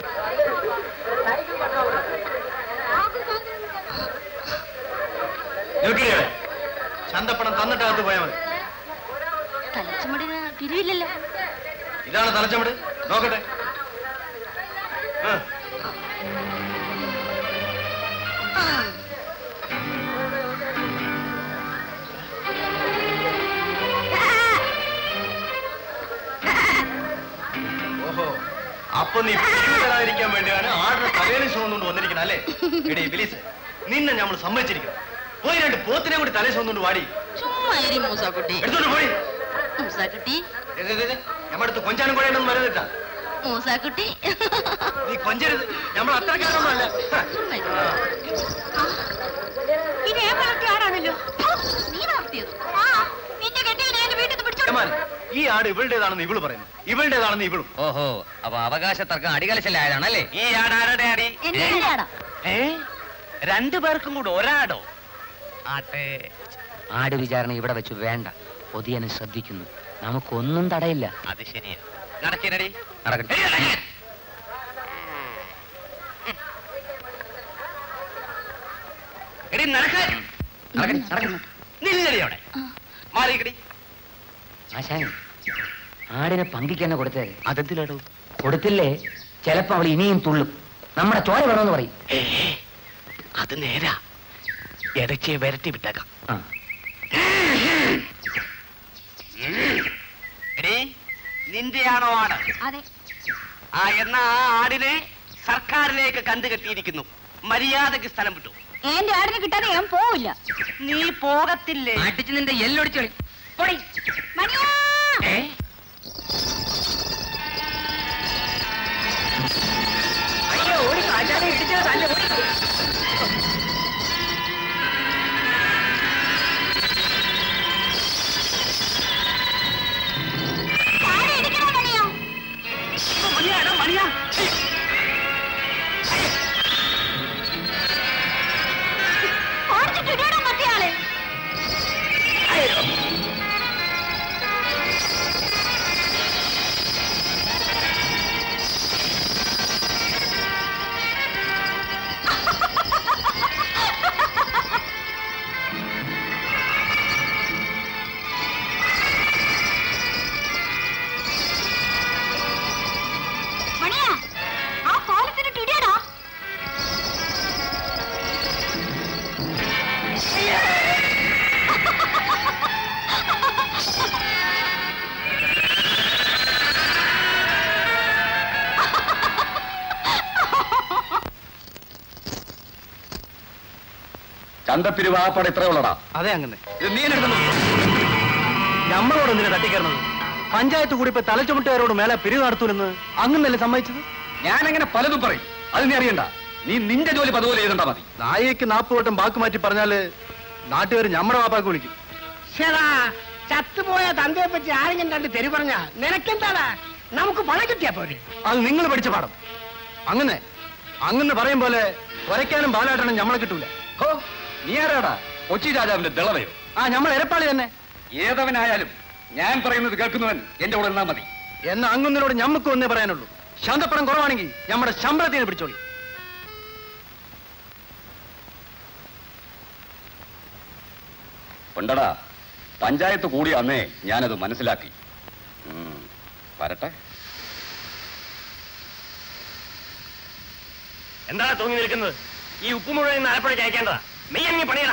നിൽക്കുകയാണ് ചന്തപ്പണം തന്നിട്ടകത്ത് പോയാൽ മതി തലച്ചുമടിന് പിരിവില്ലല്ലോ ഇതാണ് തലച്ചമട് നോക്കട്ടെ ആ. ഓഹോ അപ്പൊ നീ പിരിവ് തരാതിരിക്കാൻ വേണ്ടിയാണ് ആടിനെ തലയിൽ ചുമന്നുകൊണ്ട് വന്നിരിക്കുന്നത് അല്ലേ എടീ ബിലീസ് നിന്നെ നമ്മൾ സമ്മതിച്ചിരിക്കണം പോയി രണ്ട് പോത്തിനെ കൂടി തലയിൽ ചുമന്നുകൊണ്ട് വാടി ചുമ്മാ എരി മൂസാക്കുട്ടി എടുത്തോണ്ട് പോയി മൂസാക്കുട്ടി നമ്മുടെ അടുത്ത് കൊഞ്ചാനും കൂടെ ഉണ്ടെന്ന് വരുന്നിട്ടാ മൂസാക്കുട്ടി നീ കൊഞ്ചരുത് നമ്മൾ അത്രക്കാരൊന്നുമല്ല ഇത് ഏ വളർത്തിയ ആടാണല്ലോ നീ വളർത്തിയത് ആ നിന്റെ കെട്ടിയവനെ എന്റെ വീട്ടിൽ നിന്ന് പിടിച്ചോണ്ട് ഏമാൻ, ഈ ആട് ഇവളുടേതാണെന്ന് ഇവള് പറയുന്നു ഇവളുടേതാണെന്ന് ഇവളും ഓഹോ അപ്പൊ അവകാശ തർക്കം അടികലശലായതാണല്ലേ ഈ ആട് ആരുടെ അടി എന്റെ ആടാ ഏ രണ്ടു പേർക്കും കൂടെ ഒരാടോ ആട്ടെ ആട് വിചാരണ ഇവിടെ വെച്ച് വേണ്ട പൊതിയനെ ശ്രദ്ധിക്കുന്നു നമുക്കൊന്നും തടയില്ല അത് ശരിയാ നടക്കിനടി നടക്കട്ടെ എടി നടക്കാൻ നില്ലടി അവിടെ മാറിക്കടി ആശാൻ ആടിനെ പങ്കിക്ക് തന്നെ കൊടുത്തേ അതെന്തിലാടോ കൊടുത്തില്ലേ ചിലപ്പോ അവൾ ഇനിയും തുള്ളും നമ്മുടെ ചോര വേണമെന്ന് പറയും അത് നേരാ ഇടയ്ക്ക് വരട്ടി വിട്ടേക്കാം ആ. എടി നിന്റെയാണോ ആട് അതെ ആ എന്നാ ആ ആടിനെ സർക്കാരിലേക്ക് കണ്ടുകെട്ടിയിരിക്കുന്നു മര്യാദക്ക് സ്ഥലം വിട്ടു എന്റെ ആടിനെ കിട്ടാതെ ഞാൻ പോവില്ല നീ പോകത്തില്ലേ അടിച്ച് നിന്റെ എല്ലൊടിച്ചു കളി പൊടി മണിയാ അയ്യോ ഓടി ആശാനെ ഇടിച്ചത് തല്ല ഓടി താഴെ ഇടിക്കണോ മണിയാ മണിയാടാ മണിയാ ഓടിച്ചിട്ടിടണം മറ്റേയാളെ മണിയാ ആ കോലത്തിന് ടിടിയടാ ചന്തപ്പിരിവ് ആപ്പാട് ഇത്ര ഉള്ളടാ അതെ അങ്ങനെ ഇത് നീ എന്നെ നമ്മളോട് എന്തിനാ തട്ടിക്കയറുന്നത് പഞ്ചായത്ത് കൂടി ഇപ്പൊ തലച്ചുമട്ടുകാരോട് മേലെ പിരിവ് നടത്തൂലെന്ന് അങ്ങനല്ലേ സമ്മതിച്ചത് ഞാൻ അങ്ങനെ പലതും പറയും അത് നീ അറിയണ്ട നീ നിന്റെ ജോലി ഇപ്പൊ അതുപോലെ ചെയ്തണ്ടാ മതി നായിക്ക് നാപ്പ് വട്ടം ബാക്ക് മാറ്റി പറഞ്ഞാല് നാട്ടുകാർ നമ്മുടെ വാപ്പാക്ക് വിളിക്കും ശരാ ചത്തുപോയ തന്തയെ പറ്റി ആരെങ്കിലും രണ്ട് തെരു പറഞ്ഞ നിനക്കെന്താടാ നമുക്ക് പണം കിട്ടിയാ പോരെ അത് നിങ്ങൾ പഠിച്ച പാഠം അങ്ങനെ അങ്ങനെ പറയും പോലെ ഒരയ്ക്കാനും പാലാട്ടണം നമ്മളെ കിട്ടൂല ഹോ നീ ആരാടാ കൊച്ചി രാജാവിന്റെ ദളവയോ ആ നമ്മൾ എരപ്പാളി തന്നെ ഏതവനായാലും ഞാൻ പറയുന്നത് കേൾക്കുന്നവൻ എന്റെ കൂടെ നിന്നാ മതി എന്നാ അങ്ങൊന്നിനോട് ഞമ്മക്ക് ഒന്നേ പറയാനുള്ളൂ ശാന്തപ്പണം കുറവാണെങ്കിൽ നമ്മുടെ ശമ്പളത്തിന് പിടിച്ചോളി ഉണ്ടടാ പഞ്ചായത്ത് കൂടി അന്നേ ഞാനത് മനസ്സിലാക്കി ഉം, വരട്ടെ എന്താണ് തൂങ്ങി നിൽക്കുന്നത് ഈ ഉപ്പ് മുഴുവൻ ആലപ്പുഴയ്ക്ക് അയക്കേണ്ടതാ മെയ്യങ്ങി പണിയടാ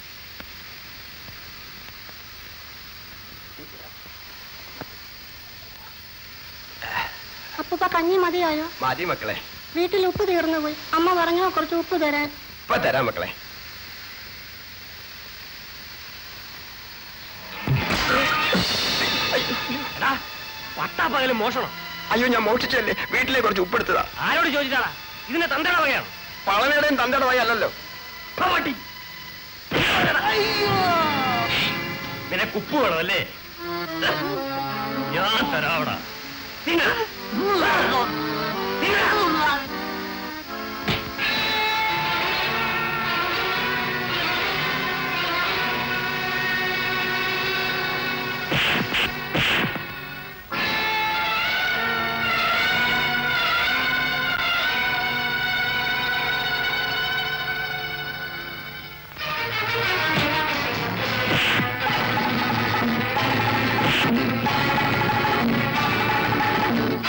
അപ്പൂപ്പ കഞ്ഞി മതിയായോ മതി മക്കളെ വീട്ടിൽ ഉപ്പ് തീർന്നു പോയി അമ്മ പറഞ്ഞോ കുറച്ച് ഉപ്പ് തരാൻ ഇപ്പൊ തരാം മക്കളെ എടാ പട്ടാപ്പകലും മോഷണം അയ്യോ ഞാൻ മോഷിച്ചല്ലേ വീട്ടിലെ കുറച്ച് ഉപ്പെടുത്തതാ ആരോട് ചോദിച്ചാടാ ഇതിന്റെ തന്തയുടെ വകയാണ് പളവയുടെയും തന്തയുടെ വഴി അല്ലല്ലോ പട്ടി നിനക്ക് ഉപ്പ് വേണം അല്ലേ ഞാൻ തരാവടാ തിന്ന. തിന്ന. ആ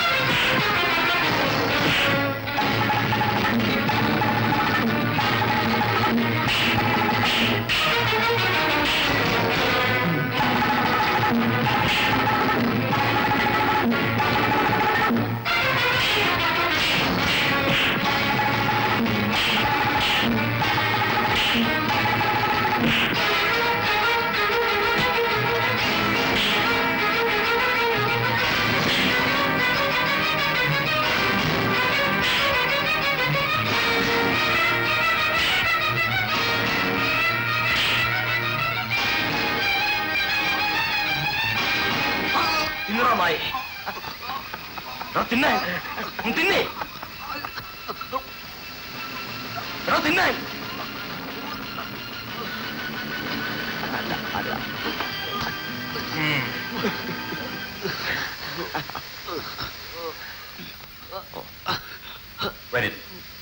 നന്നായി എടാ, തിന്നാൻ ഉം, തിന്നേ എടാ, തിന്നാൻ അല്ല അല്ല ഉം. വരും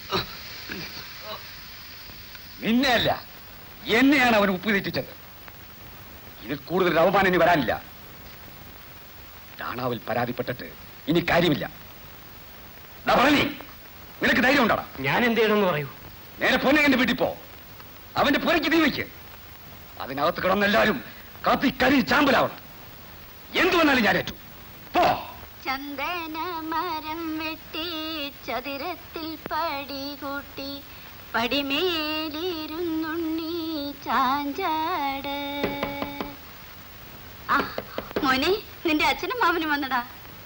നിന്നെയല്ല എന്നെയാണ് അവൻ ഉപ്പ് തെറ്റിച്ചത് ഇതിൽ കൂടുതൽ ഒരു അവമാനം ഇനി വരാനില്ല രാണാവിൽ പരാതിപ്പെട്ടിട്ട് ഇനി കാര്യമില്ല ദാ പറഞ്ഞേ നിനക്ക് ധൈര്യം ഉണ്ടാടാ ഞാൻ എന്ത് ചെയ്യണമെന്ന് പറയൂ നേരെ പൊന്നകന്റെ വീട്ടിൽ പോ അവന്റെ പുരയ്ക്ക് തീ വയ്ക്ക് അതിനകത്ത് കിടന്നെല്ലാരും കാത്തി കരി ചാമ്പലാവണം എന്തു വന്നാലും ഞാൻ ഏറ്റു പോ ചന്ദന മരം വെട്ടി ചതുരത്തിൽ പടി കൂട്ടി പടിമേലിരുന്നുണ്ണി ചാഞ്ചാട് ആ മോനെ നിന്റെ അച്ഛനും മാമനും വന്നടാ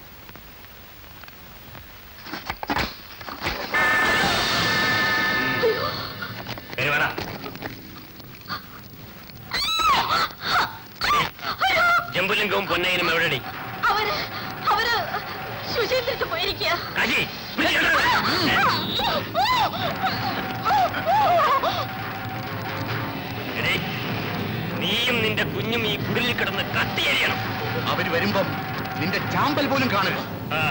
കയറി വേണ ജമ്പുലിംഗവും പൊന്നയിനും എവിടെടി അവര് അവര് ശുചീന്ദ്രത്ത് പോയിരിക്കുക കാശി എടേ, നീയും നിന്റെ കുഞ്ഞും ഈ കുടിലിൽ കിടന്ന് കത്തിയരിയണം അവര് വരുമ്പം നിന്റെ ചാമ്പൽ പോലും കാണരുത് ആ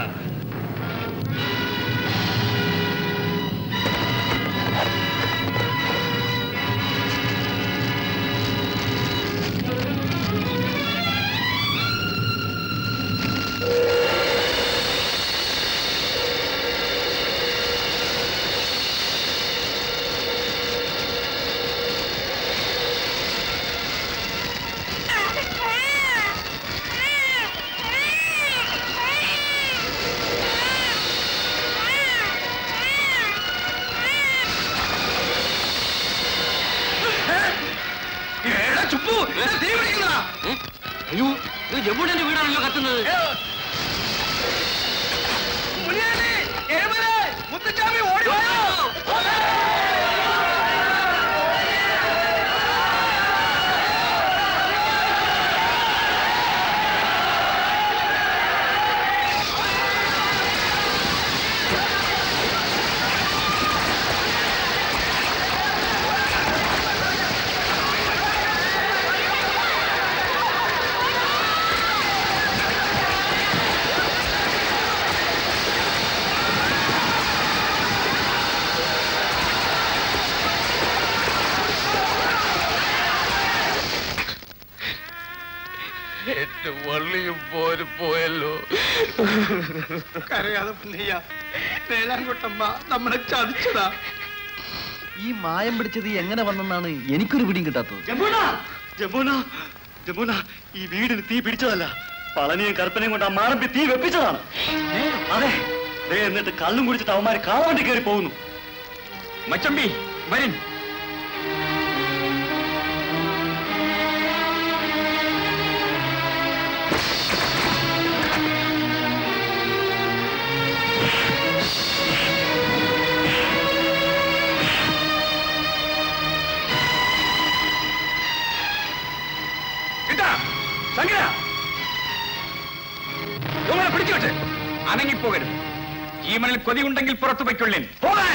അയ്യോ ഇത് ജമ്പുടന്റെ വീടാണല്ലോ കത്തുന്നത് മുത്തച്ചാമി ഓടി എന്റെ വള്ളിയും പോരും പോയല്ലോ കരയാതെ പുന്നയ്യ വേലാൻകുട്ടമ്മ നമ്മളെ ചതിച്ചതാ ഈ മായം പിടിച്ചത് എങ്ങനെ വന്നെന്നാണ് എനിക്കൊരു പിടിയും കിട്ടാത്തത് ജമുന ജമുന ജമുന ഈ വീടിന് തീ പിടിച്ചതല്ല പളനിയും കൽപ്പനയും കൊണ്ട് ആ മാറമ്പി തീ വെപ്പിച്ചതാണ് ഏ, അതെ ദേ എന്നിട്ട് കള്ളും കുടിച്ചിട്ട് അവന്മാര് കാവാണ്ടി കയറി പോകുന്നു മച്ചമ്പി വരും സംഗീത ഇവങ്ങളെ പിടിച്ചുവിട്ട് അനങ്ങിപ്പോകരുത് ജീവനിൽ കൊതിയുണ്ടെങ്കിൽ പുറത്തു വയ്ക്കൊള്ളിൻ പോകാൻ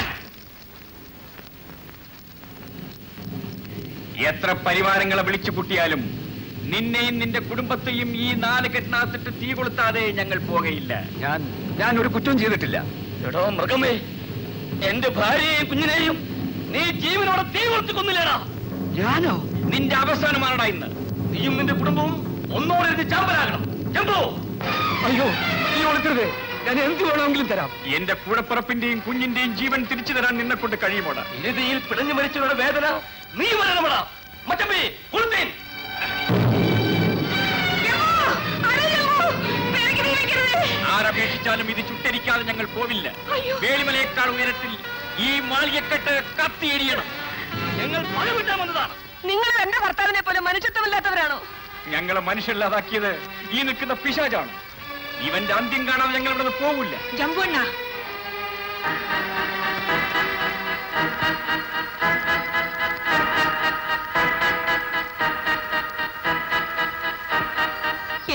എത്ര പരിവാരങ്ങളെ വിളിച്ചു കൂട്ടിയാലും നിന്നെയും നിന്റെ കുടുംബത്തെയും ഈ നാല് കെട്ടിനകത്തിട്ട് തീ കൊളുത്താതെ ഞങ്ങൾ പോകയില്ല ഞാൻ ഞാൻ ഒരു കുറ്റവും ചെയ്തിട്ടില്ല എടോ മൃഗമേ എന്റെ ഭാര്യയെയും കുഞ്ഞിനെയും നീ ജീവനോടെ തീ കൊടുത്ത് കൊന്നില്ലേടാ ഞാനോ നിന്റെ അവസാനമാണടാ ഇന്ന് നീയും നിന്റെ കുടുംബവും ഒന്നോടെ ഇരുന്ന് ചാമ്പലാകണം ചെമ്പോ അയ്യോ നീ ഒളിക്കരുത് ഞാൻ എന്ത് വേണമെങ്കിലും തരാം എന്റെ കൂടപ്പുറപ്പിന്റെയും കുഞ്ഞിന്റെയും ജീവൻ തിരിച്ചു തരാൻ നിന്നെ കൊണ്ട് കഴിയുമോടാ ഇരുതിയിൽ പിടഞ്ഞു മരിച്ചവരുടെ വേദന നീ വരണമടാ മറ്റമ്പി കുളുത്തേൻ ആരപേക്ഷിച്ചാലും ഇത് ചുട്ടരിക്കാതെ ഞങ്ങൾ പോവില്ല വേളിമലയേക്കാൾ ഉയരത്തിൽ ഈ മാളികക്കെട്ട് കത്തിയെരിയണം ഞങ്ങൾ പഴ വിട്ടാൻ വന്നതാണ് നിങ്ങൾ എന്റെ ഭർത്താവിനെ പോലെ മനുഷ്യത്വമില്ലാത്തവരാണോ ഞങ്ങളെ മനുഷ്യരില്ലാതാക്കിയത് ഈ നിൽക്കുന്ന പിശാചാണ് ഇവന്റെ അന്ത്യം കാണാതെ ഞങ്ങൾ ഇവിടെ പോവില്ല ജമ്പുണ്ണ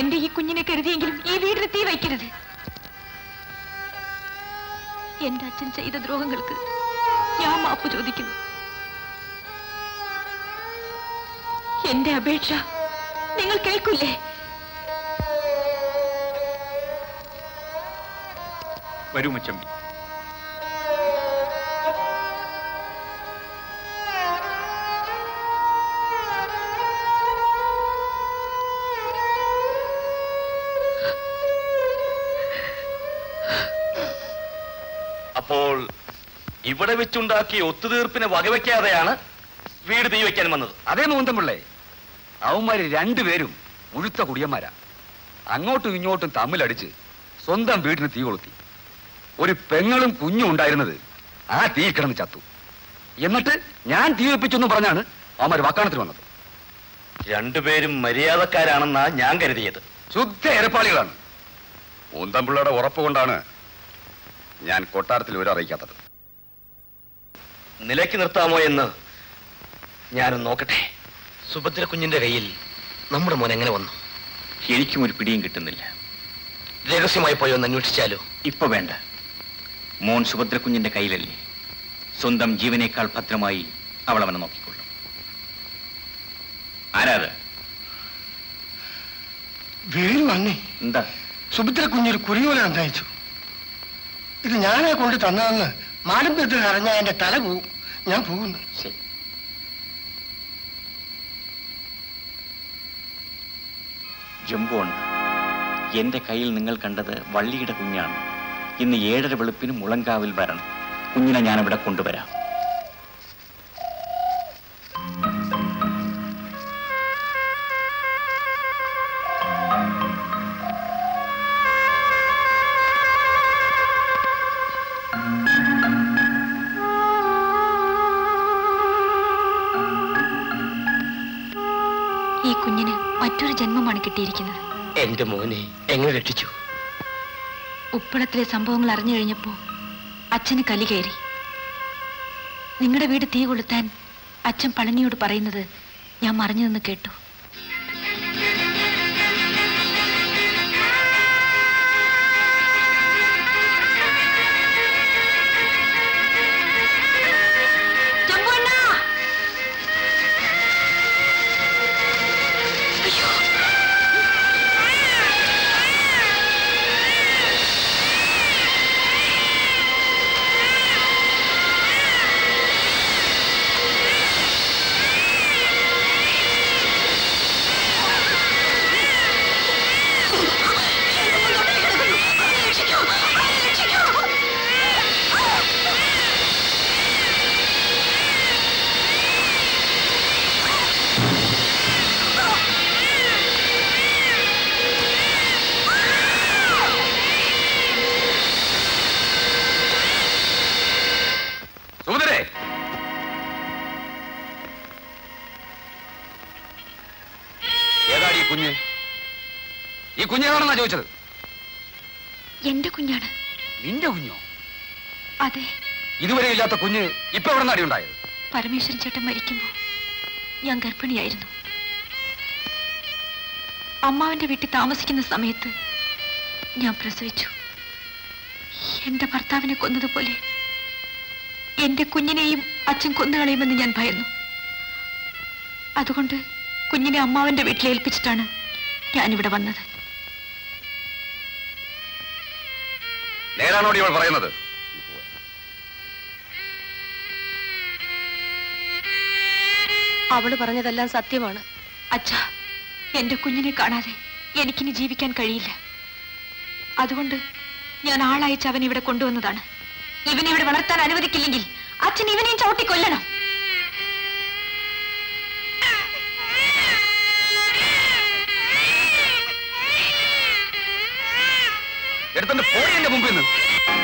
എന്റെ ഈ കുഞ്ഞിനെ കരുതിയെങ്കിലും ഈ വീടിന് തീ വയ്ക്കരുത് എന്റെ അച്ഛൻ ചെയ്ത ദ്രോഹങ്ങൾക്ക് ഞാൻ മാപ്പ് ചോദിക്കുന്നു എന്റെ അപേക്ഷ നിങ്ങൾ കേൾക്കില്ലേ വരൂ മുച്ചമ്പി അപ്പോൾ ഇവിടെ വെച്ചുണ്ടാക്കിയ ഒത്തുതീർപ്പിനെ വകവെക്കാതെയാണ് വീട് തീ വെക്കാൻ വന്നത് അതേ മൂന്തമ്പിള്ളേ അവന്മാര് രണ്ടുപേരും ഉഴുത്ത കുടിയന്മാരാ അങ്ങോട്ടും ഇങ്ങോട്ടും തമ്മിലടിച്ച് സ്വന്തം വീടിന് തീ കൊളുത്തി ഒരു പെങ്ങളും കുഞ്ഞും ഉണ്ടായിരുന്നത് ആ തീ കിടന്ന് ചത്തു എന്നിട്ട് ഞാൻ തീ വെപ്പിച്ചെന്ന് പറഞ്ഞാണ് അവന്മാര് വക്കാണത്തിന് വന്നത് രണ്ടുപേരും മര്യാദക്കാരാണെന്നാ ഞാൻ കരുതിയത് ശുദ്ധ ഏർപ്പാളികളാണ് മൂന്തമ്പിള്ളയുടെ ഉറപ്പ് കൊണ്ടാണ് ഞാൻ കൊട്ടാരത്തിൽ ഒരു അറിയിക്കാത്തത് നിലയ്ക്ക് നിർത്താമോ എന്ന് ഞാനൊന്ന് നോക്കട്ടെ സുഭദ്ര കുഞ്ഞിന്റെ കയ്യിൽ നമ്മുടെ മോൻ എങ്ങനെ വന്നു എനിക്കും ഒരു പിടിയും കിട്ടുന്നില്ല രഹസ്യമായി പോയോ എന്ന് അന്വേഷിച്ചാലോ ഇപ്പൊ വേണ്ട മോൻ സുഭദ്രക്കുഞ്ഞിന്റെ കയ്യിലല്ലേ സ്വന്തം ജീവനേക്കാൾ ഭദ്രമായി അവൾ അവനെ നോക്കിക്കൊള്ളും ആരാത് വേലു അന്നേ എന്താ സുഭദ്ര കുഞ്ഞൊരു കുറിയോല അന്തയച്ചു ഇത് ഞാനാ കൊണ്ട് തന്നതെന്ന് മാലമ്പെടുത്ത് അറിഞ്ഞാൽ എന്റെ തല പോവും ഞാൻ പോകുന്നു ജംബോൺ എന്റെ കയ്യിൽ നിങ്ങൾ കണ്ടത് വള്ളിയുടെ കുഞ്ഞാണ് ഇന്ന് ഏഴര വെളുപ്പിന് മുളങ്കാവിൽ വരണം കുഞ്ഞിനെ ഞാൻ ഇവിടെ കൊണ്ടുവരാം ഈ കുഞ്ഞിന് മറ്റൊരു ജന്മമാണ് കിട്ടിയിരിക്കുന്നത് എന്റെ മോനെ എങ്ങനെ രക്ഷിച്ചു ഉപ്പളത്തിലെ സംഭവങ്ങൾ അറിഞ്ഞു കഴിഞ്ഞപ്പോ അച്ഛന് കലി കയറി നിങ്ങളുടെ വീട് തീ കൊളുത്താൻ അച്ഛൻ പളനിയോട് പറയുന്നത് ഞാൻ മറിഞ്ഞു നിന്ന് കേട്ടു സുഭദ്രേ ഏതാടി ഈ കുഞ്ഞ് ഈ കുഞ്ഞേതാണെന്നാ ചോദിച്ചത് എന്റെ കുഞ്ഞാണ് നിന്റെ കുഞ്ഞോ അതെ ഇതുവരെ ഇല്ലാത്ത കുഞ്ഞ് ഇപ്പൊ എവിടെ നിന്നാടി ഉണ്ടായത് പരമേശ്വരൻ ചേട്ടൻ മരിക്കുമ്പോ ഞാൻ ഗർഭിണിയായിരുന്നു അമ്മാവന്റെ വീട്ടിൽ താമസിക്കുന്ന സമയത്ത് ഞാൻ പ്രസവിച്ചു എന്റെ ഭർത്താവിനെ കൊന്നതുപോലെ എന്റെ കുഞ്ഞിനെയും അച്ഛൻ കൊന്നുകളയുമെന്ന് ഞാൻ ഭയന്നു അതുകൊണ്ട് കുഞ്ഞിനെ അമ്മാവന്റെ വീട്ടിൽ ഏൽപ്പിച്ചിട്ടാണ് ഞാനിവിടെ വന്നത് നേരാണോടി ഇവൾ പറയുന്നത് അവള് പറഞ്ഞതെല്ലാം സത്യമാണ് അച്ഛാ എന്റെ കുഞ്ഞിനെ കാണാതെ എനിക്കിനി ജീവിക്കാൻ കഴിയില്ല അതുകൊണ്ട് ഞാൻ ആളയച്ച് അവൻ ഇവിടെ കൊണ്ടുവന്നതാണ് ഇവനെ ഇവിടെ വളർത്താൻ അനുവദിക്കില്ലെങ്കിൽ അച്ഛൻ ഇവനെയും ചവിട്ടി കൊല്ലണം എടുത്തോണ്ട് പോയി എന്റെ മുമ്പിൽ നിന്ന്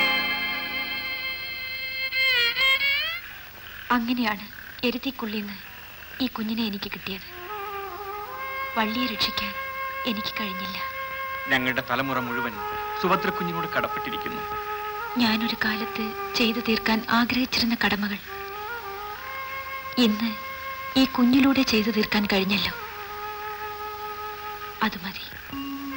അങ്ങനെയാണ് എരുത്തിക്കുള്ളിന്ന് ഈ കുഞ്ഞിനെ എനിക്ക് കിട്ടിയത് വള്ളിയെ രക്ഷിക്കാൻ എനിക്ക് കഴിഞ്ഞില്ല ഞങ്ങളുടെ തലമുറ മുഴുവൻ സുഭദ്രക്കുഞ്ഞിനോട് കടപ്പെട്ടിരിക്കുന്നു ഞാനൊരു കാലത്ത് ചെയ്തു തീർക്കാൻ ആഗ്രഹിച്ചിരുന്ന കടമകൾ ഇന്ന് ഈ കുഞ്ഞിലൂടെ ചെയ്തു തീർക്കാൻ കഴിഞ്ഞല്ലോ അത് മതി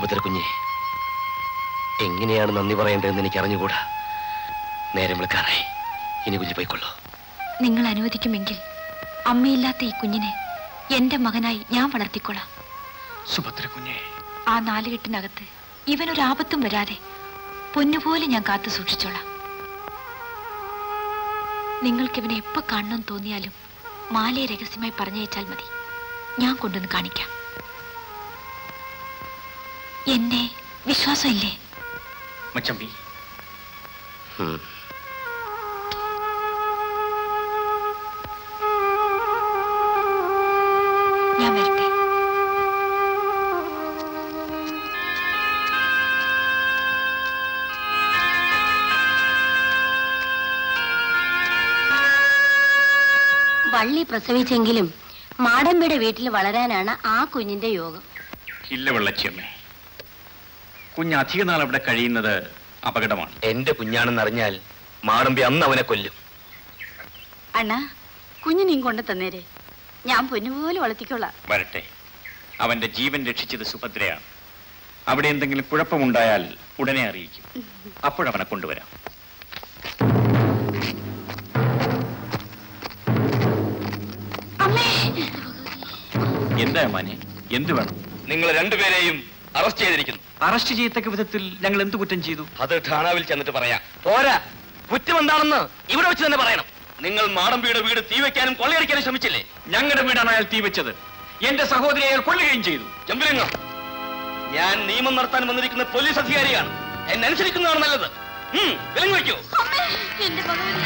സുഭദ്ര കുഞ്ഞെ എങ്ങനെയാണ് നന്ദി പറയേണ്ടതെന്ന് എനിക്ക് അറിഞ്ഞുകൂടാ നേരം വിളിക്കാറായി ഇനി കുഞ്ഞു പോയിക്കൊള്ളൂ നിങ്ങൾ അനുവദിക്കുമെങ്കിൽ അമ്മയില്ലാത്ത ഈ കുഞ്ഞിനെ എന്റെ മകനായി ഞാൻ വളർത്തിക്കൊള്ളാം സുഭദ്ര കുഞ്ഞെ ആ നാലുകെട്ടിനകത്ത് ഇവനൊരു ആപത്തും വരാതെ പൊന്നുപോലെ ഞാൻ കാത്തു സൂക്ഷിച്ചോളാം നിങ്ങൾക്ക് ഇവനെ എപ്പോ കാണണമെന്ന് തോന്നിയാലും മാലയെ രഹസ്യമായി പറഞ്ഞയച്ചാൽ മതി ഞാൻ കൊണ്ടുവന്ന് കാണിക്കാം എന്നെ വിശ്വാസമില്ലേ മച്ചമ്പി ഞാൻ വരട്ടെ വള്ളി പ്രസവിച്ചെങ്കിലും മാടമ്പിയുടെ വീട്ടിൽ വളരാനാണ് ആ കുഞ്ഞിന്റെ യോഗം ഇല്ല വെള്ളച്ചിയമ്മേ കുഞ്ഞ് അധിക നാൾ അവിടെ കഴിയുന്നത് അപകടമാണ് എന്റെ കുഞ്ഞാണെന്ന് അറിഞ്ഞാൽ മാടമ്പി അന്ന് അവനെ കൊല്ലും അണ്ണാ കുഞ്ഞിനെയും കൊണ്ട് തന്നേരെ ഞാൻ പൊന്നുപോലെ വളർത്തിക്കോളാം വരട്ടെ അവന്റെ ജീവൻ രക്ഷിച്ചത് സുഭദ്രയാണ് അവിടെ എന്തെങ്കിലും കുഴപ്പമുണ്ടായാൽ ഉടനെ അറിയിക്കും അപ്പോഴവനെ കൊണ്ടുവരാം എന്താ മാനെ എന്ത് വേണം നിങ്ങൾ രണ്ടുപേരെയും അറസ്റ്റ് ചെയ്തിരിക്കുന്നു അറസ്റ്റ് ചെയ്യത്തക്ക വിധത്തിൽ ഞങ്ങൾ എന്ത് കുറ്റം ചെയ്തു അത് ഠാണാവിൽ ചെന്നിട്ട് പറയാം പോരാ കുറ്റം എന്താണെന്ന് ഇവിടെ വെച്ച് തന്നെ പറയണം നിങ്ങൾ മാടമ്പിയുടെ വീട് തീ വെക്കാനും കൊള്ളയടിക്കാനും ശ്രമിച്ചില്ലേ ഞങ്ങളുടെ വീടാണ് അയാൾ തീ വെച്ചത് എന്റെ സഹോദരിയെ അയാൾ കൊല്ലുകയും ചെയ്തു ജമ്പലിംഗം ഞാൻ നിയമം നടത്താൻ വന്നിരിക്കുന്ന പോലീസ് അധികാരിയാണ് എന്നെ അനുസരിക്കുന്നതാണ് നല്ലത് ഉം, വിലങ്ങ് വയ്ക്കൂ എന്റെ ഭഗവതി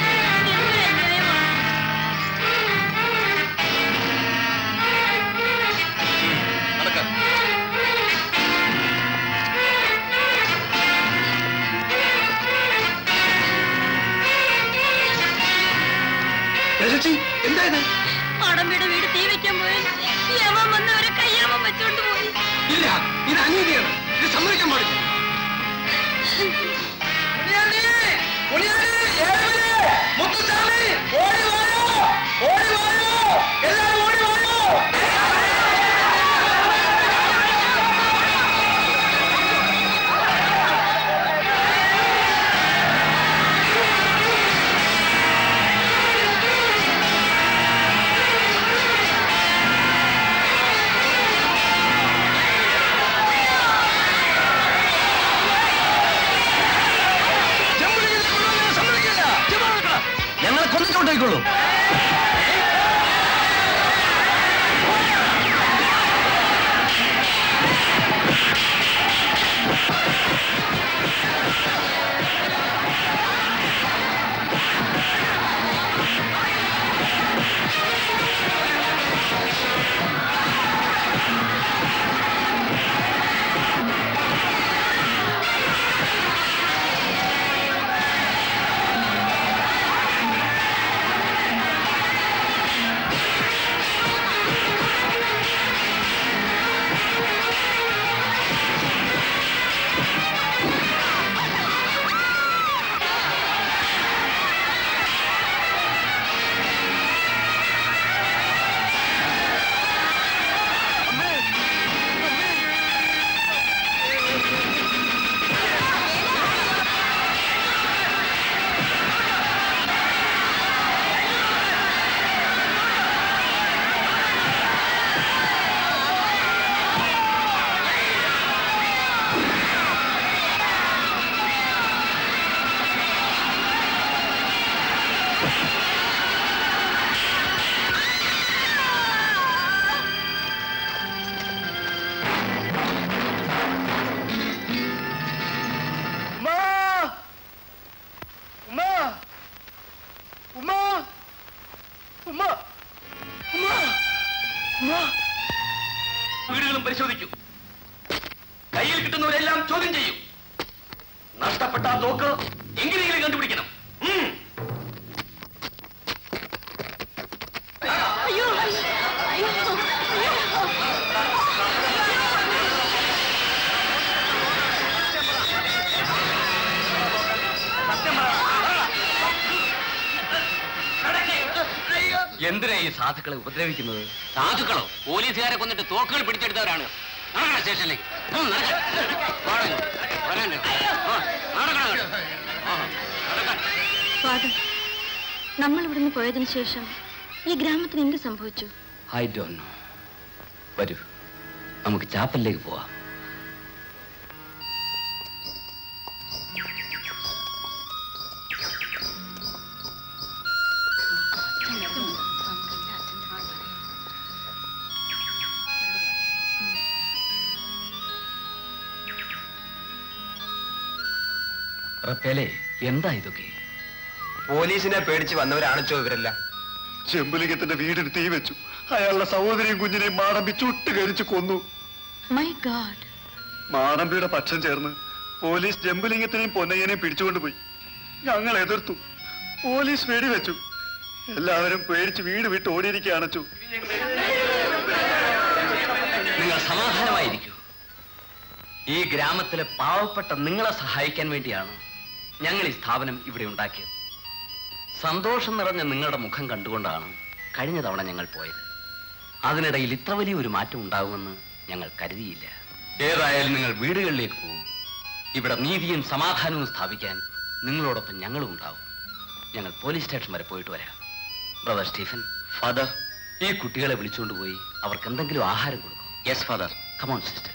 നടക്ക എന്തായത് മാടമ്പിയുടെ വീട് തീ വെക്കാൻ പോയാൽ യമൻ വന്നവരെ കയ്യാമം വെച്ചോണ്ട് പോയി ഇല്ല ഇത് അനീതിയാണ് ഇത് സമ്മതിക്കാൻ പാടില്ല ഞങ്ങളെ കൊന്നിട്ടുണ്ടായിക്കോളൂ വീടുകളും പരിശോധിക്കൂ കയ്യിൽ കിട്ടുന്നവരെല്ലാം ചോദ്യം ചെയ്യും നഷ്ടപ്പെട്ട ആ തോക്ക് എങ്ങനെയെങ്കിലും കണ്ടുപിടിക്കണം ഉം. അയ്യോ അയ്യോ എന്തിനാ ഈ സാധുക്കളെ ഉപദ്രവിക്കുന്നത് സാധുക്കളോ പോലീസുകാരെ കൊന്നിട്ട് തോക്കുകൾ പിടിച്ചെടുത്തവരാണ് ആ സ്റ്റേഷനിലേക്ക് ഫാദർ നമ്മൾ ഇവിടുന്ന് പോയതിനു ശേഷം ഈ ഗ്രാമത്തിന് എന്ത് സംഭവിച്ചു ഐ ഡോണ്ട് നോ വരൂ നമുക്ക് ചാപ്പലിലേക്ക് പോവാം റപ്പേലെ എന്താ ഇതൊക്കെ പോലീസിനെ പേടിച്ച് വന്നവരാണിച്ചോ ഇവരെല്ലാം ചെമ്പുലിംഗത്തിന്റെ വീടിന് തീ വെച്ചു അയാളുടെ സഹോദരിയും കുഞ്ഞിനെയും മാടമ്പി ചുട്ട് കരിച്ചു കൊന്നു മൈ ഗാഡ് മാടമ്പിയുടെ പക്ഷം ചേർന്ന് പോലീസ് ജമ്പുലിംഗത്തിനെയും പൊന്നയ്യനെയും പിടിച്ചുകൊണ്ടുപോയി ഞങ്ങൾ എതിർത്തു പോലീസ് വെടിവെച്ചു എല്ലാവരും പേടിച്ച് വീട് വിട്ട് ഓടിയിരിക്കുകയാണ് അച്ചു നിങ്ങൾ സമാധാനമായിരിക്കൂ ഈ ഗ്രാമത്തിലെ പാവപ്പെട്ട നിങ്ങളെ സഹായിക്കാൻ വേണ്ടിയാണ് ഞങ്ങൾ ഈ സ്ഥാപനം ഇവിടെ ഉണ്ടാക്കിയത് സന്തോഷം നിറഞ്ഞ നിങ്ങളുടെ മുഖം കണ്ടുകൊണ്ടാണ് കഴിഞ്ഞ തവണ ഞങ്ങൾ പോയത് അതിനിടയിൽ ഇത്ര വലിയ ഒരു മാറ്റം ഉണ്ടാകുമെന്ന് ഞങ്ങൾ കരുതിയില്ല ഏതായാലും നിങ്ങൾ വീടുകളിലേക്ക് പോകും ഇവിടെ നീതിയും സമാധാനവും സ്ഥാപിക്കാൻ നിങ്ങളോടൊപ്പം ഞങ്ങളും ഉണ്ടാവും ഞങ്ങൾ പോലീസ് സ്റ്റേഷൻ വരെ പോയിട്ട് വരാം ബ്രദർ സ്റ്റീഫൻ ഫാദർ ഈ കുട്ടികളെ വിളിച്ചുകൊണ്ട് പോയി അവർക്ക് എന്തെങ്കിലും ആഹാരം കൊടുക്കും yes father come on sister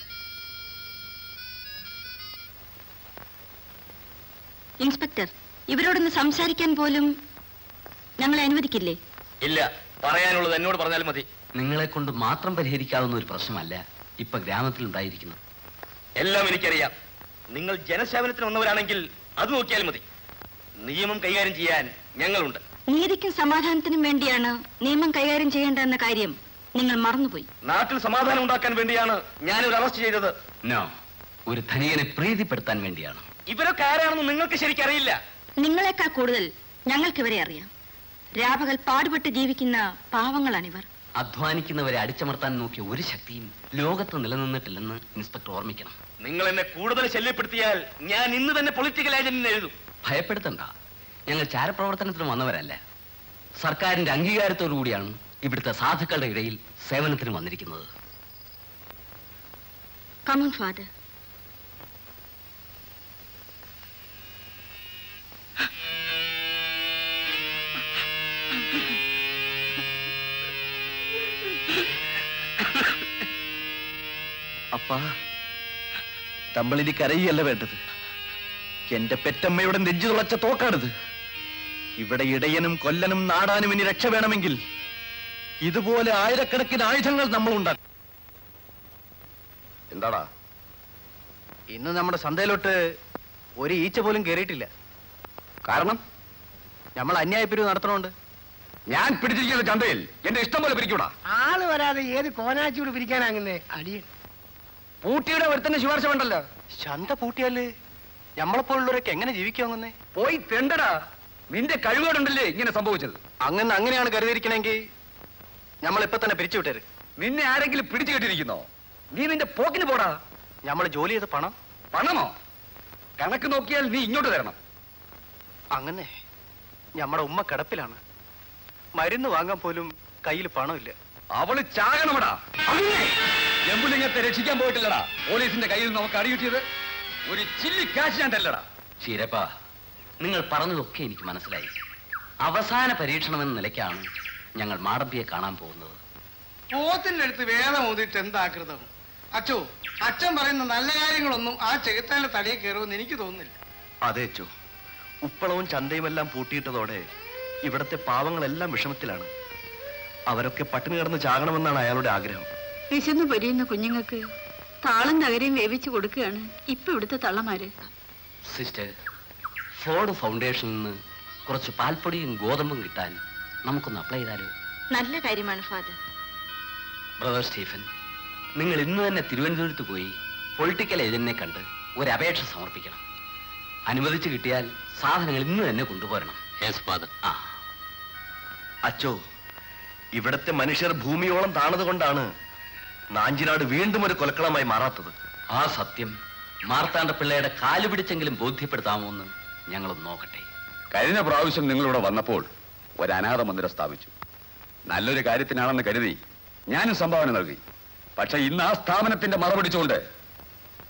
inspector ഇവരോടൊന്ന് സംസാരിക്കാൻ പോലും ഞങ്ങളെ അനുവദിക്കില്ലേ ഇല്ല പറയാനുള്ളത് എന്നോട് പറഞ്ഞാലും മതി നിങ്ങളെ കൊണ്ട് മാത്രം പരിഹരിക്കാവുന്ന ഒരു പ്രശ്നമല്ല ഇപ്പൊ ഗ്രാമത്തിൽ ഉണ്ടായിരിക്കുന്നത് എല്ലാം എനിക്കറിയാം നിങ്ങൾ ജനസേവനത്തിന് വന്നവരാണെങ്കിൽ അത് നോക്കിയാൽ മതി നിയമം കൈകാര്യം ചെയ്യാൻ ഞങ്ങളുണ്ട് നീതിക്കും സമാധാനത്തിനും വേണ്ടിയാണ് നിയമം കൈകാര്യം ചെയ്യേണ്ടതെന്ന കാര്യം നിങ്ങൾ മറന്നുപോയി നാട്ടിൽ സമാധാനം ഉണ്ടാക്കാൻ വേണ്ടിയാണ് ഞാൻ ഒരു അറസ്റ്റ് ചെയ്തത് നോ ഒരു ധനികനെ പ്രീതിപ്പെടുത്താൻ വേണ്ടിയാണ് ഇവരൊക്കെ ആരാണെന്ന് നിങ്ങൾക്ക് ശരിക്കറിയില്ല നിങ്ങളെക്കാൾ കൂടുതൽ ഞങ്ങൾക്ക് ഇവരെ അറിയാം രാപകൽ പാടുപെട്ട് ജീവിക്കുന്ന പാവങ്ങളാണിവർ അധ്വാനിക്കുന്നവരെ അടിച്ചമർത്താൻ നോക്കിയ ഒരു ശക്തിയും ലോകത്ത് നിലനിന്നിട്ടില്ലെന്ന് ഇൻസ്പെക്ടർ ഓർമ്മിക്കണം നിങ്ങൾ എന്നെ കൂടുതൽ ശല്യപ്പെടുത്തിയാൽ ഞാൻ ഇന്ന് തന്നെ പൊളിറ്റിക്കൽ ഏജന്റിന് എഴുതും ഭയപ്പെടുത്തണ്ട ഞങ്ങൾ ചാരപ്രവർത്തനത്തിന് വന്നവരല്ല സർക്കാരിന്റെ അംഗീകാരത്തോടു കൂടിയാണ് ഇവിടുത്തെ സാധുക്കളുടെ ഇടയിൽ സേവനത്തിന് വന്നിരിക്കുന്നത് കമൺ ഫാദർ അപ്പാ തമ്മിലിനി കരയല്ല വേണ്ടത് എന്റെ പെറ്റമ്മയുടെ നെഞ്ചു തുളച്ച തോക്കാണിത് ഇവിടെ ഇടയനും കൊല്ലനും നാടാനും ഇനി രക്ഷ വേണമെങ്കിൽ ഇതുപോലെ ആയിരക്കണക്കിന് ആയുധങ്ങൾ നമ്മൾ ഉണ്ടാക്കും എന്താടാ ഇന്ന് നമ്മുടെ സന്തയിലോട്ട് ഒരു ഈച്ച പോലും കയറിയിട്ടില്ല കാരണം നമ്മൾ അന്യായ പിരിവ് നടത്തണോണ്ട് ഞാൻ പിടിച്ചിരിക്കുന്ന ചന്തയിൽ എന്റെ ഇഷ്ടം പോലെ പിരിക്കൂടാ ആള് വരാതെ ഏത് കോനാച്ചിയോട് പിരിക്കാനാങ്ങുന്നേ അടിയൻ പൂട്ടിയുടെ ഒരുത്തന്നെ ശുപാർശ വേണ്ടല്ലോ ചന്ത പൂട്ടിയാല് നമ്മളെപ്പോലുള്ളവരൊക്കെ എങ്ങനെ ജീവിക്കാമെന്നേ പോയി തെണ്ടടാ നിന്റെ കഴിവുകളുണ്ടല്ലേ ഇങ്ങനെ സംഭവിച്ചത് അങ്ങനെ അങ്ങനെയാണ് കരുതിയിരിക്കണമെങ്കിൽ നമ്മൾ ഇപ്പൊ തന്നെ പിരിച്ചു വിട്ടേര് നിന്നെ ആരെങ്കിലും പിടിച്ചു കെട്ടിരിക്കുന്നോ നീ നിന്റെ പോക്കിന് പോടാ നമ്മൾ ജോലി ചെയ്ത പണം പണമോ കണക്ക് നോക്കിയാൽ നീ ഇങ്ങോട്ട് തരണം അങ്ങനെ നമ്മുടെ ഉമ്മ കിടപ്പിലാണ് മരുന്ന് വാങ്ങാൻ പോലും കയ്യിൽ പണമില്ല അവള് ചാകണമടാ ജമ്പുലിംഗത്തെ രക്ഷിക്കാൻ പോയിട്ടില്ലടാ പോലീസിന്റെ കയ്യിൽ നിന്ന് നമുക്ക് അടികിട്ടിയത് ഒരു ചില്ലി കാശ് ഞാൻ തല്ലടാ ചീരപ്പ നിങ്ങൾ പറഞ്ഞതൊക്കെ എനിക്ക് മനസ്സിലായി അവസാന പരീക്ഷണം എന്ന നിലയ്ക്കാണ് ഞങ്ങൾ മാടമ്പിയെ കാണാൻ പോകുന്നത് പോത്തിന്റെ അടുത്ത് വേദം ഓതിട്ട് എന്താകൃതം അച്ചോ അച്ഛൻ പറയുന്ന നല്ല കാര്യങ്ങളൊന്നും ആ ചെകുത്താന്റെ തടിയെ കയറുമെന്ന് എനിക്ക് തോന്നുന്നില്ല അതെ അച്ചു ഉപ്പളവും ചന്തയും എല്ലാം പൂട്ടിയിട്ടതോടെ ഇവിടത്തെ പാവങ്ങളെല്ലാം വിഷമത്തിലാണ് അവരൊക്കെ പട്ടിണി കിടന്ന് ചാകണമെന്നാണ് അയാളുടെ ആഗ്രഹം വിശന്ന് പൊരിയുന്ന കുഞ്ഞുങ്ങൾക്ക് താളം തകരയും വേവിച്ചു കൊടുക്കുകയാണ് ഇപ്പൊ ഇവിടുത്തെ തള്ളമാര് സിസ്റ്റർ ഫോർഡ് ഫൗണ്ടേഷനിൽ നിന്ന് കുറച്ച് പാൽപ്പൊടിയും ഗോതമ്പും കിട്ടാൻ നമുക്കൊന്ന് അപ്ലൈ ചെയ്താലോ നല്ല കാര്യമാണ് ഫാദർ ബ്രദർ സ്റ്റീഫൻ നിങ്ങൾ ഇന്ന് തന്നെ തിരുവനന്തപുരത്ത് പോയി പൊളിറ്റിക്കൽ ഏജന്റിനെ കണ്ട് ഒരു അപേക്ഷ സമർപ്പിക്കണം അനുവദിച്ചു കിട്ടിയാൽ സാധനങ്ങൾ ഇന്ന് തന്നെ കൊണ്ടുപോരണം യെസ് ഫാദർ ആ അച്ചോ ഇവിടത്തെ മനുഷ്യർ ഭൂമിയോളം താണത് കൊണ്ടാണ് നാഞ്ചിനാട് വീണ്ടും ഒരു കൊലക്കളമായി മാറാത്തത് ആ സത്യം മാർത്താണ്ഡ പിള്ളയുടെ കാല് പിടിച്ചെങ്കിലും ബോധ്യപ്പെടുത്താമോ എന്ന് ഞങ്ങളൊന്ന് നോക്കട്ടെ കഴിഞ്ഞ പ്രാവശ്യം നിങ്ങളിവിടെ വന്നപ്പോൾ ഒരു അനാഥ മന്ദിരം സ്ഥാപിച്ചു നല്ലൊരു കാര്യത്തിനാണെന്ന് കരുതി ഞാനും സംഭാവന നൽകി പക്ഷെ ഇന്ന് ആ സ്ഥാപനത്തിന്റെ മറപിടിച്ചുകൊണ്ട്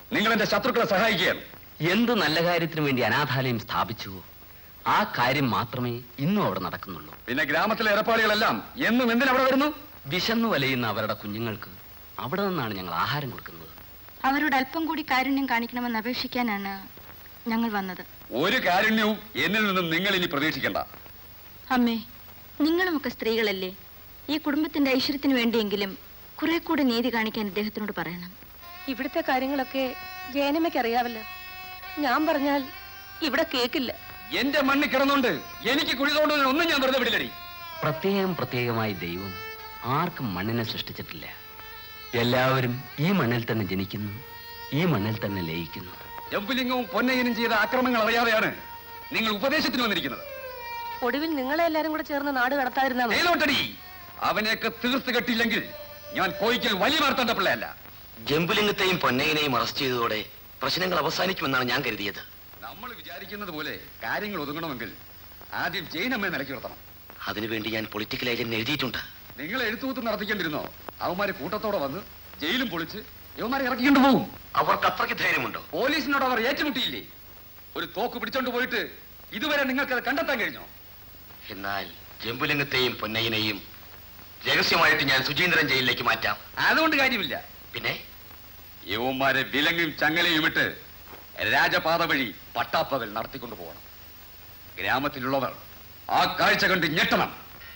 നിങ്ങൾ എന്റെ ശത്രുക്കളെ സഹായിക്കുകയാണ് എന്ത് നല്ല കാര്യത്തിന് വേണ്ടി അനാഥാലയം സ്ഥാപിച്ചുവോ ആ കാര്യം മാത്രമേ ഇന്നും അവിടെ നടക്കുന്നുള്ളൂ പിന്നെ ഗ്രാമത്തിലെ ഏർപ്പാടുകളെല്ലാം എന്നും എന്തിനവിടെ വരുന്നു വിശന്നു വലയുന്ന അവരുടെ കുഞ്ഞുങ്ങൾക്ക് അവിടെ നിന്നാണ് ഞങ്ങൾ ആഹാരം കൊടുക്കുന്നത് അവരോട് അല്പം കൂടി കാരുണ്യം കാണിക്കണമെന്ന് അപേക്ഷിക്കാനാണ് ഞങ്ങൾ വന്നത് ഒരു കാരുണ്യവും എന്നിൽ നിന്നും നിങ്ങൾ ഇനി പ്രതീക്ഷിക്കണ്ട അമ്മേ നിങ്ങളുമൊക്കെ സ്ത്രീകളല്ലേ ഈ കുടുംബത്തിന്റെ ഐശ്വര്യത്തിന് വേണ്ടിയെങ്കിലും കുറെ കൂടെ നീതി കാണിക്കാൻ ഇദ്ദേഹത്തിനോട് പറയണം ഇവിടുത്തെ കാര്യങ്ങളൊക്കെ ജയനമ്മയ്ക്ക് അറിയാവല്ലോ ഞാൻ പറഞ്ഞാൽ ഇവിടെ കേക്കില്ല എന്റെ മണ്ണിൽ കിടന്നുകൊണ്ട് എനിക്ക് കുഴി തോണ്ടുന്നതിന് ഒന്നും ഞാൻ വെറുതെ വിടില്ലടി പ്രത്യേകം പ്രത്യേകമായി ദൈവം ആർക്കും മണ്ണിനെ സൃഷ്ടിച്ചിട്ടില്ല എല്ലാവരും ഈ മണ്ണിൽ തന്നെ ജനിക്കുന്നു ഈ മണ്ണിൽ തന്നെ ലയിക്കുന്നു ജമ്പുലിംഗവും പൊന്നയ്യനും ചെയ്ത ആക്രമങ്ങൾ അറിയാതെയാണ് നിങ്ങൾ ഉപദേശത്തിന് വന്നിരിക്കുന്നത് ഒടുവിൽ നിങ്ങളെ എല്ലാരും കൂടെ ചേർന്ന് നാട് കടത്താതിരുന്നാ മതി. ഏതോട്ടടി അവനെയൊക്കെ തീർത്ത് കെട്ടിയില്ലെങ്കിൽ ഞാൻ കോയിക്കൽ വലിയ വാർത്തേണ്ട പിള്ളയല്ല ജമ്പുലിംഗത്തെയും പൊന്നയിനെയും അറസ്റ്റ് ചെയ്തതോടെ പ്രശ്നങ്ങൾ അവസാനിക്കുമെന്നാണ് ഞാൻ കരുതിയത് നമ്മൾ വിചാരിക്കുന്നത് പോലെ കാര്യങ്ങൾ ഒതുങ്ങണമെങ്കിൽ ആദ്യം ജയിനമ്മയെ നിലയ്ക്ക് നിർത്തണം അതിനുവേണ്ടി ഞാൻ പൊളിറ്റിക്കൽ ഏജന്റ് എഴുതിയിട്ടുണ്ട് നിങ്ങൾ എഴുത്തുകൂത്ത് നടത്തിക്കൊണ്ടിരുന്നോ അവന്മാര് കൂട്ടത്തോടെ വന്ന് ജയിലും പൊളിച്ച് ഇവന്മാരെ ഇറക്കിക്കൊണ്ട് പോകും അവർക്ക് അത്രയ്ക്ക് ധൈര്യമുണ്ടോ പോലീസിനോട് അവർ ഏറ്റുമുട്ടിയില്ലേ ഒരു തോക്ക് പിടിച്ചോണ്ട് പോയിട്ട് ഇതുവരെ നിങ്ങൾക്കത് കണ്ടെത്താൻ കഴിഞ്ഞോ എന്നാൽ ജമ്പുലിംഗത്തെയും പൊന്നയ്യനെയും രഹസ്യമായിട്ട് ഞാൻ സുചീന്ദ്രൻ ജയിലിലേക്ക് മാറ്റാം അതുകൊണ്ട് കാര്യമില്ല പിന്നെ യവന്മാരെ വിലങ്ങും ചങ്ങലയും ഇട്ട് രാജപാത വഴി പട്ടാപ്പകൽ നടത്തിക്കൊണ്ടു പോകണം ഗ്രാമത്തിലുള്ളവർ ആ കാഴ്ച കണ്ട് ഞെട്ടണം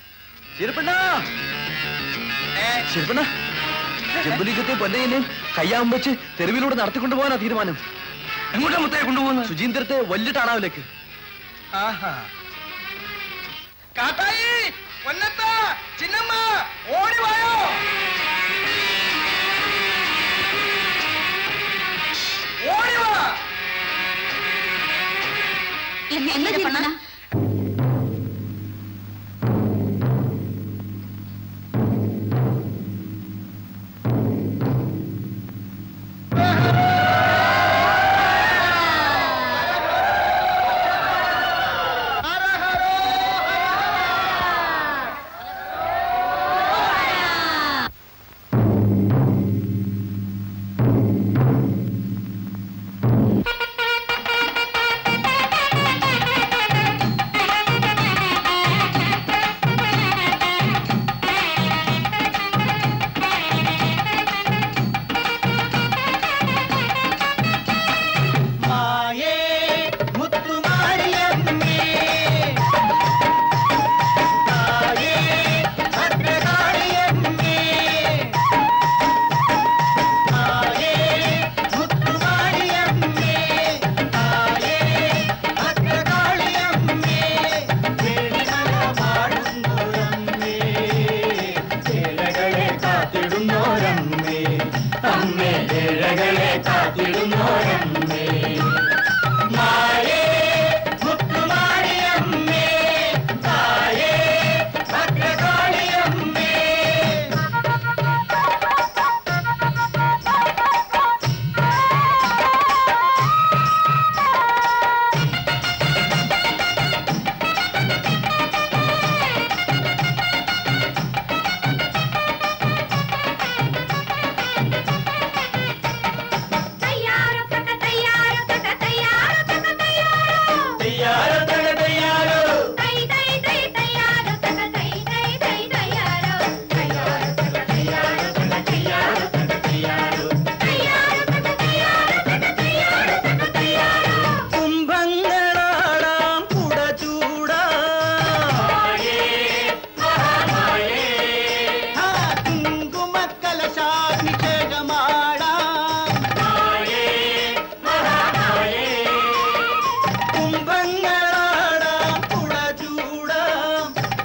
ശരിപ്പണ്ണ ചെമ്പുലിക്കത്തെ പൊന്നയിനെയും കയ്യാമ്പ് വെച്ച് തെരുവിലൂടെ നടത്തിക്കൊണ്ടു പോകാനാ തീരുമാനം എങ്ങോട്ടാ മുത്തയെ കൊണ്ടുപോകുന്നത് സുചീന്ദ്രത്തെ വലിയ ടാണാവിലേക്ക് കാട്ടായി പൊന്നത്ത ചിന്നമ്മ ഓടി വായോ ഓടി വാ എന്താ ചെയ്യണ മായേ മുത്തുമാരിയമ്മേ തായേ ഭദ്രകാളിയമ്മേ തായേ മുത്തുമാരിയമ്മേ തായേ ഭദ്രകാളിയമ്മേ വേണിമല പാടുന്നോരമ്മേ ചേലകളെ കാത്തിടുന്നോരമ്മേ അമ്മേ ചേലകളെ കാത്തിടുന്നോരമ്മേ മായേ മുത്തുമാരിയമ്മേ തായേ ഭദ്രകാളിയമ്മേ തയ്യാറോ തക തയ്യാറോ കുംഭങ്ങളാടാം കുട ചൂടാ കുംഭങ്ങളാടാം കുട ചൂടാം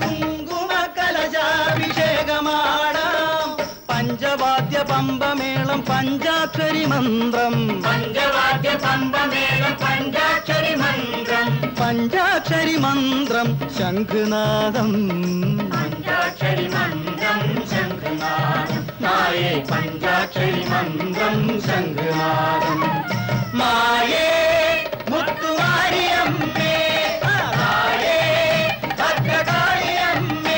കുങ്കുമകലശാഭിഷേകമാടാം പഞ്ചവാദ്യ പമ്പമേളം പഞ്ചാക്ഷരി മന്ത്രം പഞ്ചവാദ്യ പമ്പമേളം പഞ്ചാക്ഷരി മന്ത്രം പഞ്ചാക്ഷരി മന്ത്രം ശംഖുനാദം പഞ്ചാക്ഷരി മന്ത്രം ശംഖുനാദം മായേ പഞ്ചാക്ഷരി മന്ത്രം ശംഖുനാദം മായേ മുത്തുമാരിയമ്മേ തായേ ഭദ്രകാളിയമ്മേ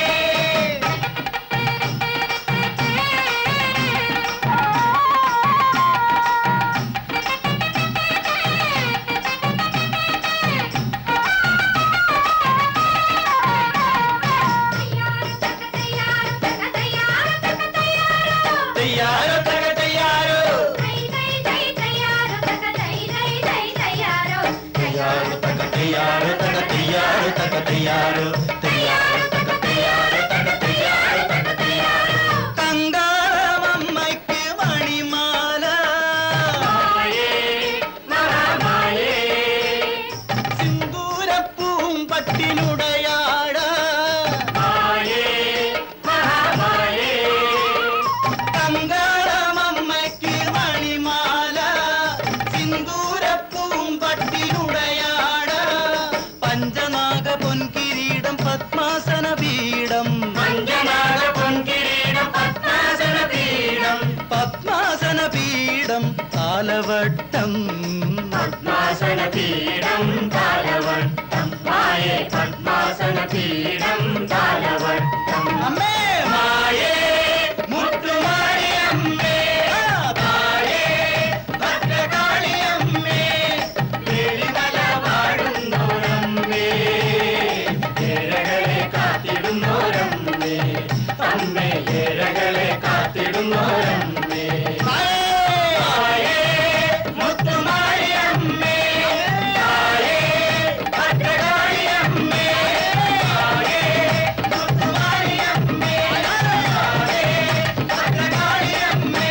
താലവട്ടം പത്മാസന പീഠം താലവട്ടം മായേ പത്മാസന പീഠം താലവട്ടം അമ്മേ മായേ മുത്തുമാരി അമ്മേ തായേ ഭദ്രകാളി അമ്മേ വേലിമല വാഴുന്നോരമ്മേ ഏഴകളെ കാത്തിടുന്നോരമ്മേ അമ്മേ ഏഴകളെ കാത്തിടുന്നോരമ്മേ തായേ മുത്തുമാരി അമ്മേ തായേ ഭദ്രകാളി അമ്മേ തായേ മുത്തുമാരി അമ്മേ തായേ ഭദ്രകാളി അമ്മേ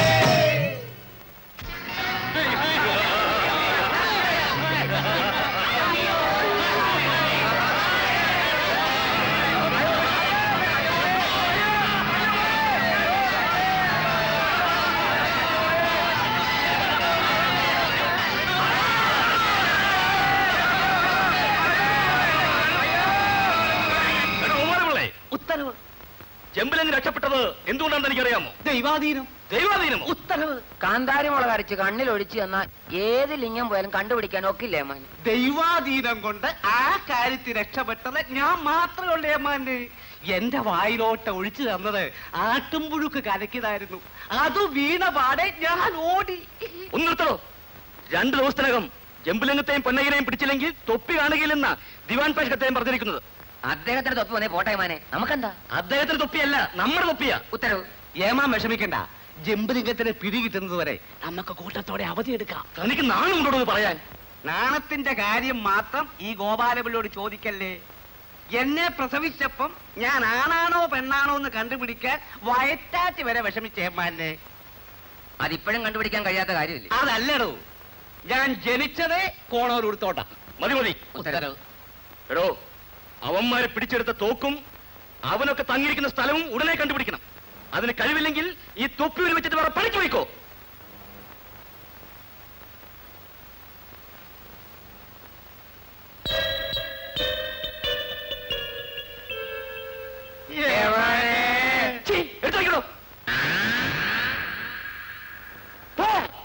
എടാ, ഉമ്മാരപിള്ളേ, ഉത്തരവ് ജമ്പലങ്ങ് രക്ഷപ്പെട്ടത് എന്തുകൊണ്ടാണെന്ന് എനിക്കറിയാമോ ദൈവാധീനം ദൈവാധീനമോ ഉത്തരവ് കാന്താരി മുളക് അരച്ച് കണ്ണിൽ ഒഴിച്ചു തന്നാൽ ഏത് ലിംഗം പോയാലും കണ്ടുപിടിക്കാൻ ഒക്കില്ലേ മാൻ ദൈവാധീനം കൊണ്ട് ആ കാര്യത്തിൽ രക്ഷപ്പെട്ടത് ഞാൻ മാത്രമേ ഉള്ളൂ ഏമാന്റെ എന്റെ വായിലോട്ട് ഒഴിച്ചു തന്നത് ആട്ടുംപുഴുക്ക് കലക്കിയതായിരുന്നു അത് വീണ പാടെ ഞാൻ ഓടി ഒന്ന് നിർത്തണോ രണ്ടു ദിവസത്തിനകം ജമ്പുലിംഗത്തെയും പൊന്നയ്യനെയും പിടിച്ചില്ലെങ്കിൽ തൊപ്പി കാണുകയില്ലെന്ന ദിവാൻ പേഷ് കത്തേയും പറഞ്ഞിരിക്കുന്നത് അദ്ദേഹത്തിന്റെ തൊപ്പി വന്നേ പോട്ടെ മാനെ നമുക്കെന്താ അദ്ദേഹത്തിന്റെ തൊപ്പിയല്ല നമ്മുടെ തൊപ്പിയാ ഉത്തരവ് ഏമാൻ വിഷമിക്കണ്ട ജമ്പുലിംഗത്തിന് പിടി കിട്ടുന്നത് വരെ നമുക്ക് കൂട്ടത്തോടെ അവധിയെടുക്കാം തനിക്ക് നാണുണ്ടോ എന്ന് പറയാൻ നാണത്തിന്റെ കാര്യം മാത്രം ഈ ഗോപാലപിള്ളയോട് ചോദിക്കല്ലേ എന്നെ പ്രസവിച്ചപ്പം ഞാൻ ആണാണോ പെണ്ണാണോ എന്ന് കണ്ടുപിടിക്കാൻ വയറ്റാറ്റ് വരെ വിഷമിച്ചേമാനെ അതിപ്പോഴും കണ്ടുപിടിക്കാൻ കഴിയാത്ത കാര്യമില്ലേ അതല്ലടോ ഞാൻ ജനിച്ചതേ കോണൂരുത്തോട്ടാ മതി മതി ഉത്തരവ് എടോ അവന്മാരെ പിടിച്ചെടുത്ത തോക്കും അവനൊക്കെ തങ്ങിയിരിക്കുന്ന സ്ഥലവും ഉടനെ കണ്ടുപിടിക്കണം അതിന് കഴിവില്ലെങ്കിൽ ഈ തൊപ്പി ഒരു വെച്ചിട്ട് വേറെ പണിക്ക് പോയിക്കോ ഛീ, എടുത്ത് വയ്ക്കടോ. പോ.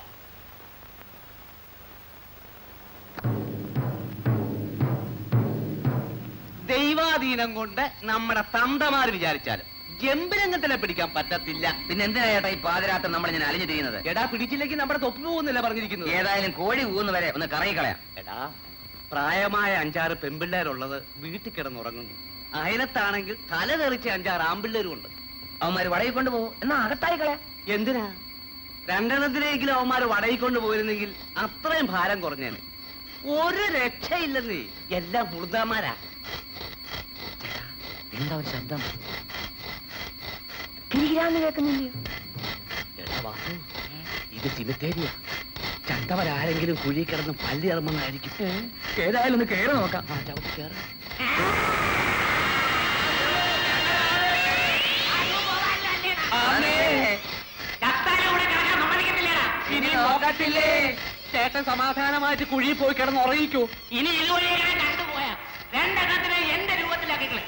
ദൈവാധീനം കൊണ്ട് നമ്മുടെ തന്തമാര് വിചാരിച്ചാലും ജമ്പരംഗത്തിനെ പിടിക്കാൻ പറ്റത്തില്ല പിന്നെ എന്തിനാ ചേട്ടാ ഈ പാതിരാത്രം നമ്മൾ ഇങ്ങനെ അലിഞ്ഞു തിരിയുന്നത് എടാ പിടിച്ചില്ലെങ്കിൽ നമ്മുടെ തൊപ്പി പോകുന്നില്ല പറഞ്ഞിരിക്കുന്നത് ഏതായാലും കോഴി ഊന്ന് വരെ ഒന്ന് കറങ്ങിക്കളയാം എടാ പ്രായമായ അഞ്ചാറ് പെൺപിള്ളേരുള്ളത് വീട്ടിൽ കിടന്നുറങ്ങുന്നു അയലത്താണെങ്കിൽ തല തെറിച്ച അഞ്ചാറ് ആമ്പിള്ളേരും ഉണ്ട് അവന്മാര് വടയിൽ കൊണ്ടുപോകും എന്നാ അകത്തായി കളയാം എന്തിനാ രണ്ടെണ്ണത്തിനെങ്കിലും അവന്മാര് വടയിൽ കൊണ്ട് പോയിരുന്നെങ്കിൽ അത്രയും ഭാരം കുറഞ്ഞേനെ ഒരു രക്ഷയില്ലെന്നേ എല്ലാം മുഴുതാമാരാ എന്താ ഒരു ശബ്ദം കിരികിരാന്ന് കേൾക്കുന്നില്ലയോ എടാ വാസു ഇത് സിമിത്തേരിയാ ചത്തവരാരെങ്കിലും കുഴി കിടന്ന് പല്ലി ഇറങ്ങുന്നതായിരിക്കും ഏതായാലും ഒന്ന് കയറി നോക്കാം ആ, ചവിട്ടി കേറ്. ഇനി നോക്കത്തില്ലേ ചേട്ടൻ സമാധാനമായിട്ട് കുഴിയിൽ പോയി കിടന്ന് ഉറങ്ങിക്കൂ ഇനി ഇതുവഴി ഞാൻ കണ്ടുപോയാ രണ്ടെണ്ണത്തിനെ എന്റെ രൂപത്തിലാക്കിക്കളെ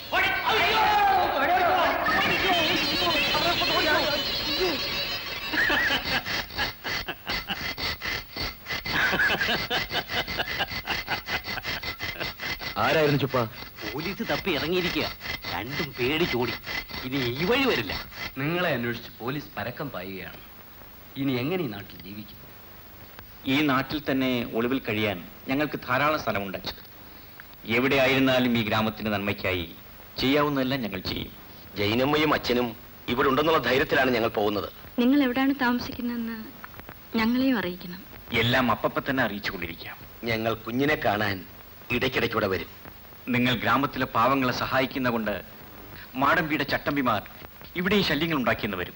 ആരായിരുന്നു ചുപ്പ പോലീസ് തപ്പി ഇറങ്ങിയിരിക്കുക രണ്ടും പേടിച്ചോടി ഇനി ഈ വഴി വരില്ല നിങ്ങളെ അന്വേഷിച്ച് പോലീസ് പരക്കം പായുകയാണ് ഇനി എങ്ങനെ ഈ നാട്ടിൽ ജീവിക്കും ഈ നാട്ടിൽ തന്നെ ഒളിവിൽ കഴിയാൻ ഞങ്ങൾക്ക് ധാരാളം സ്ഥലമുണ്ട് എവിടെ ആയിരുന്നാലും ഈ ഗ്രാമത്തിന്റെ നന്മയ്ക്കായി ചെയ്യാവുന്നതെല്ലാം ഞങ്ങൾ ചെയ്യും ജൈനമ്മയും അച്ഛനും ഇവിടെ ഉണ്ടെന്നുള്ള ധൈര്യത്തിലാണ് ഞങ്ങൾ പോകുന്നത് നിങ്ങൾ എവിടെയാണ് താമസിക്കുന്നതെന്ന് ഞങ്ങളെയും അറിയിക്കണം എല്ലാം അപ്പപ്പ തന്നെ അറിയിച്ചുകൊണ്ടിരിക്കാം ഞങ്ങൾ കുഞ്ഞിനെ കാണാൻ ഇടയ്ക്കിടയ്ക്കൂടെ വരും നിങ്ങൾ ഗ്രാമത്തിലെ പാവങ്ങളെ സഹായിക്കുന്ന കൊണ്ട് മാടമ്പിയുടെ ചട്ടമ്പിമാർ ഇവിടെ ഈ ശല്യങ്ങൾ ഉണ്ടാക്കിയെന്ന് വരും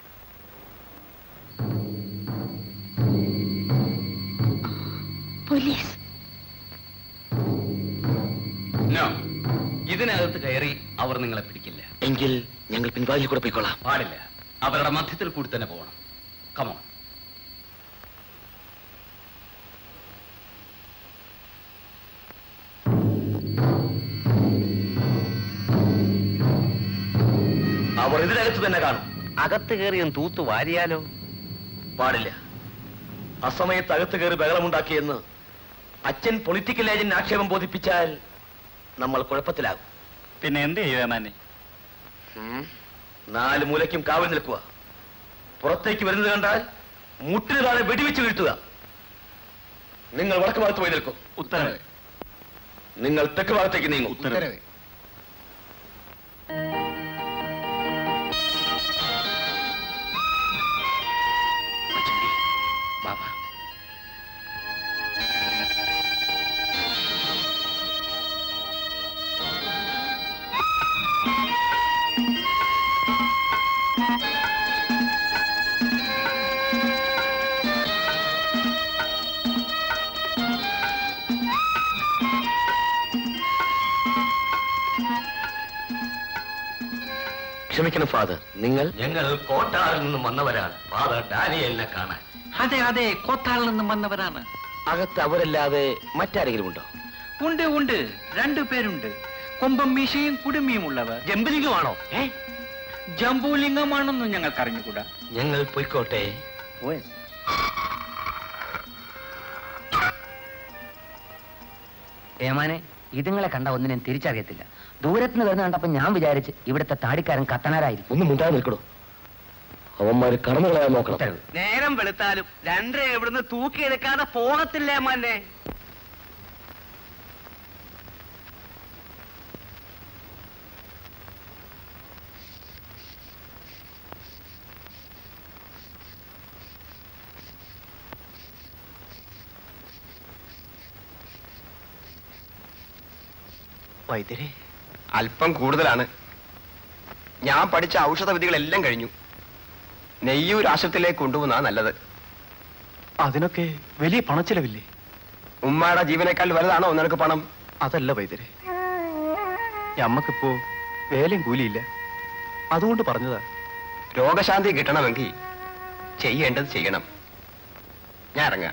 പോലീസ് നോ ഇതിനകത്ത് കയറി അവർ നിങ്ങളെ പിടിക്കില്ല എങ്കിൽ ഞങ്ങൾ പിൻവാതിൽ കൂടെ പോയിക്കൊള്ളാം പാടില്ല അവരുടെ മധ്യത്തിൽ കൂടി തന്നെ പോകണം കമോൺ അവർ ഇതിനകത്ത് തന്നെ കാണും അകത്ത് കയറിയും തൂത്തു വാരിയാലോ പാടില്ല അസമയത്ത് അകത്ത് കയറി ബഹളമുണ്ടാക്കിയെന്ന് അച്ഛൻ പൊളിറ്റിക്കൽ ഏജന്റ് ആക്ഷേപം ബോധിപ്പിച്ചാൽ നമ്മൾ കുഴപ്പത്തിലാകും പിന്നെ എന്ത് ചെയ്യുവാനെ നാല് മൂലയ്ക്കും കാവൽ നിൽക്കുക പുറത്തേക്ക് വരുന്നത് കണ്ടാൽ മുട്ടിന് താഴെ വെടിവെച്ച് വീഴ്ത്തുക നിങ്ങൾ വടക്ക് ഭാഗത്ത് പോയി നിൽക്കും ഉത്തരവ് നിങ്ങൾ തെക്ക് ഭാഗത്തേക്ക് നീങ്ങും ഉത്തരവ് ബാബാ ക്ഷമിക്കണം ഫാദർ നിങ്ങൾ ഞങ്ങൾ കോട്ടാറിൽ നിന്നും വന്നവരാണ് ഫാദർ ഡാനിയലിനെ കാണാൻ അതെ അതെ കോത്താറിൽ നിന്നും വന്നവരാണ് അകത്ത് അവരല്ലാതെ മറ്റാരെങ്കിലും ഉണ്ടോ ഉണ്ട് ഉണ്ട് രണ്ടു പേരുണ്ട് കൊമ്പം മീശയും കുടുമിയും ഉള്ളവർ ജമ്പലിംഗമാണോ ഏ ജംബൂലിംഗമാണെന്ന് ഞങ്ങൾക്ക് അറിഞ്ഞുകൂടാ ഞങ്ങൾ പൊയ്ക്കോട്ടെ ഏമാനെ ഇതുങ്ങളെ കണ്ട ഒന്നിനും തിരിച്ചറിയത്തില്ല ദൂരത്തുനിന്ന് വരുന്ന കണ്ടപ്പോ ഞാൻ വിചാരിച്ച് ഇവിടുത്തെ താടിക്കാരൻ കത്തനാരായിരിക്കും ഒന്നും മിണ്ടാതെ നിൽക്കണോ അവന്മാര് കടന്നു കളയാൻ നോക്കണം നേരം വെളുത്താലും രണ്ടര ഇവിടുന്ന് തൂക്കിയെടുക്കാതെ പോകത്തില്ലേ മന്നെ വൈദ്യരെ അല്പം കൂടുതലാണ് ഞാൻ പഠിച്ച ഔഷധ വിധികളെല്ലാം കഴിഞ്ഞു നെയ്യൂർ ആശുപത്രിയിലേക്ക് കൊണ്ടുപോകുന്നതാ നല്ലത് അതിനൊക്കെ വലിയ പണച്ചിലവില്ലേ ഉമ്മയുടെ ജീവനേക്കാൾ വലുതാണോ നിനക്ക് പണം അതല്ല വൈദ്യരെ ഞമ്മക്കിപ്പോ വേലയും കൂലിയില്ല അതുകൊണ്ട് പറഞ്ഞതാ രോഗശാന്തി കിട്ടണമെങ്കിൽ ചെയ്യേണ്ടത് ചെയ്യണം ഞാൻ ഇറങ്ങാം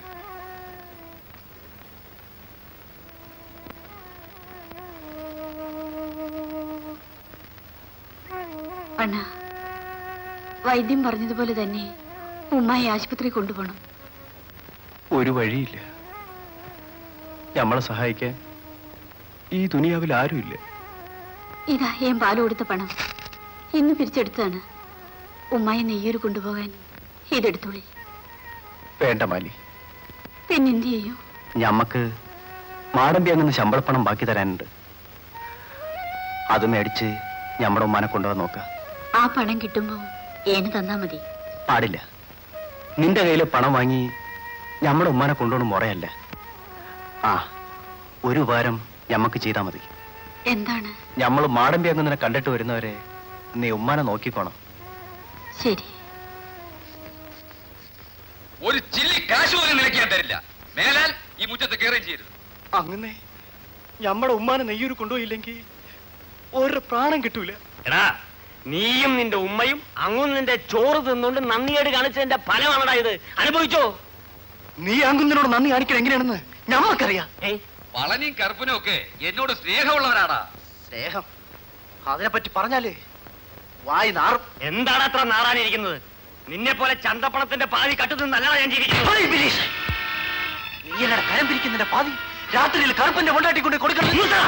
അണ്ണ വൈദ്യം പറഞ്ഞതുപോലെ തന്നെ ഉമ്മായി ആശുപത്രി കൊണ്ടുപോകണം ഒരു വഴിയില്ല നമ്മളെ സഹായിക്കാൻ ഈ ദുനിയാവിൽ ആരുമില്ല ഇതാ ഞാൻ പാല് കൊടുത്ത പണം ഇന്ന് പിരിച്ചെടുത്തതാണ് ഉമ്മായി നെയ്യൂർ കൊണ്ടുപോകാൻ ഇതെടുത്തോളി വേണ്ട മാലി പിന്നെന്ത് ചെയ്യും ഞമ്മക്ക് മാടമ്പി അങ്ങനെ ശമ്പളപ്പണം ബാക്കി തരാനുണ്ട് അത് മേടിച്ച് ഞമ്മടെ ഉമ്മാനെ കൊണ്ടുപോകാൻ നോക്കാം ആ പണം കിട്ടുമ്പോ ഏന് തന്നാ മതി പാടില്ല നിന്റെ കയ്യിൽ പണം വാങ്ങി ഞമ്മടെ ഉമ്മാനെ കൊണ്ടുപോകണം മുറയല്ല ആ ഒരു ഉപകാരം ഞമ്മക്ക് ചെയ്താൽ മതി എന്താണ് ഞമ്മൾ മാടമ്പി അങ്ങനെ കണ്ടിട്ട് വരുന്നവരെ നീ ഉമ്മാനെ നോക്കിക്കോണം ശരി ഒരു ചില്ലി കാശ് പോലും നിനക്ക് ഞാൻ തരില്ല മേലാൽ ഈ മുറ്റത്ത് കയറുകയും ചെയ്യരുത് അങ്ങനെ ഞമ്മടെ ഉമ്മാനെ നെയ്യൂർ കൊണ്ടുപോയില്ലെങ്കിൽ ഒരു പ്രാണം കിട്ടൂല എടാ നീയും നിന്റെ ഉമ്മയും അങ്ങും നിന്റെ ചോറ് തിന്നുകൊണ്ട് നന്ദിയേട് കാണിച്ചതിന്റെ ഫലമാണടാ ഇത് അനുഭവിച്ചോ നീ അങ്ങുന്നതിനോട് നന്ദി കാണിക്കണം എങ്ങനെയാണെന്ന് ഞമ്മക്കറിയാം വളനിയും കറുപ്പനും ഒക്കെ എന്നോട് സ്നേഹമുള്ളവരാടാ സ്നേഹം അതിനെപ്പറ്റി പറഞ്ഞാലേ വായി നാറും എന്താണ് അത്ര നാറാനിരിക്കുന്നത് നിന്നെ പോലെ ചന്തപ്പണത്തിന്റെ പാതി കട്ടു നല്ലതാ ഞാൻ ജീവിക്കുന്നത് നീ എന്നട കരം പിരിക്കുന്നതിന്റെ പാതി രാത്രിയിൽ കറുപ്പന്റെ കൊണ്ടാട്ടി കൊണ്ട് കൊടുക്കണം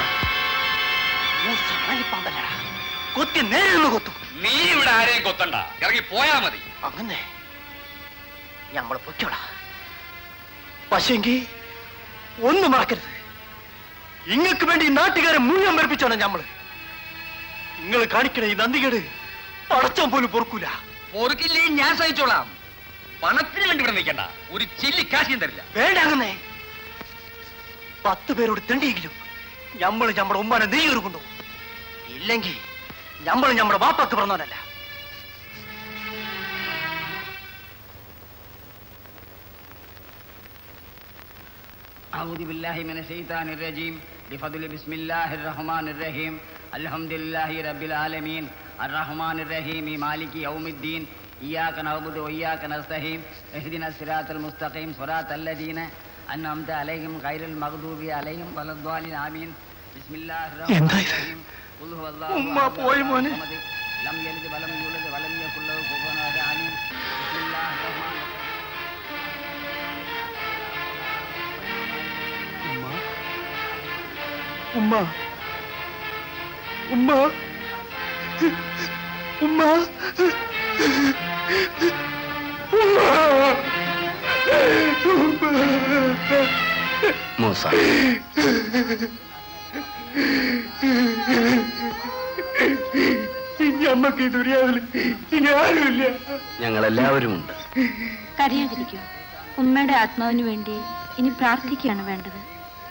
കൊത്തി നേരെ നിന്ന് കൊത്തു നീ ഇവിടെ ആരെയും കൊത്തണ്ട ഇറങ്ങി പോയാ മതി അങ്ങനെ ഞമ്മള് പൊയ്ക്കോടാ പക്ഷെങ്കി ഒന്നും മറക്കരുത് ഇങ്ങക്ക് വേണ്ടി ഈ നാട്ടുകാരെ മുഴുവൻ മരിപ്പിച്ചോണം ഞമ്മള് നിങ്ങൾ കാണിക്കണ ഈ നന്ദികേട് പടച്ചം പോലും പൊറുക്കൂല പൊറുക്കില്ലേ ഞാൻ സഹിച്ചോളാം പണത്തിന് വേണ്ടി ഇവിടെ നിൽക്കണ്ട ഒരു ചില്ലി കാശിയും തരില്ല വേണ്ട അങ്ങനെ പത്ത് പേരോട് തെണ്ടിയെങ്കിലും ഞമ്മള് ഞമ്മടെ ഉമ്മാനെ നെയ്യൂർ കൊണ്ടുപോകും ഇല്ലെങ്കിൽ ഞമ്മള് ഞമ്മടെ വാപ്പാക്ക് പറഞ്ഞവനല്ല أعوذ بالله من الشيطان الرجيم بفضل بسم الله الرحمن الرحيم الحمد لله رب العالمين الرحمن الرحيم مالك يوم الدين إياك نعبد وإياك نستعين اهدنا الصراط المستقيم صراط الذين أنعمت عليهم غير المغضوب عليهم ولا الضالين آمين بسم الله الرحمن الرحيم قل هو الله ഉമ്മ أحد പോയി الله മോനെ. الصمد لم يلد ولم يولد ولم يكن له كفوا أحد آمين بسم الله الرحمن الرحيم ഉമ്മ ഉമ്മ ഉമ്മ മൂസ ഞമ്മക്ക് ഈ ദുര്യാവില് ഇനി ആരുമില്ല ഞങ്ങൾ എല്ലാവരും ഉണ്ട് കരയാതിരിക്കൂ ഉമ്മയുടെ ആത്മാവിന് വേണ്ടി ഇനി പ്രാർത്ഥിക്കുകയാണ് വേണ്ടത്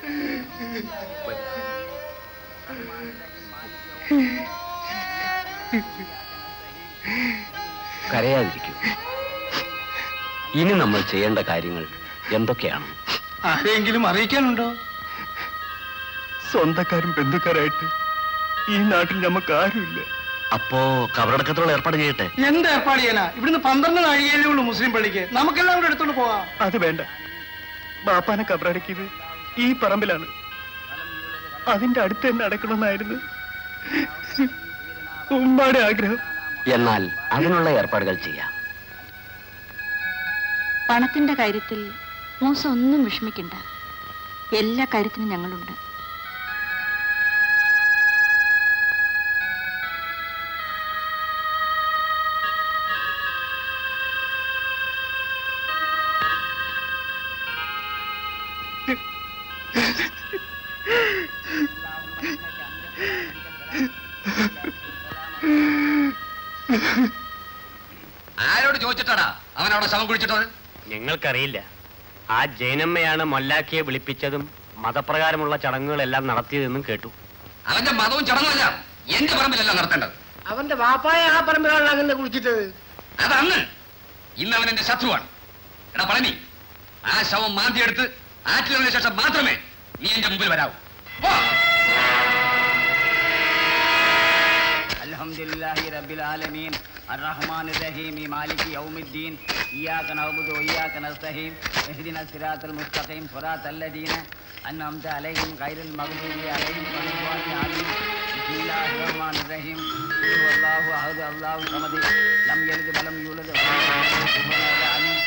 കരയാതിരിക്കൂ ഇനി നമ്മൾ ചെയ്യേണ്ട കാര്യങ്ങൾ എന്തൊക്കെയാണ് ആരെങ്കിലും അറിയിക്കാനുണ്ടോ സ്വന്തക്കാരും ബന്ധുക്കാരായിട്ട് ഈ നാട്ടിൽ ഞമ്മക്ക് ആരുമില്ല അപ്പോ കബറടക്കത്തിലുള്ള ഏർപ്പാട് ചെയ്യട്ടെ എന്ത് ഏർപ്പാട് ചെയ്യാനാ ഇവിടുന്ന് പന്ത്രണ്ട് നാഴികയിലേ ഉള്ളൂ മുസ്ലിം പള്ളിക്ക് നമുക്കെല്ലാം കൂടെ എടുത്തോണ്ട് പോവാം അത് വേണ്ട ബാപ്പാനെ കബറടക്കിയത് ഈ പറമ്പിലാണ് അതിന്റെ അടുത്ത് തന്നെ അടക്കണമെന്നായിരുന്നു ഉമ്മാടെ ആഗ്രഹം എന്നാൽ അതിനുള്ള ഏർപ്പാടുകൾ ചെയ്യാം പണത്തിന്റെ കാര്യത്തിൽ മൂസ ഒന്നും വിഷമിക്കണ്ട എല്ലാ കാര്യത്തിനും ഞങ്ങളുണ്ട് ആരോട് ചോദിച്ചിട്ടാടാ അവൻ അവിടെ ശവം കുഴിച്ചിട്ടത് ഞങ്ങൾക്കറിയില്ല ആ ജൈനമ്മയാണ് മൊല്ലാക്കിയെ വിളിപ്പിച്ചതും മതപ്രകാരമുള്ള ചടങ്ങുകളെല്ലാം നടത്തിയതെന്നും കേട്ടു അവന്റെ മതവും ചടങ്ങുമല്ല എന്റെ പറമ്പിലല്ല നടത്തേണ്ടത് അവന്റെ വാപ്പായ ആ പറമ്പിലാണ് അങ്ങനെ കുളിച്ചിട്ടത് അതന്ന് ഇന്ന് അവൻ എന്റെ ശത്രുവാണ് എടാ പളനി ആ ശവം മാന്തിയെടുത്ത് ആറ്റിലതിന് ശേഷം മാത്രമേ നീ എന്റെ മുമ്പിൽ വരാവൂ പോ. الحمد لله رب العالمين الرحمن الرحيم مالك يوم الدين إياك نعبد وإياك نستعين اهدنا الصراط المستقيم صراط الذين أنعمت عليهم غير المغضوب عليهم ولا الضالين بسم الله الرحمن الرحيم قل هو الله أحد الله الصمد لم يلد ولم يولد ولم يكن له كفوا أحد آمين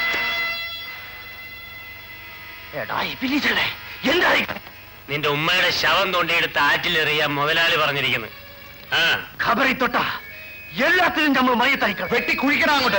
നിന്റെ ഉമ്മയുടെ ശവം തോണ്ടിയെടുത്ത് ആറ്റിലെറിയാൻ മുതലാളി പറഞ്ഞിരിക്കുന്നു ആ ഖബറി തൊട്ട എല്ലാത്തിനും നമ്മൾ മയത്തയക്കണം വെട്ടി കുഴിക്കണം അങ്ങോട്ട്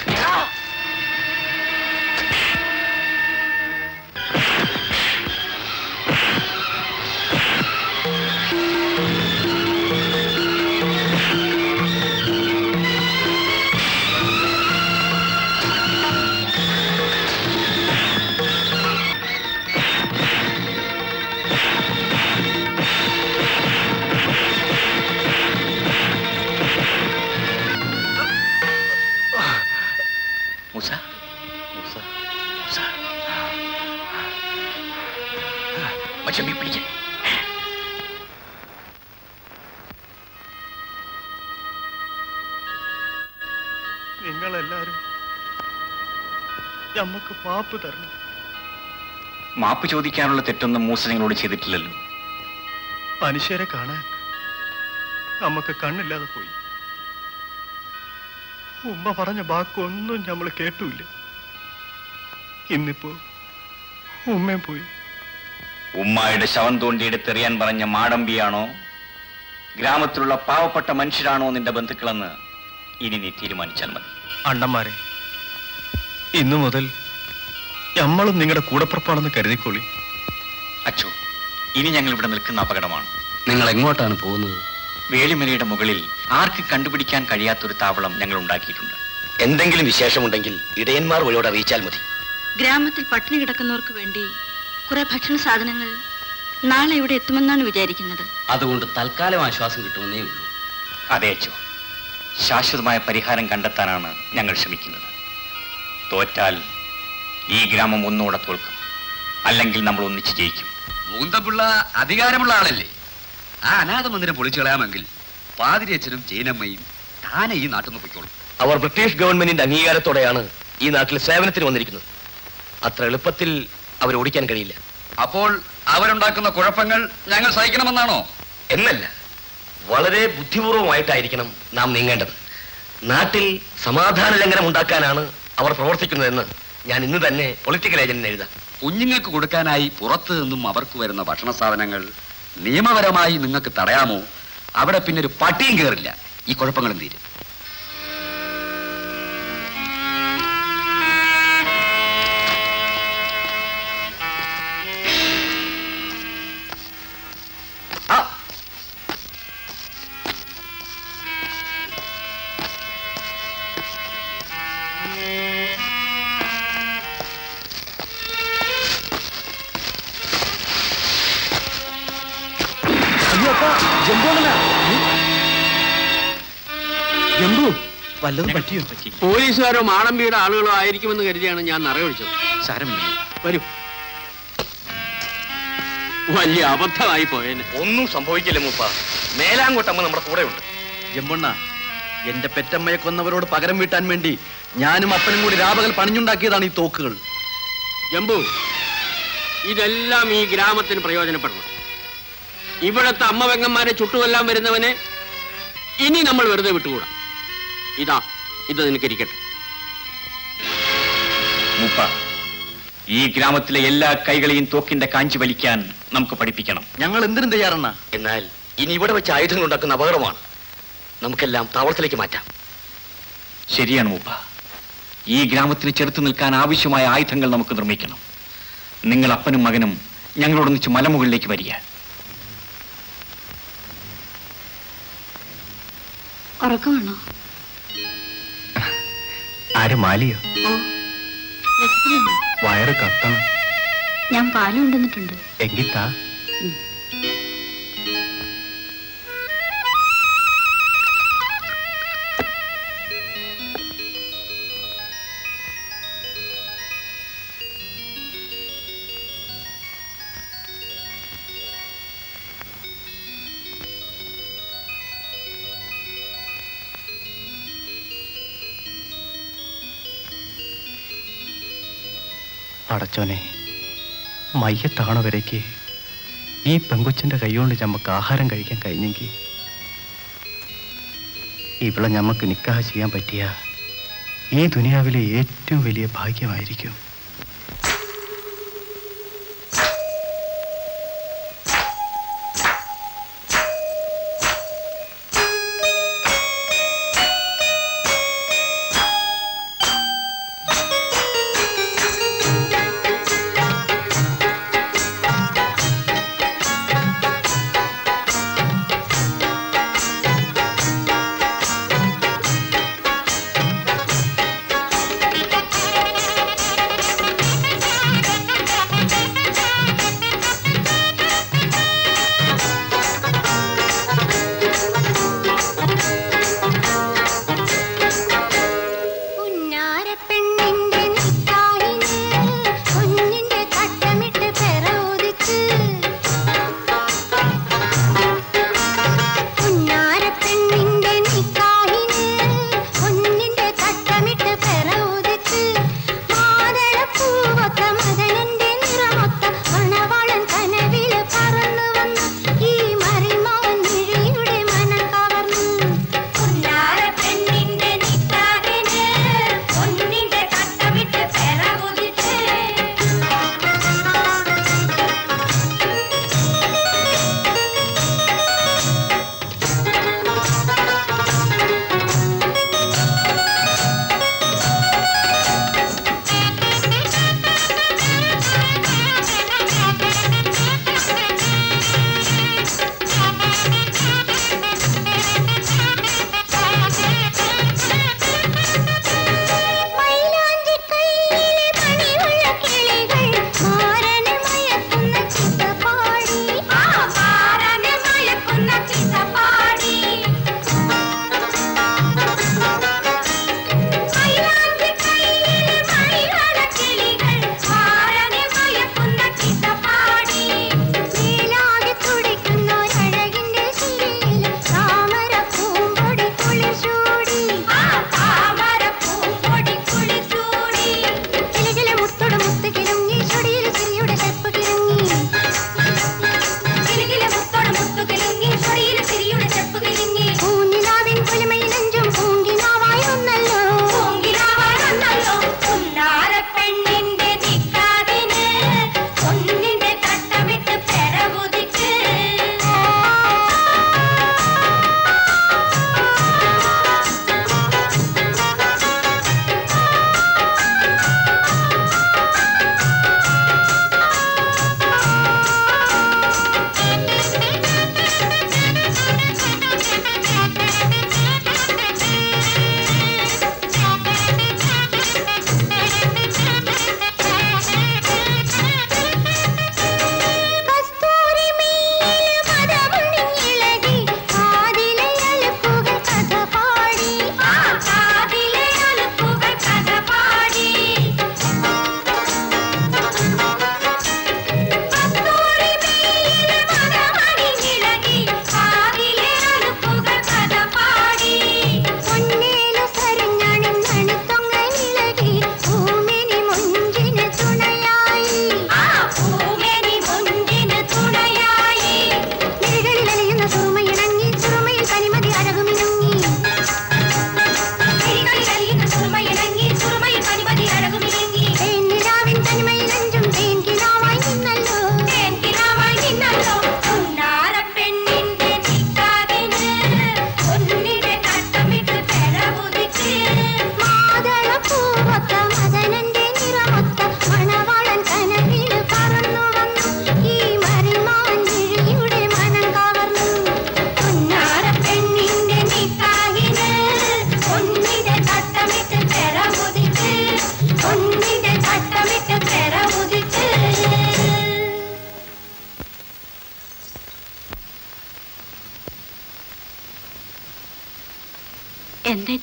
മൂസ മൂസ മൂസ മച്ചമ്പി പിടിക്ക നിങ്ങളെല്ലാരും ഞമ്മക്ക് മാപ്പ് തരണം മാപ്പ് ചോദിക്കാനുള്ള തെറ്റൊന്നും മൂസ നിങ്ങളോട് ചെയ്തിട്ടില്ലല്ലോ മനുഷ്യരെ കാണാൻ നമുക്ക് കണ്ണില്ലാതെ പോയി ഉമ്മ പറഞ്ഞ വാക്കൊന്നും നമ്മൾ കേട്ടില്ല ഇന്നിപ്പോ ഉമ്മയും പോയി ഉമ്മായുടെ ശവം തോണ്ടിയെടുത്തെറിയാൻ പറഞ്ഞ മാടമ്പിയാണോ ഗ്രാമത്തിലുള്ള പാവപ്പെട്ട മനുഷ്യരാണോ നിന്റെ ബന്ധുക്കളെന്ന് ഇനി നീ തീരുമാനിച്ചാൽ മതി അണ്ണന്മാരെ ഇന്നു മുതൽ നമ്മളും നിങ്ങളുടെ കൂടപ്പുറപ്പാണെന്ന് കരുതിക്കോളി അച്ചോ ഇനി ഞങ്ങൾ ഇവിടെ നിൽക്കുന്ന അപകടമാണ് നിങ്ങൾ എങ്ങോട്ടാണ് പോകുന്നത് വേളിമലയുടെ മുകളിൽ ആർക്ക് കണ്ടുപിടിക്കാൻ കഴിയാത്തൊരു താവളം ഞങ്ങൾ ഉണ്ടാക്കിയിട്ടുണ്ട് എന്തെങ്കിലും വിശേഷമുണ്ടെങ്കിൽ ഇടയന്മാർ വഴിയോട് അറിയിച്ചാൽ മതി ഗ്രാമത്തിൽ പട്ടിണി കിടക്കുന്നവർക്ക് വേണ്ടി കുറെ ഭക്ഷണ സാധനങ്ങൾ നാളെ ഇവിടെ എത്തുമെന്നാണ് വിചാരിക്കുന്നത് അതുകൊണ്ട് തൽക്കാലം ആശ്വാസം കിട്ടുമെന്നേ ഉള്ളൂ അതെ അച്ചോ ശാശ്വതമായ പരിഹാരം കണ്ടെത്താനാണ് ഞങ്ങൾ ശ്രമിക്കുന്നത് തോറ്റാൽ ഈ ഗ്രാമം ഒന്നുകൂടെ തോൽക്കും അല്ലെങ്കിൽ നമ്മൾ ഒന്നിച്ച് ജയിക്കും മൂന്തപിള്ള അധികാരമുള്ള ആളല്ലേ ആ അനാഥ മന്ദിരം പൊളിച്ചു കളയാമെങ്കിൽ പാതിരിയച്ഛനും ജൈനമ്മയും താനെ ഈ നാട്ടിൽ നിന്ന് പൊയ്ക്കോളും അവർ ബ്രിട്ടീഷ് ഗവൺമെന്റിന്റെ അംഗീകാരത്തോടെയാണ് ഈ നാട്ടിൽ സേവനത്തിന് വന്നിരിക്കുന്നത് അത്ര എളുപ്പത്തിൽ അവർ ഓടിക്കാൻ കഴിയില്ല അപ്പോൾ അവരുണ്ടാക്കുന്ന കുഴപ്പങ്ങൾ ഞങ്ങൾ സഹിക്കണമെന്നാണോ എന്നല്ല വളരെ ബുദ്ധിപൂർവമായിട്ടായിരിക്കണം നാം നീങ്ങേണ്ടത് നാട്ടിൽ സമാധാന ലംഘനം ഉണ്ടാക്കാനാണ് അവർ പ്രവർത്തിക്കുന്നതെന്ന് ഞാൻ ഇന്ന് തന്നെ പൊളിറ്റിക്കൽ ഏജന്റിന് എഴുതാം കുഞ്ഞുങ്ങൾക്ക് കൊടുക്കാനായി പുറത്തു നിന്നും അവർക്ക് വരുന്ന ഭക്ഷണ സാധനങ്ങൾ നിയമപരമായി നിങ്ങൾക്ക് തടയാമോ അവിടെ പിന്നെ ഒരു പട്ടിയും കയറില്ല ഈ കുഴപ്പങ്ങളും തീരും ജംബു വല്ലതും പറ്റിയോ പോലീസുകാരോ മാടമ്പിയുടെ ആളുകളോ ആയിരിക്കുമെന്ന് കരുതിയാണ് ഞാൻ നിറയൊഴിച്ചത് സാരമില്ല വരൂ വലിയ അബദ്ധമായി പോയേനെ ഒന്നും സംഭവിക്കില്ല മൂപ്പ മേലാങ്കോട്ടമ്മ നമ്മുടെ കൂടെ ഉണ്ട് ജമ്പണ്ണ എന്റെ പെറ്റമ്മയെ കൊന്നവരോട് പകരം വീട്ടാൻ വേണ്ടി ഞാനും അപ്പനും കൂടി രാപകൽ പണിഞ്ഞുണ്ടാക്കിയതാണ് ഈ തോക്കുകൾ ജംബു ഇതെല്ലാം ഈ ഗ്രാമത്തിന് പ്രയോജനപ്പെടണം ഇവിടത്തെ അമ്മവെങ്ങന്മാരെ ചുട്ടുകൊല്ലാൻ വരുന്നവനെ ഇനി നമ്മൾ വെറുതെ വിട്ടുകൂടാ ഇതാ ഇത് നിനക്കിരിക്കട്ടെ മൂപ്പ ഈ ഗ്രാമത്തിലെ എല്ലാ കൈകളെയും തോക്കിന്റെ കാഞ്ചി വലിക്കാൻ നമുക്ക് പഠിപ്പിക്കണം ഞങ്ങൾ എന്തിനും തയ്യാറണ്ണ എന്നാൽ ഇനി ഇവിടെ വെച്ച് ആയുധങ്ങൾ ഉണ്ടാക്കുന്ന അപകടമാണ് നമുക്കെല്ലാം താവളത്തിലേക്ക് മാറ്റാം ശരിയാണ് മൂപ്പ ഈ ഗ്രാമത്തിന് ചെറുത്തു നിൽക്കാൻ ആവശ്യമായ ആയുധങ്ങൾ നമുക്ക് നിർമ്മിക്കണം നിങ്ങൾ അപ്പനും മകനും ഞങ്ങളോടൊന്നിച്ച് മലമുകളിലേക്ക് വരിക ഉറക്കമാണോ ആര് മാലിയോ ഓ വിശക്കുന്നുണ്ടോ? വയറ് കത്തണം ഞാൻ പാല് കൊണ്ടുവന്നിട്ടുണ്ട് എങ്കിൽ താ അടച്ചോനെ മയ്യത്താണ വരയ്ക്ക് ഈ പെങ്കൊച്ചിന്റെ കൈകൊണ്ട് ഞമ്മക്ക് ആഹാരം കഴിക്കാൻ കഴിഞ്ഞെങ്കിൽ ഇവിടെ ഞമ്മക്ക് നിക്കാഹ് ചെയ്യാൻ പറ്റിയ ഈ ദുനിയാവിലെ ഏറ്റവും വലിയ ഭാഗ്യമായിരിക്കും Thank you.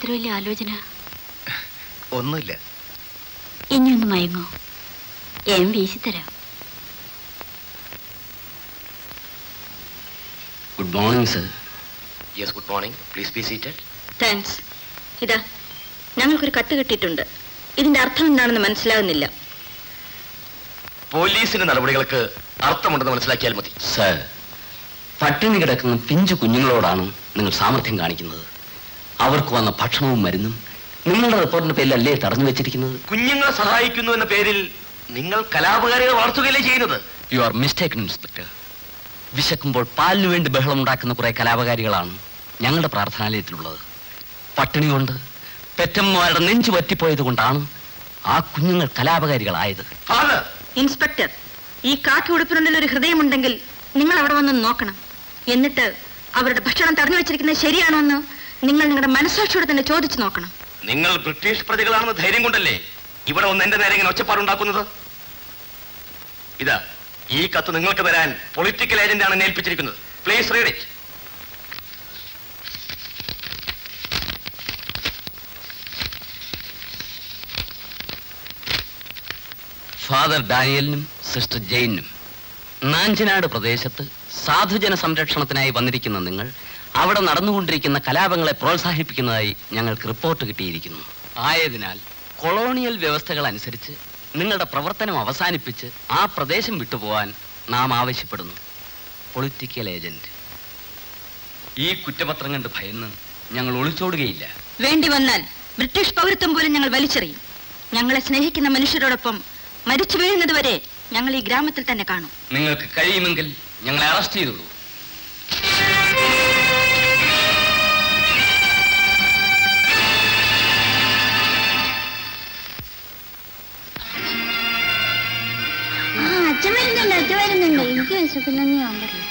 ഇത്ര വലിയ ആലോചന ഒന്നുമില്ല ഇനി ഒന്ന് മയങ്ങോ ഏം വീശിത്തരാം good morning sir yes good morning please be seated thanks ഇതാ ഞങ്ങൾക്കൊരു കത്ത് കിട്ടിയിട്ടുണ്ട് ഇതിന്റെ അർത്ഥം എന്താണെന്ന് മനസ്സിലാകുന്നില്ല പോലീസിന്റെ നടപടികൾക്ക് അർത്ഥമുണ്ടെന്ന് മനസ്സിലാക്കിയാൽ മതി സർ പട്ടിണി കിടക്കുന്ന പിഞ്ചു കുഞ്ഞുങ്ങളോടാണ് നിങ്ങൾ സാമർഥ്യം കാണിക്കുന്നത് അവർക്ക് വന്ന ഭക്ഷണവും മരുന്നും നിങ്ങളുടെ റിപ്പോർട്ടിന്റെ പേരിലല്ലേ തടഞ്ഞു വെച്ചിരിക്കുന്നത് കുഞ്ഞുങ്ങളെ സഹായിക്കുന്നു എന്ന പേരിൽ നിങ്ങൾ കലാപകാരികളെ വളർത്തുകയല്ലേ ചെയ്യുന്നത് യു ആർ മിസ്റ്റേക്കൺ ഇൻസ്പെക്ടർ വിശക്കുമ്പോൾ പാലിനു വേണ്ടി ബഹളം ഉണ്ടാക്കുന്ന കുറെ കലാപകാരികളാണ് ഞങ്ങളുടെ പ്രാർത്ഥനാലയത്തിലുള്ളത് പട്ടിണി കൊണ്ട് പെറ്റമ്മമാരുടെ നെഞ്ചു പറ്റിപ്പോയത് കൊണ്ടാണ് ആ കുഞ്ഞുങ്ങൾ കലാപകാരികളായത് ഇൻസ്പെക്ടർ ഈ കാക്കി ഉടുപ്പിനുള്ളിൽ ഒരു ഹൃദയമുണ്ടെങ്കിൽ നിങ്ങൾ അവിടെ വന്ന് നോക്കണം എന്നിട്ട് അവരുടെ ഭക്ഷണം തടഞ്ഞു വെച്ചിരിക്കുന്നത് ശരിയാണോ എന്ന് നിങ്ങൾ നിങ്ങളുടെ മനസാക്ഷിയോട് തന്നെ ചോദിച്ചു നോക്കണം നിങ്ങൾ ബ്രിട്ടീഷ് പ്രതികളാണെന്ന് ധൈര്യം കൊണ്ടല്ലേ ഇവിടെ ഒന്ന് എന്റെ നേരെ ഇങ്ങനെ ഒച്ചപ്പാടുണ്ടാക്കുന്നത് ഇതാ ഈ കത്ത് നിങ്ങൾക്ക് തരാൻ പൊളിറ്റിക്കൽ ഏജന്റ് ആണ് എന്നെ ഏൽപ്പിച്ചിരിക്കുന്നത് പ്ലീസ് റീഡ് ഇറ്റ് ഫാദർ ഡാനിയലിനും സിസ്റ്റർ ജെയിനും നാഞ്ചനാട് പ്രദേശത്ത് സാധുജന സംരക്ഷണത്തിനായി വന്നിരിക്കുന്ന നിങ്ങൾ അവിടെ നടന്നുകൊണ്ടിരിക്കുന്ന കലാപങ്ങളെ പ്രോത്സാഹിപ്പിക്കുന്നതായി ഞങ്ങൾക്ക് റിപ്പോർട്ട് കിട്ടിയിരിക്കുന്നു ആയതിനാൽ കൊളോണിയൽ വ്യവസ്ഥകൾ അനുസരിച്ച് നിങ്ങളുടെ പ്രവർത്തനം അവസാനിപ്പിച്ച് ആ പ്രദേശം വിട്ടുപോകാൻ നാം ആവശ്യപ്പെടുന്നു പൊളിറ്റിക്കൽ ഏജന്റ് ഈ കുറ്റപത്രം കണ്ട് ഭയന്ന് ഞങ്ങൾ ഒളിച്ചോടുകയില്ല വേണ്ടി വന്നാൽ ബ്രിട്ടീഷ് പൗരത്വം പോലും ഞങ്ങൾ വലിച്ചെറിയും ഞങ്ങളെ സ്നേഹിക്കുന്ന മനുഷ്യരോടൊപ്പം മരിച്ചു വീഴുന്നത് വരെ ഞങ്ങൾ ഈ ഗ്രാമത്തിൽ തന്നെ കാണും നിങ്ങൾക്ക് കഴിയുമെങ്കിൽ ഞങ്ങളെ അറസ്റ്റ് ചെയ്തോളൂ ആ അച്ഛൻ വരുന്നുണ്ട് അച്ഛൻ വരുന്നുണ്ട് എനിക്ക് വിശക്കുന്നെന്ന് ഞാൻ പറഞ്ഞു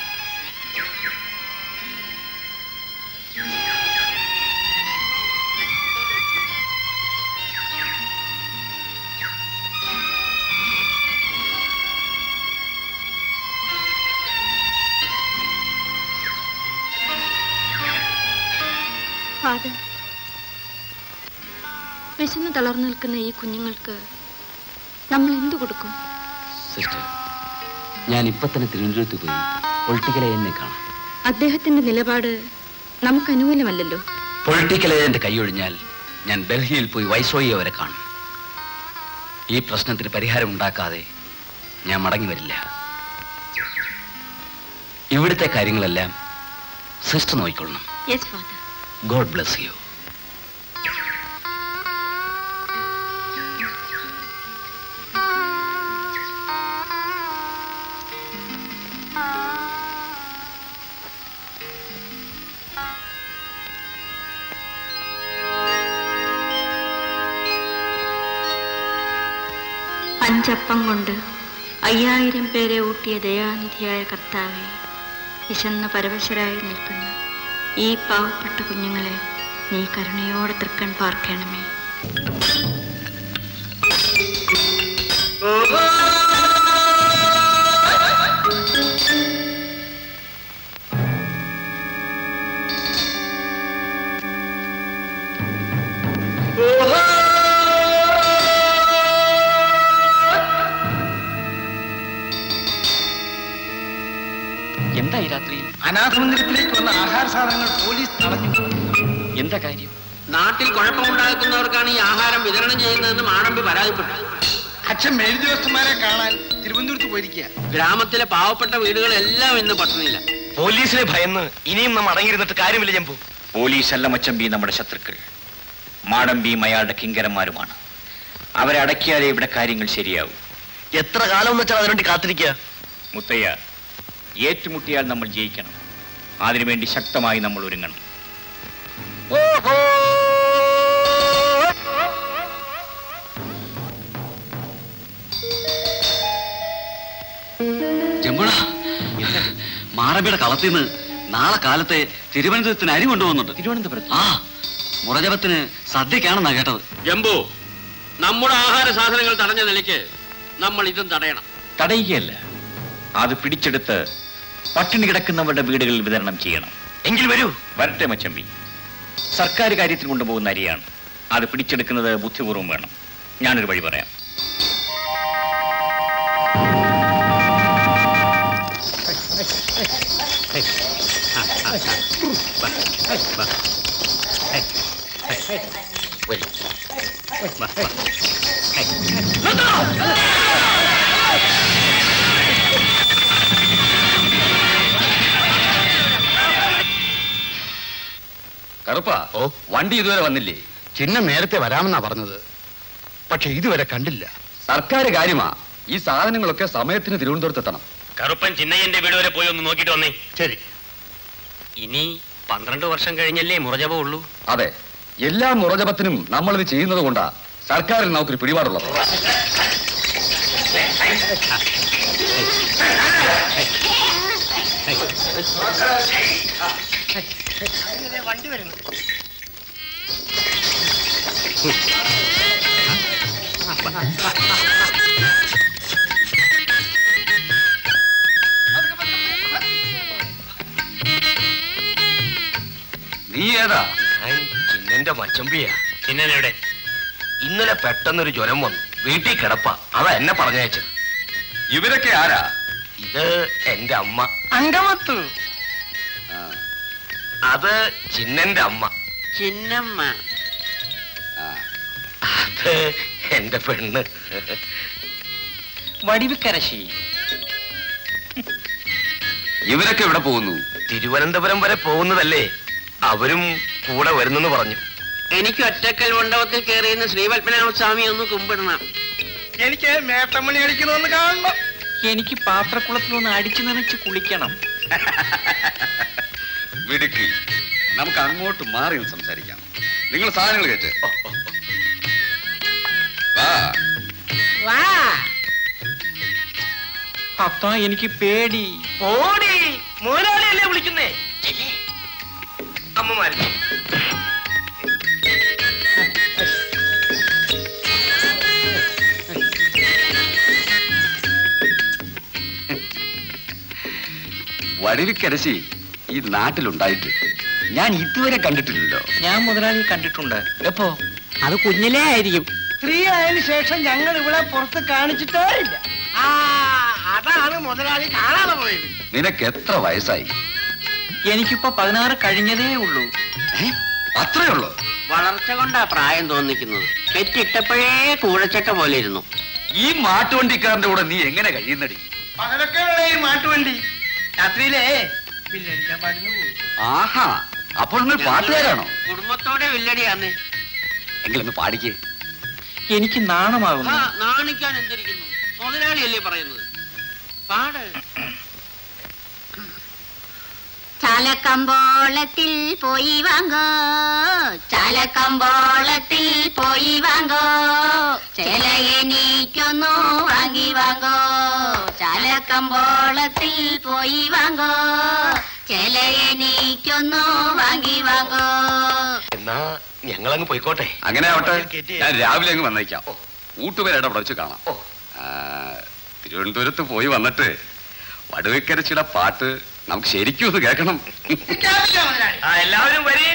ഫാദർ വിശന്ന് തളർന്നു നിൽക്കുന്ന ഈ കുഞ്ഞുങ്ങൾക്ക് നമ്മൾ എന്തു കൊടുക്കും സിസ്റ്റർ ഞാൻ ഇപ്പൊ തന്നെ തിരുവനന്തപുരത്ത് പോയി പൊളിറ്റിക്കൽ ഏജന്റിനെ കാണാം അദ്ദേഹത്തിന്റെ നിലപാട് നമുക്ക് അനുകൂലമല്ലല്ലോ പൊളിറ്റിക്കൽ ഏജന്റ് കൈയൊഴിഞ്ഞാൽ ഞാൻ ഡൽഹിയിൽ പോയി വൈസ്രോയിയെ വരെ കാണും ഈ പ്രശ്നത്തിന് പരിഹാരം ഉണ്ടാക്കാതെ ഞാൻ മടങ്ങി വരില്ല ഇവിടുത്തെ കാര്യങ്ങളെല്ലാം സിസ്റ്റർ നോക്കിക്കൊള്ളണം yes father God bless you അഞ്ചപ്പം കൊണ്ട് അയ്യായിരം പേരെ ഊട്ടിയ ദയാനിധിയായ കർത്താവെ വിശന്ന പരവശരായി നിൽക്കുന്ന ഈ പാവപ്പെട്ട കുഞ്ഞുങ്ങളെ നീ കരുണയോടെ തൃക്കൺ പാർക്കണമേ എന്താ ഈ രാത്രിയിൽ അനാഥമന്ദിരത്തിലേക്ക് വന്ന ആഹാര സാധനങ്ങൾ പോലീസ് തടഞ്ഞു എന്താ കാര്യം നാട്ടിൽ കുഴപ്പമുണ്ടാക്കുന്നവർക്കാണ് ഈ ആഹാരം വിതരണം ചെയ്യുന്നതെന്ന് മാടമ്പി പരാതിപ്പെട്ടു അച്ഛൻ മേലുദ്യോഗസ്ഥന്മാരെ കാണാൻ തിരുവനന്തപുരത്ത് പോയിരിക്കുക ഗ്രാമത്തിലെ പാവപ്പെട്ട വീടുകളെല്ലാം ഇന്ന് പട്ടണിയില്ല പോലീസിനെ ഭയന്ന് ഇനിയും നാം അടങ്ങിയിരുന്നിട്ട് കാര്യമില്ല ജമ്പു പോലീസ് അല്ല മച്ചമ്പി നമ്മുടെ ശത്രുക്കൾ മാടമ്പിയും അയാളുടെ കിങ്കരന്മാരുമാണ് അവരെ അടക്കിയാലേ ഇവിടെ കാര്യങ്ങൾ ശരിയാവും എത്ര കാലം എന്ന് വെച്ചാൽ അതിനുവേണ്ടി കാത്തിരിക്കുക മുത്തയ്യ ഏറ്റുമുട്ടിയാൽ നമ്മൾ ജയിക്കണം അതിനുവേണ്ടി ശക്തമായി നമ്മൾ ഒരുങ്ങണം ചെമ്പുഴ മാറമ്പിയുടെ കളത്തിൽ നിന്ന് നാളെ കാലത്തെ തിരുവനന്തപുരത്തിന് അരി കൊണ്ടുപോകുന്നുണ്ട് തിരുവനന്തപുരത്ത് ആ മുറജപത്തിന് സദ്യക്കാണെന്നാ കേട്ടത് ജംബു നമ്മുടെ ആഹാര സാധനങ്ങൾ തടഞ്ഞ നിലയ്ക്ക് നമ്മൾ ഇതും തടയണം തടയുകയല്ല അത് പിടിച്ചെടുത്ത് പട്ടിണി കിടക്കുന്നവരുടെ വീടുകളിൽ വിതരണം ചെയ്യണം എങ്കിൽ വരൂ വരട്ടെ മച്ചമ്പി സർക്കാർ കാര്യത്തിന് കൊണ്ടുപോകുന്ന അരിയാണ് അത് പിടിച്ചെടുക്കുന്നത് ബുദ്ധിപൂർവ്വം വേണം ഞാനൊരു വഴി പറയാം കറുപ്പ ഓ വണ്ടി ഇതുവരെ വന്നില്ലേ ചിഹ്ന നേരത്തെ വരാമെന്നാ പറഞ്ഞത് പക്ഷെ ഇതുവരെ കണ്ടില്ല സർക്കാർ കാര്യമാ ഈ സാധനങ്ങളൊക്കെ സമയത്തിന് തിരുവനന്തപുരത്ത് എത്തണം കറുപ്പൻ ചിന്നയ്യന്റെ വീട് വരെ പോയി ഒന്ന് നോക്കിയിട്ട് വന്നേ ശരി ഇനി പന്ത്രണ്ട് വർഷം കഴിഞ്ഞല്ലേ മുറജപം ഉള്ളൂ അതെ എല്ലാ മുറജപത്തിനും നമ്മളിത് ചെയ്യുന്നത് കൊണ്ടാ സർക്കാരിൽ നമുക്കൊരു പിടിപാടുള്ളത് വണ്ടി വരുന്നു നീ ഏതാ ചിന്നന്റെ മച്ചമ്പിയാ ചിന്നനെവിടെ ഇന്നലെ പെട്ടെന്നൊരു ജ്വരം വന്നു വീട്ടിൽ കിടപ്പ അതാ എന്നെ പറഞ്ഞയച്ചത് ഇവരൊക്കെ ആരാ ഇത് എന്റെ അമ്മ അങ്കമത്തു അത് ചിന്നന്റെ അമ്മ ചിന്നമ്മ അത് എന്റെ പെണ്ണ് വടിവിക്കരശി ഇവരൊക്കെ ഇവിടെ പോകുന്നു തിരുവനന്തപുരം വരെ പോകുന്നതല്ലേ അവരും കൂടെ വരുന്നെന്ന് പറഞ്ഞു എനിക്ക് ഒറ്റക്കൽ മണ്ഡപത്തിൽ കയറിയുന്ന ശ്രീപത്മനാഭ സ്വാമി ഒന്ന് കുമ്പിടണം എനിക്ക് മേട്ടമണി അടിക്കണമെന്ന് കാണണം എനിക്ക് പാത്രക്കുളത്തിൽ അടിച്ചു നനച്ച് കുളിക്കണം മിടുക്കി നമുക്ക് അങ്ങോട്ട് മാറി ഒന്ന് സംസാരിക്കാം നിങ്ങൾ സാധനങ്ങൾ കേട്ട് വാ വാ അത്താ എനിക്ക് പേടി ഓടി മുതലാളിയല്ലേ വിളിക്കുന്നേ അമ്മമാര് വടിവിക്കരശി ഈ നാട്ടിലുണ്ടായിട്ട് ഞാൻ ഇതുവരെ കണ്ടിട്ടില്ലല്ലോ ഞാൻ മുതലാളി കണ്ടിട്ടുണ്ട് എപ്പോ അത് കുഞ്ഞിലേ ആയിരിക്കും സ്ത്രീ ആയതിനു ശേഷം ഞങ്ങൾ ഇവിടെ പുറത്ത് കാണിച്ചിട്ടേ ഇല്ല ആ അതാണ് മുതലാളി കാണാതെ പോയത് നിനക്ക് എത്ര വയസ്സായി എനിക്കിപ്പോ പതിനാറ് കഴിഞ്ഞതേ ഉള്ളൂ അത്രേ ഉള്ളൂ വളർച്ച കൊണ്ടാ പ്രായം തോന്നിക്കുന്നത് പെറ്റിട്ടപ്പോഴേ കൂഴച്ചക്ക പോലെ ഇരുന്നു ഈ മാട്ടുവണ്ടിക്കാരന്റെ കൂടെ നീ എങ്ങനെ കഴിയുന്നടി പകലൊക്കെ ഉള്ള ഈ മാട്ടുവണ്ടി രാത്രിയിലേ പില്ലടിക്കാൻ പാടുന്നു പോകും ആഹാ അപ്പോൾ നിങ്ങൾ പാട്ടുകാരാണോ കുടുംബത്തോടെ വില്ലടിയാന്നേ എങ്കിലൊന്ന് പാടിക്കേ എനിക്ക് നാണമാകുന്നു നാണിക്കാൻ എന്തിരിക്കുന്നു മുതലാളിയല്ലേ പറയുന്നത് പാട് ചാലക്കമ്പോളത്തിൽ പോയി വാങ്ങോ ചാലക്കമ്പോളത്തിൽ പോയി വാങ്ങോ ചില എനിക്കൊന്നു വാങ്ങി വാങ്ങോ ചാലക്കമ്പോളത്തിൽ പോയി വാങ്ങോ ചില എനിക്കൊന്നു വാങ്ങി വാങ്ങോ എന്നാ ഞങ്ങളങ്ങ് പോയിക്കോട്ടെ അങ്ങനെ ആവട്ടെ ഞാൻ രാവിലെ അങ്ങ് വന്നേക്കാം ഊട്ടുപേരുടെ അവിടെ വെച്ച് കാണാം ആ, തിരുവനന്തപുരത്ത് പോയി വന്നിട്ട് വടുവക്കരച്ചിയുടെ പാട്ട് നമുക്ക് ശരിക്കും ഒന്ന് കേൾക്കണം ആ എല്ലാവരും വരീ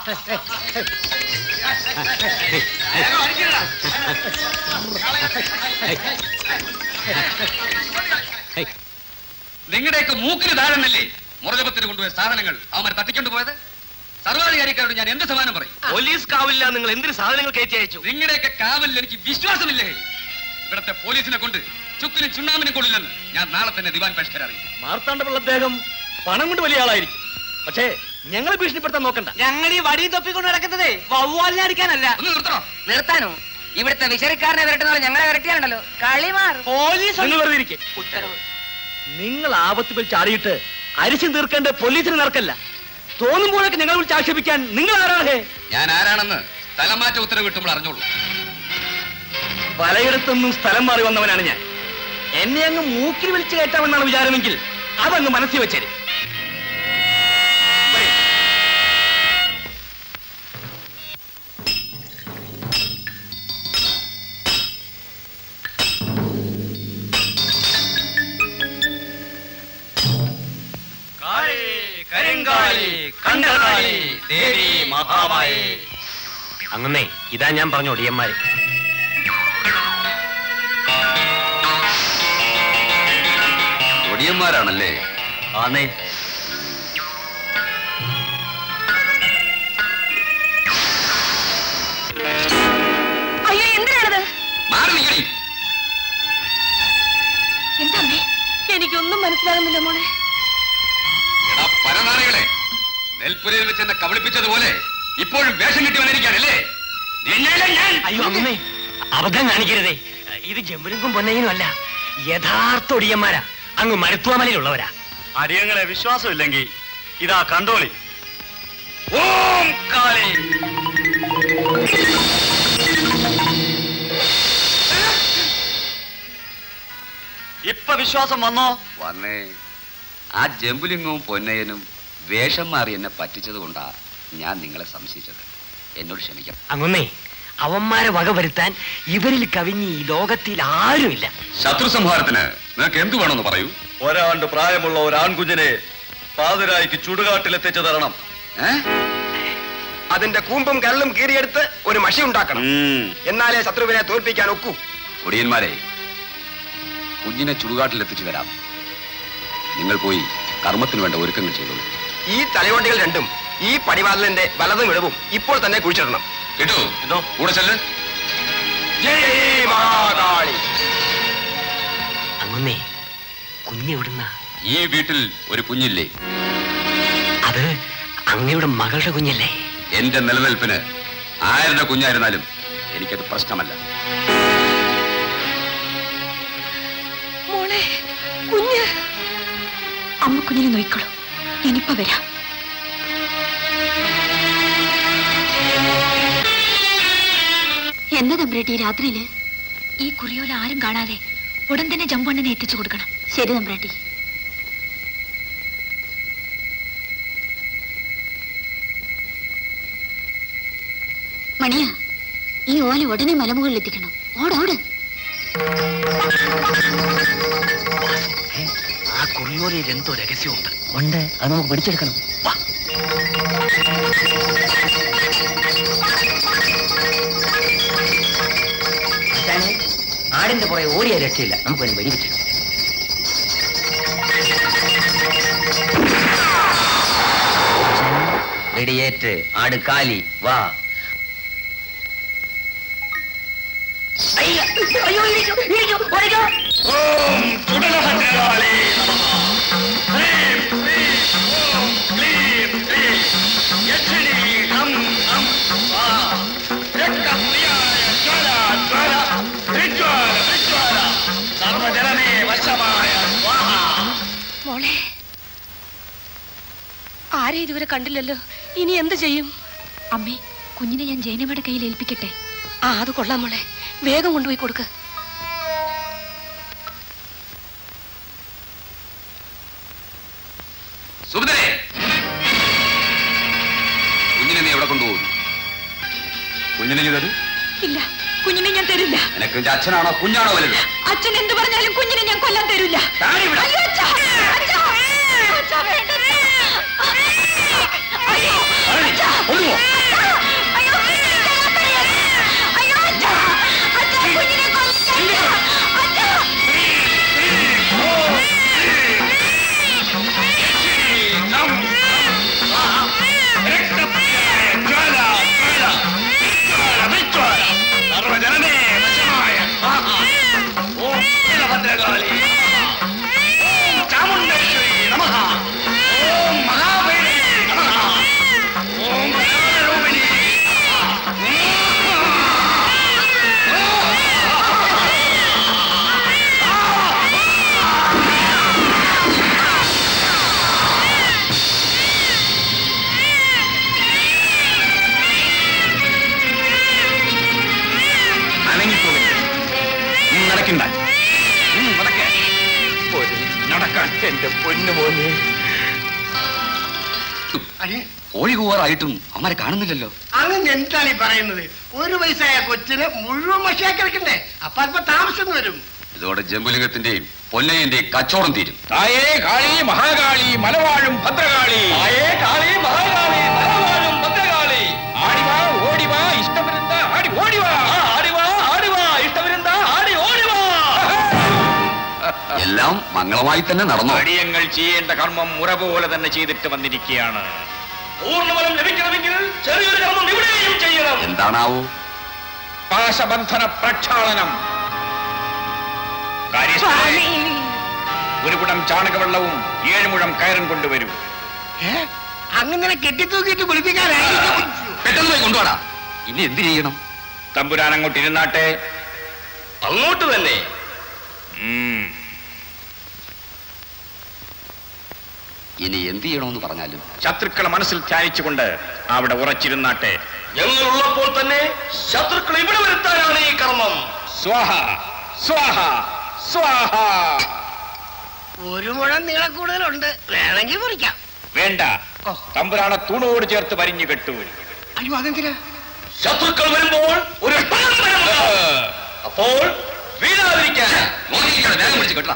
നിങ്ങളുടെയൊക്കെ മൂക്കിന് താഴെന്നല്ലേ മുറജപത്തിന് കൊണ്ടുപോയ സാധനങ്ങൾ അവന്മാർ തട്ടിക്കൊണ്ട് പോയത് സർവാധികാരിക്കാരോട് ഞാൻ എന്ത് സമാനം പറയും പോലീസ് കാവില്ല നിങ്ങൾ എന്തിന് സാധനങ്ങൾ കയറ്റി അയച്ചു നിങ്ങളുടെയൊക്കെ കാവലിൽ എനിക്ക് വിശ്വാസമില്ലേ ഇവിടത്തെ പോലീസിനെ കൊണ്ട് ചുക്കിനും ചുണ്ണാമിനെ കൊള്ളില്ലെന്ന് ഞാൻ നാളെ തന്നെ ദിവാൻ പരിഷ്കർ അറിയും മാർത്താണ്ഡപിള്ള അദ്ദേഹം പണം കൊണ്ട് വലിയ ആളായിരിക്കും പക്ഷേ ഞങ്ങളെ ഭീഷണിപ്പെടുത്താൻ നോക്കണ്ട ഞങ്ങൾ ഈ വടി തൊപ്പിക്കൊണ്ട് നടക്കുന്നതേ വവ്വാലിനെ അടിക്കാനല്ല നിർത്താനോ ഇവിടുത്തെ വിശറിക്കാരനെ വരട്ടുന്ന ഞങ്ങളെ വരട്ടിയാണല്ലോ കളി മാറും പോലീസ് നിങ്ങൾ വെറുതെ ഇരിക്കെ ഉത്തരവ് നിങ്ങൾ ആപത്ത് പോയി ചാടിയിട്ട് അരിശം തീർക്കേണ്ട പോലീസിന് നടക്കല്ല തോന്നുമ്പോഴൊക്കെ ഞങ്ങളെ വിളിച്ച് ആക്ഷേപിക്കാൻ നിങ്ങൾ ആരാണ് ഹേ ഞാൻ ആരാണെന്ന് സ്ഥലമാറ്റ ഉത്തരവ് കിട്ടുമ്പോൾ അറിഞ്ഞോളൂ പലയിടത്തുനിന്നും സ്ഥലം മാറി വന്നവനാണ് ഞാൻ എന്നെ അങ്ങ് മൂക്കിൽ വിളിച്ചു കയറ്റാമെന്നാണ് വിചാരമെങ്കിൽ അതങ്ങ് മനസ്സിൽ വെച്ചേര് കരിങ്കാളി കണ്ടകാളി ദേവി മാ മഹാമായേ അങ്ങന്നേ ഇതാ ഞാൻ പറഞ്ഞു ഒടിയന്മാര് ഒടിയന്മാരാണല്ലേ ആന്നേ അയ്യോ എന്തിനാണത് മാറി നിൽക്കണി എന്താ അമ്മേ എനിക്കൊന്നും മനസ്സിലാകുന്നില്ല മോളെ എടാ പരനാറികളെ നെൽപ്പുരയിൽ വെച്ച് എന്നെ കബളിപ്പിച്ചതുപോലെ ഇപ്പോഴും വേഷം കിട്ടി വന്നിരിക്കാനല്ലേ നിന്നെ ഞാൻ അയ്യോ അമ്മേ അബദ്ധം കാണിക്കരുതേ ഇത് ജമ്പുലിങ്കും പൊന്നയ്യനും അല്ല യഥാർത്ഥ ഒടിയന്മാരാ അങ്ങ് മരുത്തുവമലയിലുള്ളവരാ അടിയങ്ങളെ വിശ്വാസമില്ലെങ്കിൽ ഇതാ കണ്ടോളി ഓം കാളി ഇപ്പൊ വിശ്വാസം വന്നോ വന്നേ ആ ജമ്പുലിങ്ങും പൊന്നയനും വേഷം മാറി എന്നെ പറ്റിച്ചത് കൊണ്ടാ ഞാൻ നിങ്ങളെ സംശയിച്ചത് എന്നോട് ക്ഷമിക്കാം അങ്ങുന്നേ അവന്മാരെ വകവരുത്താൻ ഇവരിൽ കവിഞ്ഞ് ഈ ലോകത്തിൽ ആരുമില്ല ശത്രു സംഹാരത്തിന് നിനക്ക് എന്തു വേണമെന്ന് പറയൂ ഒരാണ്ട് പ്രായമുള്ള ഒരു ആൺകുഞ്ഞിനെ പാതിരായിക്ക് ചുടുകാട്ടിലെത്തിച്ചു തരണം അതിന്റെ കൂമ്പും കരളും കീറിയെടുത്ത് ഒരു മഷി ഉണ്ടാക്കണം എന്നാലേ ശത്രുവിനെ തോൽപ്പിക്കാൻ ഒക്കൂ ഒടിയന്മാരെ കുഞ്ഞിനെ ചുടുകാട്ടിൽ എത്തിച്ചു തരാം നിങ്ങൾ പോയി കർമ്മത്തിന് വേണ്ട ഒരുക്കങ്ങൾ ചെയ്തോളൂ ഈ തലയോട്ടികൾ രണ്ടും ഈ പടിവാതിലിന്റെ വലതും ഇടവും ഇപ്പോൾ തന്നെ കുഴിച്ചിടണം കേട്ടോ ഇതോ കൂടെ ചെല്ല് ജയ് മഹാകാളി അങ്ങുന്നേ കുഞ്ഞെവിടുന്ന ഈ വീട്ടിൽ ഒരു കുഞ്ഞില്ലേ അത് അങ്ങയുടെ മകളുടെ കുഞ്ഞല്ലേ എന്റെ നിലനിൽപ്പിന് ആരുടെ കുഞ്ഞായിരുന്നാലും എനിക്കത് പ്രശ്നമല്ല മോളെ കുഞ്ഞ് അമ്മ കുഞ്ഞിനെ നോയിക്കോളൂ ഞാനിപ്പോ വരാം എന്താ തമ്പ്രേട്ടി ഈ രാത്രിയില് ഈ കുറിയോല ആരും കാണാതെ ഉടൻ തന്നെ ജമ്പണ്ണനെ എത്തിച്ചു കൊടുക്കണം ശരി തമ്പ്രേട്ടി മണിയ ഈ ഓല ഉടനെ മലമുകളിൽ എത്തിക്കണം ഓടോട് ആ കുറിയോലയിൽ എന്തോ രഹസ്യമുണ്ട് ഉണ്ട് അത് നമുക്ക് പിടിച്ചെടുക്കണം ആശാനെ, ആടിന്റെ പുറകെ ഓടിയ രക്ഷയില്ല നമുക്കൊന്ന് വെടിവെച്ചിടാം വെടിയേറ്റ് ആട് കാലി വാ അയ്യ, അയ്യോ ഇടിച്ചു ഇടിച്ചു ഓടിക്കോ സർവജനമേ വശമായ മോളെ ആരെ ഇതുവരെ കണ്ടില്ലല്ലോ ഇനി എന്ത് ചെയ്യും അമ്മേ കുഞ്ഞിനെ ഞാൻ ജൈനമ്മയുടെ കയ്യിൽ ഏൽപ്പിക്കട്ടെ ആ അത് കൊള്ളാം മോളെ വേഗം കൊണ്ടുപോയി കൊടുക്ക് സുഭദ്രേ കുഞ്ഞിനെ നീ എവിടെ കൊണ്ടുപോകുന്നു കുഞ്ഞിനെ നീ തരൂ ഇല്ല കുഞ്ഞിനെ ഞാൻ തരില്ല നിനക്ക് നിന്റെ അച്ഛനാണോ കുഞ്ഞാണോ വലുത് അച്ഛൻ എന്ത് പറഞ്ഞാലും കുഞ്ഞിനെ ഞാൻ കൊല്ലാൻ തരില്ല താഴെ വിടാം. അയ്യോ, അച്ഛാ, അച്ഛാ, അച്ഛാ, വേണ്ടത്. അയ്യോ, അച്ഛാ, കൊണ്ടുപോ. അയ്യോ, അയ്യോ, അച്ഛാ, അച്ഛാ, കുഞ്ഞിനെ കൊല്ലണ്ട. അച്ഛാ. സർവജനമേ വശമായ ഓം ഭദ്രകാളി ഓം ചാമുണ്ടേശ്വരി നമഃ ഓം മഹാഭൈരവി നമഃ ഓം ജ്ഞാനരൂപിണി അനങ്ങിപ്പോകരുത് ഉം, നടക്കണ്ട ഉം, നടക്ക്. നടക്കാൻ എന്റെ പൊന്നുമോനെ കോഴി കൂവാറായിട്ടും അമ്മരെ കാണുന്നില്ലല്ലോ അങ്ങനെ എന്താണ് ഈ പറയുന്നത് ഒരു വയസ്സായ കൊച്ചിന് മുഴുവൻ മഷിയാക്കി വെക്കണ്ടേ അപ്പൊ അല്പ താമസം വരും ഇതോടെ ജമ്പുലിംഗത്തിന്റെയും പൊന്നയന്റെയും കച്ചവടം തീരും തായേ കാളി മഹാകാളി മലവാഴും ഭദ്രകാളി ആയേ കാളി മഹാകാളി മലവാഴും ഭദ്രകാളി എല്ലാം മംഗളമായി തന്നെ നടന്നു അടിയങ്ങൾ ചെയ്യേണ്ട കർമ്മം മുറ പോലെ തന്നെ ചെയ്തിട്ട് വന്നിരിക്കുകയാണ് പൂർണ്ണഫലം ലഭിക്കണമെങ്കിൽ ചെറിയൊരു കർമ്മം ഇവിടെയും ചെയ്യണം എന്താണാവൂ പാശബന്ധന പ്രക്ഷാളനം കാര്യസ്ഥരെ, ഒരു കുടം ചാണകവെള്ളവും ഏഴ് മുഴം കയറും കൊണ്ടുവരൂ അങ്ങനെ കെട്ടിത്തൂക്കിയിട്ട് കുളിപ്പിക്കാനായിരിക്കും പെട്ടെന്ന് പോയി കൊണ്ടുപോടാ ഇനി എന്ത് ചെയ്യണം തമ്പുരാൻ അങ്ങോട്ട് ഇരുന്നാട്ടെ അങ്ങോട്ട് തന്നെ ഇനി എന്ത് ചെയ്യണമെന്ന് പറഞ്ഞാലും ശത്രുക്കളെ മനസ്സിൽ ധ്യാനിച്ചുകൊണ്ട് അവിടെ ഉറച്ചിരുന്നാട്ടെ ഞങ്ങളുള്ളപ്പോൾ തന്നെ ശത്രുക്കൾ ഇവിടെ വരുത്താനാണ് ഈ കർമ്മം സ്വാഹ സ്വാഹ സ്വാഹ ഒരു മുഴം നീളക്കൂടുതലുണ്ട് വേണമെങ്കിൽ മുറിക്കാം വേണ്ട തമ്പുരാനെ തൂണോട് ചേർത്ത് വരിഞ്ഞു കെട്ടു അയ്യോ അതെന്തിനാ ശത്രുക്കൾ വരുമ്പോൾ ഒരു ടണം വരുക. അപ്പോൾ വീഴാതിരിക്കാൻ നോക്കിയിരിക്കണം വേഗം പിടിച്ച് കെട്ടണം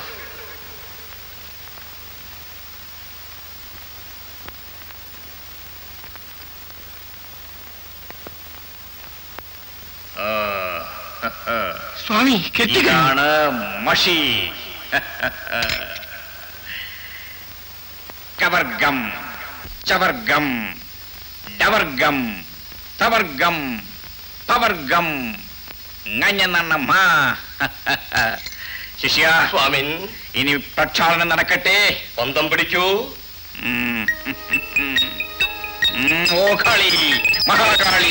സ്വാമി ഇതാണ് മഷി കവർഗം ചവർഗം ഡവർഗം തവർഗം പവർഗം nganyananama ശിഷ്യ സ്വാമിൻ ഇനി പ്രക്ഷാളനം നടക്കട്ടെ പന്തം പിടിക്കൂ ഉം. ഉം, ഓ കാളി മഹാകാളി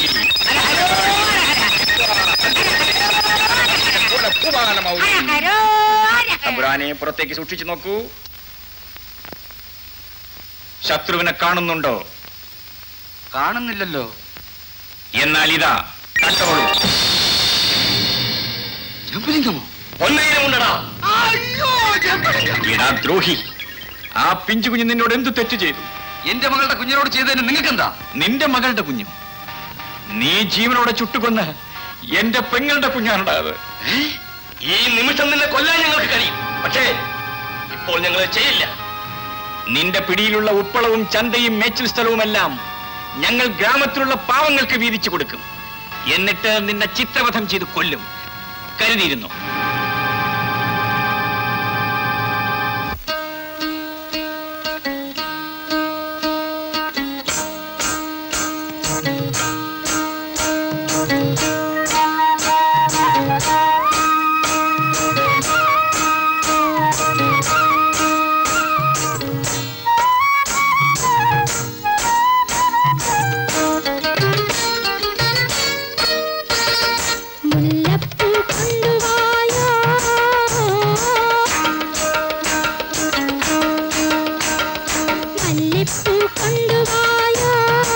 പൂവാലമൗലി. തമ്പുരാനെ പുറത്തേക്ക് സൂക്ഷിച്ചു നോക്കൂ ശത്രുവിനെ കാണുന്നുണ്ടോ കാണുന്നില്ലല്ലോ എന്നാൽ ഇതാ കണ്ടോളൂ ജമ്പുലിംഗമോ പൊന്നയിലുമുണ്ടടാ ഇടാ ദ്രോഹി ആ പിഞ്ചു കുഞ്ഞ് നിന്നോട് എന്ത് തെറ്റ് ചെയ്തു എന്റെ മകളുടെ കുഞ്ഞിനോട് ചെയ്തതിന് നിങ്ങൾക്കെന്താ നിന്റെ മകളുടെ കുഞ്ഞു നീ ജീവനോടെ ചുട്ടുകൊന്ന് എന്റെ പെങ്ങളുടെ കുഞ്ഞാണുണ്ടായത് ഈ നിമിഷം നിന്നെ കൊല്ലാൻ ഞങ്ങൾക്ക് കഴിയും പക്ഷേ ഇപ്പോൾ ഞങ്ങൾ ചെയ്യില്ല നിന്റെ പിടിയിലുള്ള ഉപ്പളവും ചന്തയും മേച്ചിൽ സ്ഥലവുമെല്ലാം ഞങ്ങൾ ഗ്രാമത്തിലുള്ള പാവങ്ങൾക്ക് വീതിച്ചു കൊടുക്കും എന്നിട്ട് നിന്നെ ചിത്രവധം ചെയ്ത് കൊല്ലും കരുതിയിരുന്നു മുല്ലപ്പൂ കൊണ്ടുവായോ മല്ലിപ്പൂ കൊണ്ടുവായോ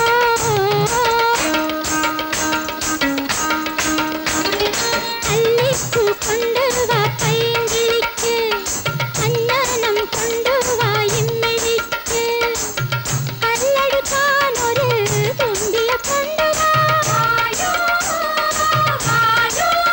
അല്ലിപ്പൂ കൊണ്ടുവാ പൈങ്കിളിക്ക് അഞ്ഞാനം കൊണ്ടുവാ ഇമ്മിഴിക്ക് കല്ലെടുക്കാൻ ഒരു തുമ്പിയ കൊണ്ടുവായോ വായോ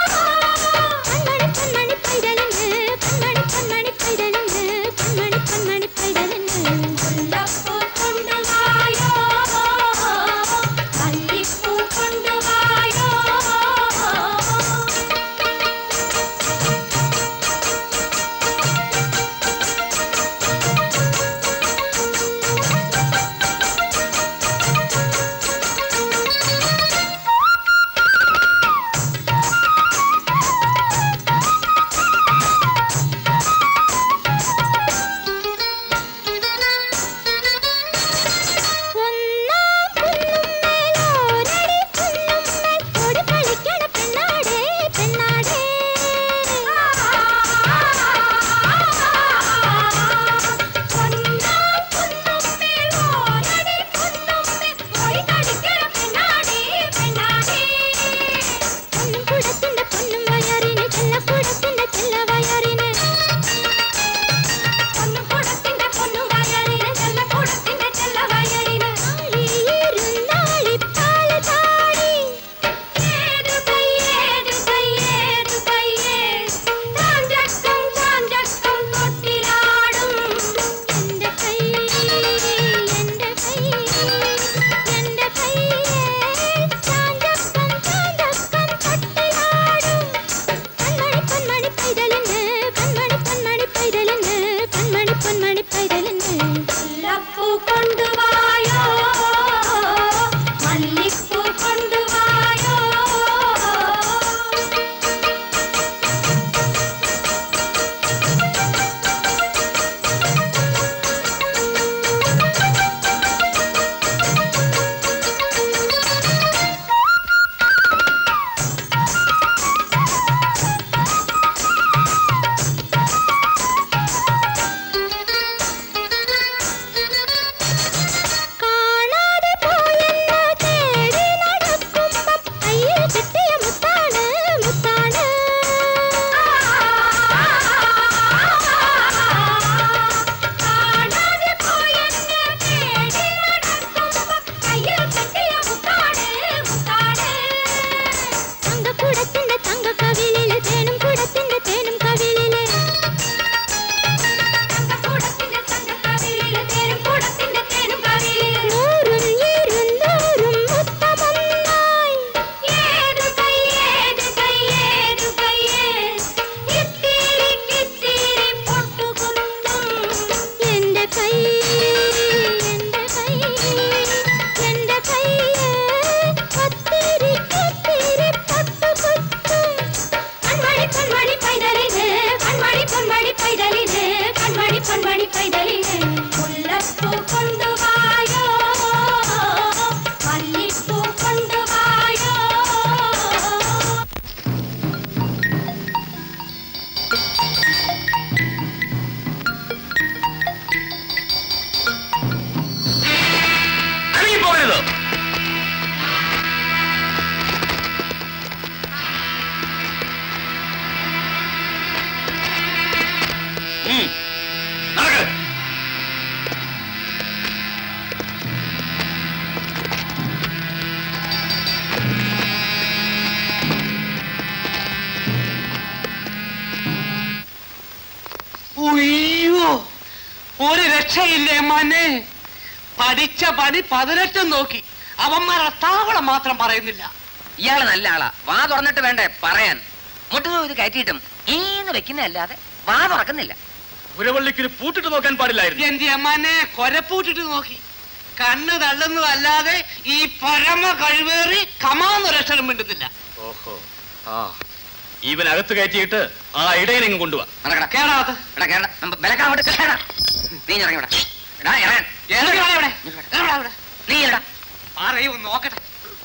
ഒരു രക്ഷയില്ലേ മനെ പഠിച്ച പണി പതിനെട്ടും നോക്കി അവന്മാർ അത്താവളം മാത്രം പറയുന്നില്ല ഇയാള് നല്ല ആളാ വാ തുറന്നിട്ട് വേണ്ടേ പറയാൻ മുട്ടു ഇത് കയറ്റിയിട്ടും ഈന്ന് വെക്കുന്നതല്ലാതെ വാ തുറക്കുന്നില്ല പുരവള്ളിക്കൊരു പൂട്ടിട്ട് നോക്കാൻ പാടില്ലായിരുന്നു എന്റെ അമ്മാനെ കൊരപ്പൂട്ടിട്ട് നോക്കി കണ്ണ് തള്ളുന്നതല്ലാതെ ഈ പരമ കഴിവേറി കമാന്നൊരക്ഷരം മിണ്ടുന്നില്ല ഓഹോ ആ ഇവനകത്ത് കയറ്റിയിട്ട് ആ ഇടയനെങ്ങ് കൊണ്ടുപോവാ നടക്കടാ. കേടാത്ത എടാ, കേറടാ. നമ്മ- വിലക്കാൻ അങ്ങോട്ട് കേറടാ. നീ ഇറങ്ങി ഇവിടെ എടാ ഇറങ്ങാൻ ഇറങ്ങി വാ ഇവിടെ. ഇറങ്ങടാ ഇവിടെ. നീ ഇടാ പറയൂ നോക്കട്ടെ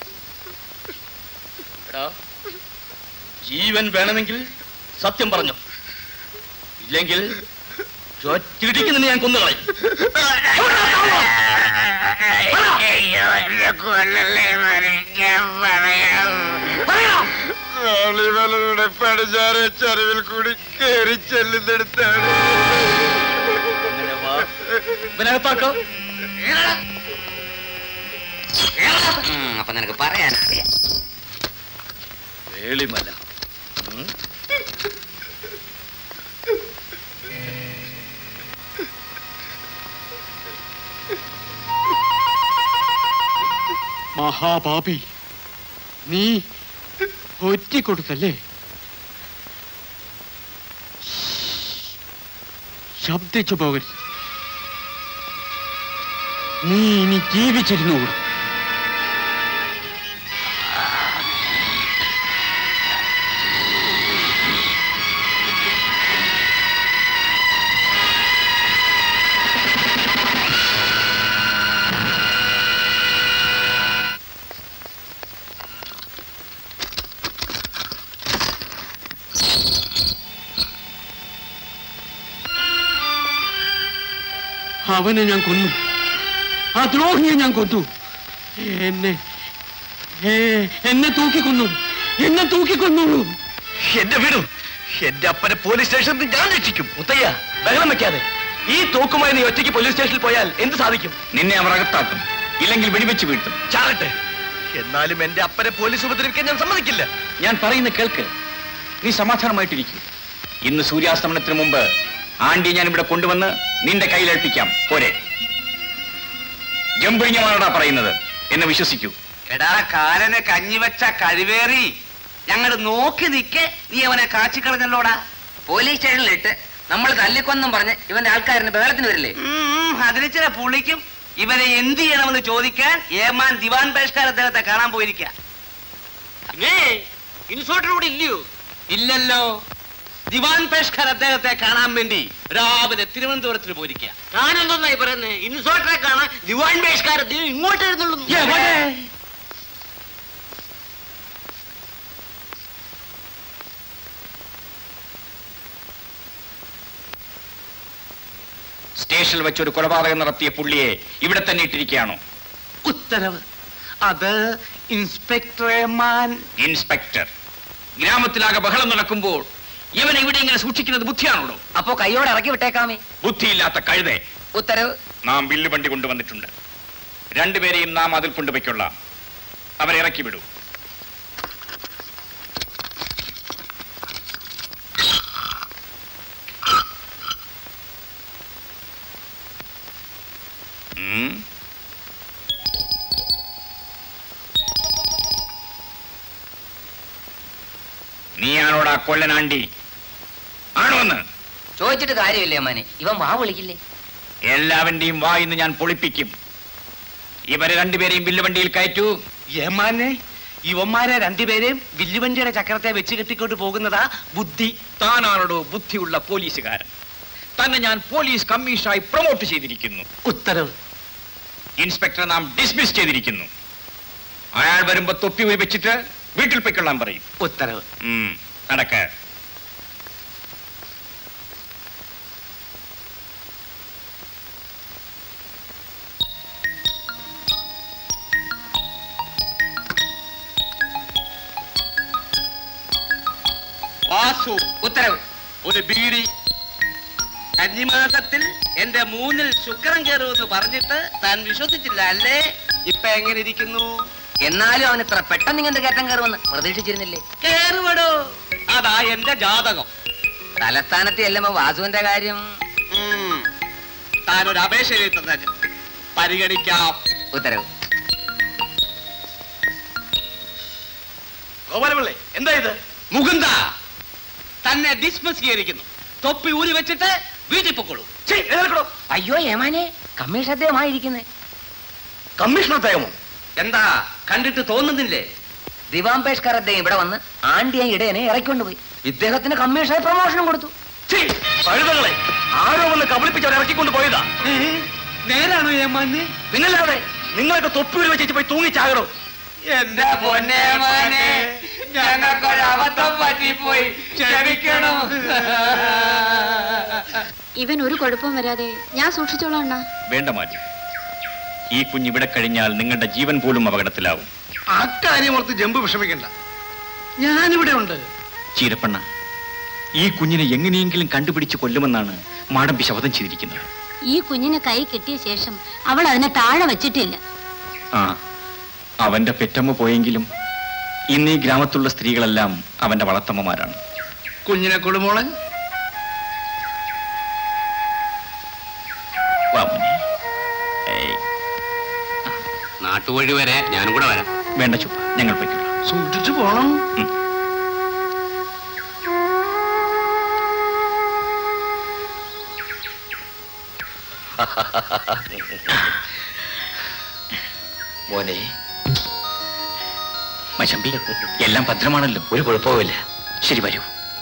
എടാ ജീവൻ വേണമെങ്കിൽ സത്യം പറഞ്ഞു ഇല്ലെങ്കിൽ ചൊറ്റിടിക്ക് നിന്നെ ഞാൻ കൊന്നുകളയും കാളിമലയുടെ പടിഞ്ഞാറെ ചരിവിൽ കൂടി കയറി ചെല്ലുന്നിടത്താണ് ഇവനകത്താക്കോ ഉം, അപ്പൊ നിനക്ക് പറയാൻ അറിയാം വേളിമല ഉം. മഹാപാപി നീ ഒറ്റിക്കൊടുത്തല്ലേ ശബ്ദിച്ചു പോകരുത് നീ ഇനി ജീവിച്ചിരുന്നുകൂടും അവനെ ഞാൻ കൊന്നു ആ ദ്രോഹിയെ ഞാൻ കൊന്നു എന്നെ ഏ, എന്നെ തൂക്കിക്കൊന്നു എന്നെ തൂക്കിക്കൊന്നുള്ളൂ എന്റെ വീടും എന്റെ അപ്പനെ പോലീസ് സ്റ്റേഷനിൽ ഞാൻ രക്ഷിക്കും മുത്തയ്യ ബഹളം വെക്കാതെ ഈ തോക്കുമായി നീ ഒറ്റയ്ക്ക് പോലീസ് സ്റ്റേഷനിൽ പോയാൽ എന്ത് സാധിക്കും നിന്നെ അവർ അകത്താക്കും ഇല്ലെങ്കിൽ വെടിവെച്ച് വീഴ്ത്തും ചാകട്ടെ എന്നാലും എന്റെ അപ്പനെ പോലീസ് ഉപദ്രവിക്കാൻ ഞാൻ സമ്മതിക്കില്ല ഞാൻ പറയുന്ന കേൾക്ക് നീ സമാധാനമായിട്ടിരിക്കൂ ഇന്ന് സൂര്യാസ്തമനത്തിന് മുമ്പ് ആണ്ടി ഞാൻ ഇവിടെ കൊണ്ടുവന്ന് നിന്റെ കയ്യിലേൽപ്പിക്കാം പോരെ ജമ്പുരിഞ്ഞമാണോടാ പറയുന്നത് എന്നെ വിശ്വസിക്കൂ എടാ കാലനെ കഞ്ഞിവെച്ച കഴിവേറി ഞങ്ങൾ നോക്കി നിൽക്കെ നീ അവനെ കാച്ചിക്കളഞ്ഞല്ലോടാ പോലീസ് സ്റ്റേഷനിലിട്ട് നമ്മൾ തല്ലിക്കൊന്നും പറഞ്ഞ് ഇവന്റെ ആൾക്കാരിന് ബഹളത്തിന് വരില്ലേ അതിന് ചില പുള്ളിക്കും ഇവരെ എന്ത് ചെയ്യണമെന്ന് ചോദിക്കാൻ ഏമാൻ ദിവാൻ ബഹിഷ്കാർ അദ്ദേഹത്തെ കാണാൻ പോയിരിക്ക ഇൻസ്പെക്ടർ കൂടി ഇല്ലയോ ഇല്ലല്ലോ ദിവാൻ പേഷ്കർ അദ്ദേഹത്തെ കാണാൻ വേണ്ടി രാവിലെ തിരുവനന്തപുരത്തിന് പോയിരിക്കുക ഞാനെന്തായി പറയുന്നത് ഇൻസ്പെക്ടറെ കാണാൻ ദിവാൻ ബഹിഷ്കാർ ഇങ്ങോട്ട് എഴുന്നള്ളുന്നു സ്റ്റേഷനിൽ വെച്ച് ഒരു കൊലപാതകം നടത്തിയ പുള്ളിയെ ഇവിടെ തന്നെ ഇട്ടിരിക്കുകയാണോ ഉത്തരവ് അത് ഇൻസ്പെക്ടർ ഏമാൻ ഇൻസ്പെക്ടർ ഗ്രാമത്തിലാകെ ബഹളം നടക്കുമ്പോൾ ഇവനെ ഇവിടെ ഇങ്ങനെ സൂക്ഷിക്കുന്നത് ബുദ്ധിയാണോ അപ്പോ കൈയോടെ ഇറക്കി വിട്ടേക്കാമേ ബുദ്ധിയില്ലാത്ത കഴുതേ ഉത്തരവ് നാം വില്ല് വണ്ടി കൊണ്ടുവന്നിട്ടുണ്ട് രണ്ടുപേരെയും നാം അതിൽ കൊണ്ടുപോയിക്കൊള്ളാം അവരെ ഇറക്കി വിടൂ ഉം. നീയാണോടാ കൊല്ലനാണ്ടി ആണോന്ന് ചോദിച്ചിട്ട് കാര്യമില്ലേ അമ്മാനെ ഇവൻ വാ വിളിക്കില്ലേ എല്ലാവന്റെയും വാ ഇന്ന് ഞാൻ പൊളിപ്പിക്കും ഇവരെ രണ്ടുപേരെയും വില്ലുവണ്ടിയിൽ കയറ്റൂ ഏമാനെ ഇവന്മാരെ രണ്ടുപേരെയും വില്ലുവണ്ടിയുടെ ചക്രത്തെ വെച്ച് കെട്ടിക്കൊണ്ട് പോകുന്നതാ ബുദ്ധി താനാണോടോ ബുദ്ധിയുള്ള പോലീസുകാരൻ തന്നെ ഞാൻ പോലീസ് കമ്മീഷനായി പ്രൊമോട്ട് ചെയ്തിരിക്കുന്നു ഉത്തരവ് ഇൻസ്പെക്ടറെ നാം ഡിസ്മിസ് ചെയ്തിരിക്കുന്നു അയാൾ വരുമ്പോ തൊപ്പി ഊരി വെച്ചിട്ട് വീട്ടിൽ പൊയ്ക്കൊള്ളാൻ പറയും ഉത്തരവ് ഉം, നടക്ക വാസു ഉത്തരവ് ഒരു ബീഡി കന്നിമാസത്തിൽ എന്റെ മൂന്നിൽ ശുക്രൻ കയറുമെന്ന് പറഞ്ഞിട്ട് താൻ വിശ്വസിച്ചില്ല അല്ലേ ഇപ്പൊ എങ്ങനെ ഇരിക്കുന്നു എന്നാലും അവൻ ഇത്ര പെട്ടെന്ന് ഇങ്ങനത്തെ കയറ്റം കയറുമെന്ന് പ്രതീക്ഷിച്ചിരുന്നില്ലേ കേറുവടോ അതാ എന്റെ ജാതകം തലസ്ഥാനത്ത് ചെല്ലുമ്പോ വാസുവിന്റെ കാര്യം താനൊരു അപേക്ഷ എഴുതി തന്നെ പരിഗണിക്കാം ഉത്തരവ് ഗോപാലപിള്ളേ എന്താ ഇത് മുകുന്ദ തന്നെ ഡിസ്മിസ് ചെയ്തിരിക്കുന്നു തൊപ്പി ഊരി വെച്ചിട്ട് വീട്ടിൽ പൊക്കോളൂ അയ്യോ ഏമാനെ കമ്മീഷൻ അദ്ദേഹമായിരിക്കുന്നേ കമ്മീഷണർ തേമോ എന്താ കണ്ടിട്ട് തോന്നുന്നില്ലേ ദിവാംബേഷ്കർ അദ്ദേഹം ഇവിടെ വന്ന് ആണ്ടിയ ഇടയനെ ഇറക്കിക്കൊണ്ടുപോയി ഇദ്ദേഹത്തിന് കമ്മീഷണർ പ്രൊമോഷനും കൊടുത്തു കഴുതകളെ ആരോ വന്ന് കബളിപ്പിച്ച് ഇറക്കിക്കൊണ്ട് പോയതാ നേരാണോ ഏമാന് പിന്നല്ലാതെ നിങ്ങളൊക്കെ തൊപ്പി വെച്ചിട്ട് പോയി തൂങ്ങിച്ചാകണോ എന്റെ പൊന്നേമാനെ ഞങ്ങൾക്കൊരു അബദ്ധം പറ്റിപ്പോയി ക്ഷമിക്കണം ഇവൻ ഒരു കുഴപ്പം വരാതെ ഞാൻ സൂക്ഷിച്ചോളാം അണ്ണാ വേണ്ട മാറ്റി ഈ കുഞ്ഞിവിടെ കഴിഞ്ഞാൽ നിങ്ങളുടെ ജീവൻ പോലും അപകടത്തിലാവും അക്കാര്യം ഓർത്ത് ജമ്പ് വിഷമിക്കണ്ട ഞാനിവിടെ ഉണ്ട് ചീരപ്പണ്ണ ഈ കുഞ്ഞിനെ എങ്ങനെയെങ്കിലും കണ്ടുപിടിച്ച് കൊല്ലുമെന്നാണ് മാടമ്പി ശപഥം ചെയ്തിരിക്കുന്നത് ഈ കുഞ്ഞിനെ കൈ കിട്ടിയ ശേഷം അവൾ അതിനെ താഴെ വച്ചിട്ടില്ല ആ അവന്റെ പെറ്റമ്മ പോയെങ്കിലും ഇന്ന് ഈ ഗ്രാമത്തിലുള്ള സ്ത്രീകളെല്ലാം അവന്റെ വളർത്തമ്മമാരാണ് കുഞ്ഞിനെ കൊടുമോളെ വാ മോനെ. ഏയ്, നാട്ടുവഴി വരെ ഞാനും കൂടെ വരാം വേണ്ട ചുപ്പ ഞങ്ങൾ പോയിക്കൊള്ളാം സൂക്ഷിച്ചു പോണം മോനെ മശമ്പി എല്ലാം ഭദ്രമാണല്ലോ ഒരു കുഴപ്പവുമില്ല ശരി വരൂ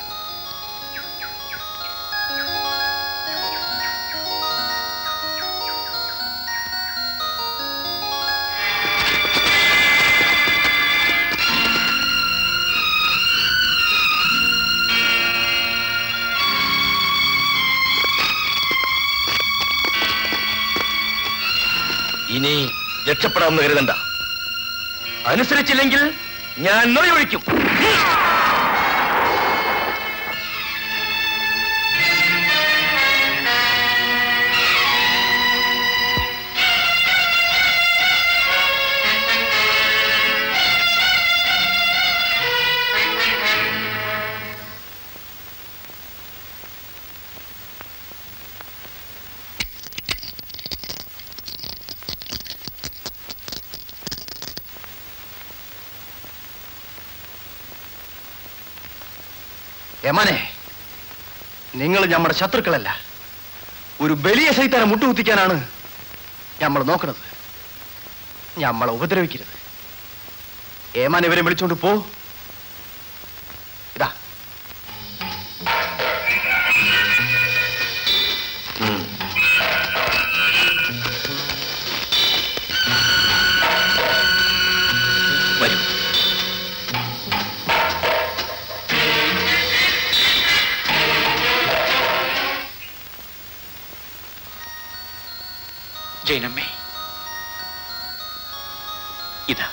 ഇനി രക്ഷപ്പെടാമെന്ന് കരുതണ്ട അനുസരിച്ചില്ലെങ്കിൽ ഞാൻ നിറയൊഴിക്കും യമാനെ നിങ്ങൾ നമ്മുടെ ശത്രുക്കളല്ല ഒരു ബലിയ സൈത്താനെ മുട്ടുകുത്തിക്കാനാണ് നമ്മൾ നോക്കുന്നത് നമ്മളെ ഉപദ്രവിക്കരുത് ഏമാൻ ഇവരെ വിളിച്ചോണ്ട് പോ ഇതാ ഉം. വരൂ ജൈനമ്മേ ഇതാ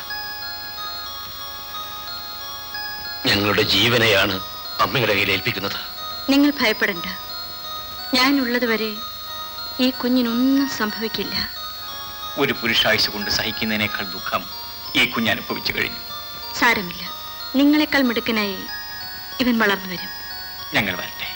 ഞങ്ങളുടെ ജീവനെയാണ് അമ്മയുടെ കയ്യിൽ ഏൽപ്പിക്കുന്നത് നിങ്ങൾ ഭയപ്പെടണ്ട ഞാനുള്ളത് വരെ ഈ കുഞ്ഞിനൊന്നും സംഭവിക്കില്ല ഒരു പുരുഷായുസ് കൊണ്ട് സഹിക്കുന്നതിനേക്കാൾ ദുഃഖം ഈ കുഞ്ഞ് അനുഭവിച്ചു കഴിഞ്ഞു സാരമില്ല നിങ്ങളെക്കാൾ മിടുക്കനായി ഇവൻ വളർന്നു വരും ഞങ്ങൾ വരട്ടെ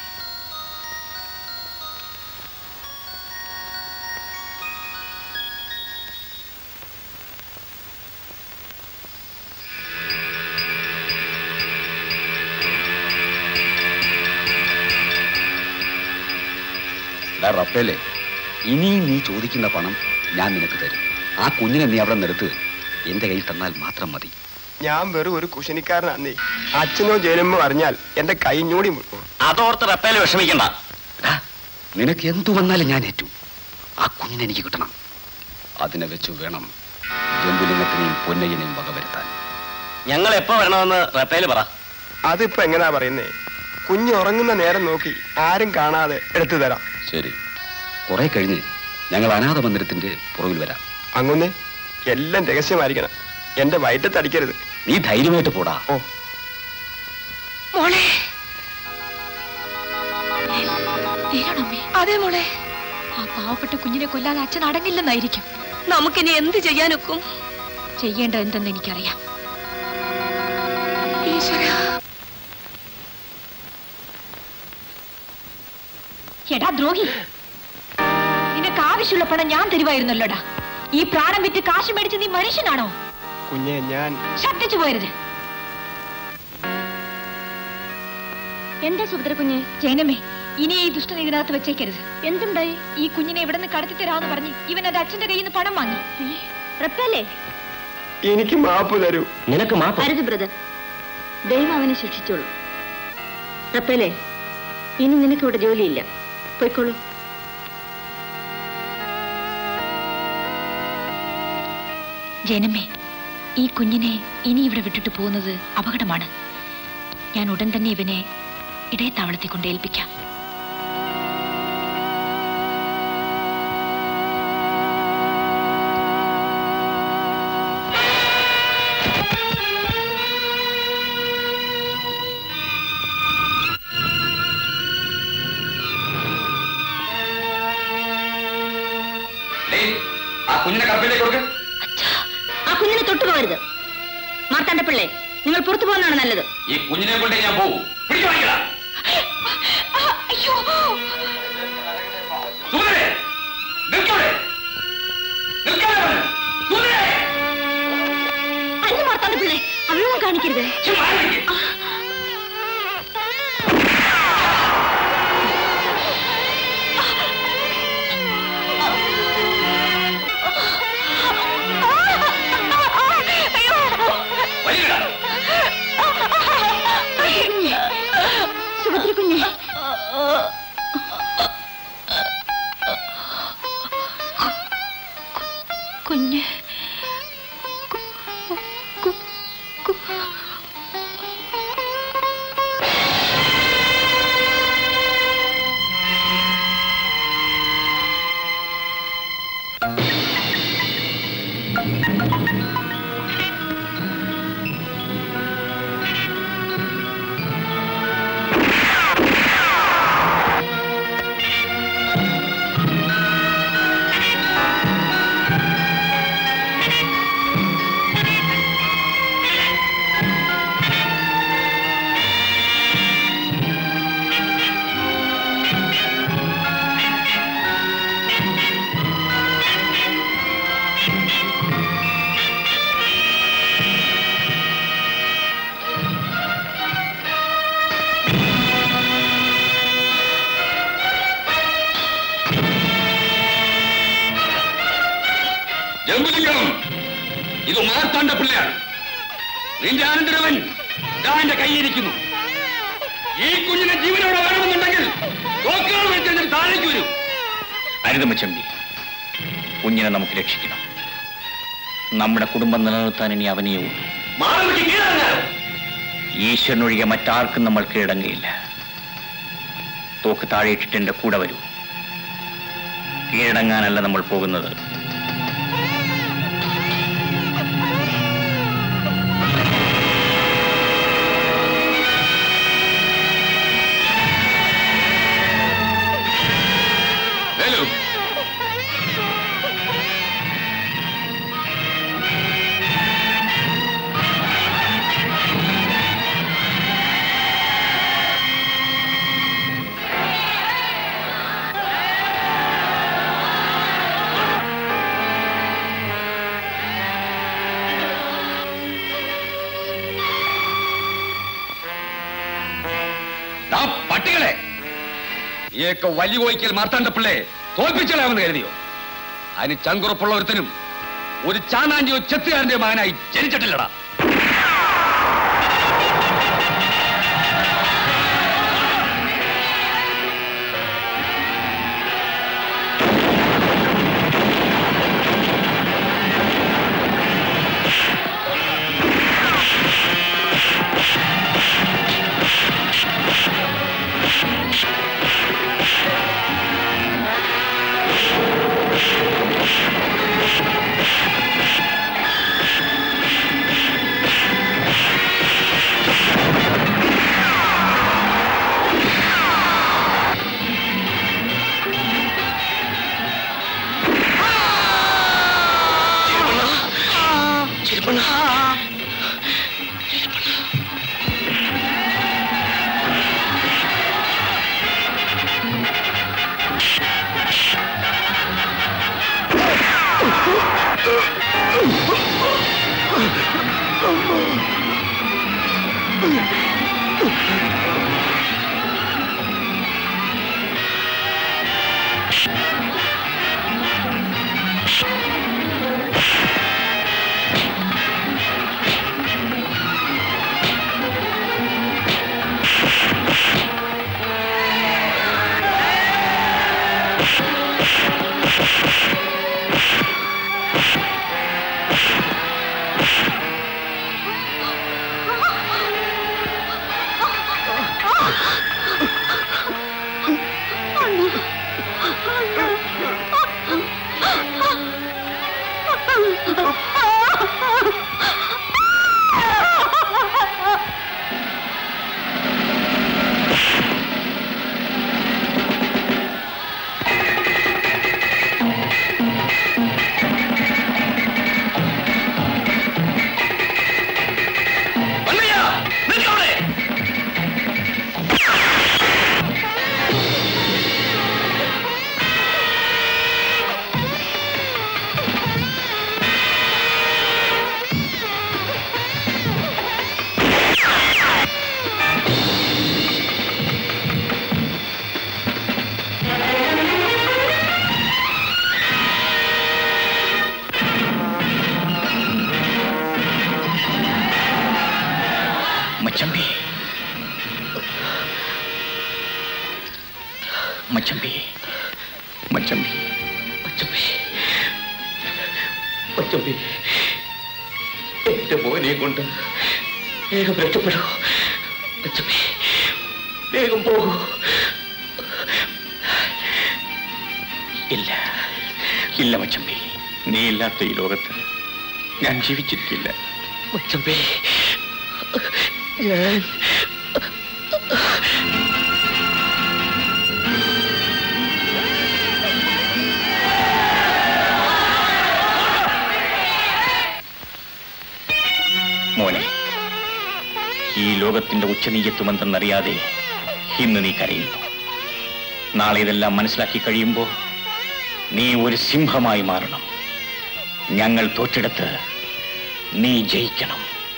എടാ റപ്പേലെ ഇനിയും നീ ചോദിക്കുന്ന പണം ഞാൻ നിനക്ക് തരും ആ കുഞ്ഞിനെ നീ അവിടെ നിർത്ത് എന്റെ കയ്യിൽ തന്നാൽ മാത്രം മതി ഞാൻ വെറും ഒരു കുശനിക്കാരനാന്നേ അച്ഛനോ ജനമോ അറിഞ്ഞാൽ എന്റെ കൈ ഞൂടി മുട്ടും അതോർത്ത് റപ്പേലെ വിഷമിക്കണ്ട എടാ, നിനക്ക് എന്തു വന്നാലും ഞാൻ ഏറ്റു ആ കുഞ്ഞിനെ എനിക്ക് കിട്ടണം അതിനെ വെച്ച് വേണം ജമ്പുലിംഗത്തിനെയും പൊന്നയ്യനെയും വകവരുത്താൻ ഞങ്ങൾ എപ്പോ വരണമെന്ന് റപ്പേല് പറ അതിപ്പോ എങ്ങനാ പറയുന്നേ കുഞ്ഞ് ഉറങ്ങുന്ന നേരം നോക്കി ആരും കാണാതെ എടുത്തു തരാം ശരി കുറെ കഴിഞ്ഞ് ഞങ്ങൾ അനാഥ മന്ദിരത്തിന്റെ പുറകിൽ വരാം അങ്ങൊന്നേ എല്ലാം രഹസ്യമായിരിക്കണം എന്റെ വയറ്റത്തടിക്കരുത് നീ ധൈര്യമായിട്ട് പോടാ ഓ മോളെ അതെ മോളെ ആ പാവപ്പെട്ട കുഞ്ഞിനെ കൊല്ലാതെ അച്ഛൻ അടങ്ങില്ലെന്നായിരിക്കും നമുക്കിനി എന്ത് ചെയ്യാനൊക്കും ചെയ്യേണ്ടത് എന്തെന്ന് എനിക്കറിയാം ഈശ്വരാ എടാ ദ്രോഹി നിനക്ക് ആവശ്യം ആവശ്യമുള്ള പണം ഞാൻ തരുവായിരുന്നല്ലോടാ ഈ പ്രാണം വിറ്റ് കാശ് മേടിച്ച് നീ മനുഷ്യനാണോ കുഞ്ഞെ ഞാൻ ശബ്ദിച്ചു പോയരുത് എന്താ സുഭദ്ര കുഞ്ഞെ ജയനമ്മേ ഇനി ഈ ദുഷ്ടൻ ഇതിനകത്ത് വെച്ചേക്കരുത് എന്തുണ്ടായി ഈ കുഞ്ഞിനെ ഇവിടെ നിന്ന് കടത്തി തരാമെന്ന് പറഞ്ഞ് ഇവൻ അത് അച്ഛന്റെ കയ്യിൽ നിന്ന് പണം വാങ്ങി റപ്പല്ലേ എനിക്ക് മാപ്പ് തരൂ നിനക്ക് മാപ്പ് അരുത് ബ്രദർ ദൈവം അവനെ ശിക്ഷിച്ചോളൂ റപ്പേലേ ഇനി നിനക്ക് ഇവിടെ ജോലിയില്ല പോയിക്കോളൂ ജയനമ്മേ ഈ കുഞ്ഞിനെ ഇനി ഇവിടെ വിട്ടിട്ട് പോകുന്നത് അപകടമാണ് ഞാൻ ഉടൻ തന്നെ ഇവനെ ഇടയത്താവളത്തിൽ കൊണ്ട് ഏൽപ്പിക്കാം ഡേയ്, ആ കുഞ്ഞിനെ കറപ്പിലേക്ക് കൊടുക്ക ആ കുഞ്ഞിനെ തൊട്ടു പോകരുത് മാർത്താണ്ട പിള്ളേ നിങ്ങൾ പുറത്തു പോകുന്നതാണ് നല്ലത് ഈ കുഞ്ഞിനെ കൊണ്ടേ ഞാൻ പോവും പിടിച്ചു വാങ്ങിക്കടാ സുഭദ്രേ, നിൽക്കവിടെ. നിൽക്കാതെ പറഞ്ഞു. സുഭദ്രേ. അല്ല മാർത്താണ്ട പിള്ളേ അവളൊന്നും കാണിക്കരുത് ചുമ്മാ ഇരിക്ക്. വലിയടാ. സുഭദ്ര കുഞ്ഞെ കുഞ്ഞ് ജമ്പുലിംഗം ഇത് മാർത്താണ്ട പിള്ളയാണ് നിന്റെ അനന്തരവൻ ദാ എന്റെ കൈയിരിക്കുന്നു ഈ കുഞ്ഞിനെ ജീവനോടെ വേണമെന്നുണ്ടെങ്കിൽ തോക്കുകൾ വെച്ച് താഴേക്ക് വരൂ അരുതമച്ചമ്പി കുഞ്ഞിനെ നമുക്ക് രക്ഷിക്കണം നമ്മുടെ കുടുംബം നിലനിർത്താൻ ഇനി അവനേ ഉള്ളൂ മാളവിക്ക് കീഴടങ്ങാൻ ഈശ്വരനൊഴികെ മറ്റാർക്കും നമ്മൾ കീഴടങ്ങുകയില്ല തോക്ക് താഴെയിട്ടിട്ട് എന്റെ കൂടെ വരൂ കീഴടങ്ങാനല്ല നമ്മൾ പോകുന്നത് വേലു ദാ പട്ടികളെ ഈയൊക്കെ വലിയ കോയിക്കൽ മാർത്താണ്ട പിള്ളേ തോൽപ്പിച്ചളയാമെന്ന് കരുതിയോ അതിന് ചങ്കുറപ്പുള്ള ഒരുത്തനും ഒരു ചാണാഞ്ചിയോ ചെത്തുകാരന്റെ മകനായി ജനിച്ചിട്ടില്ലടാ ആ മച്ചമ്പി മച്ചമ്പി മച്ചമ്പി മച്ചമ്പി മച്ചമ്പി എന്റെ മോനെ കൊണ്ട് വേഗം രക്ഷപ്പെടൂ മച്ചമ്പി വേഗം പോകൂ ഇല്ല ഇല്ല മച്ചമ്പി നീ ഇല്ലാത്ത ഈ ലോകത്ത് ഞാൻ ജീവിച്ചിരിക്കില്ല മച്ചമ്പി ഞാൻ മോനെ ഈ ലോകത്തിന്റെ ഉച്ചനീചത്വമെന്തെന്നറിയാതെ ഇന്ന് നീ കരയുന്നു നാളെ ഇതെല്ലാം മനസ്സിലാക്കി കഴിയുമ്പോൾ നീ ഒരു സിംഹമായി മാറണം ഞങ്ങൾ തോറ്റെടുത്ത് നീ ജയിക്കണം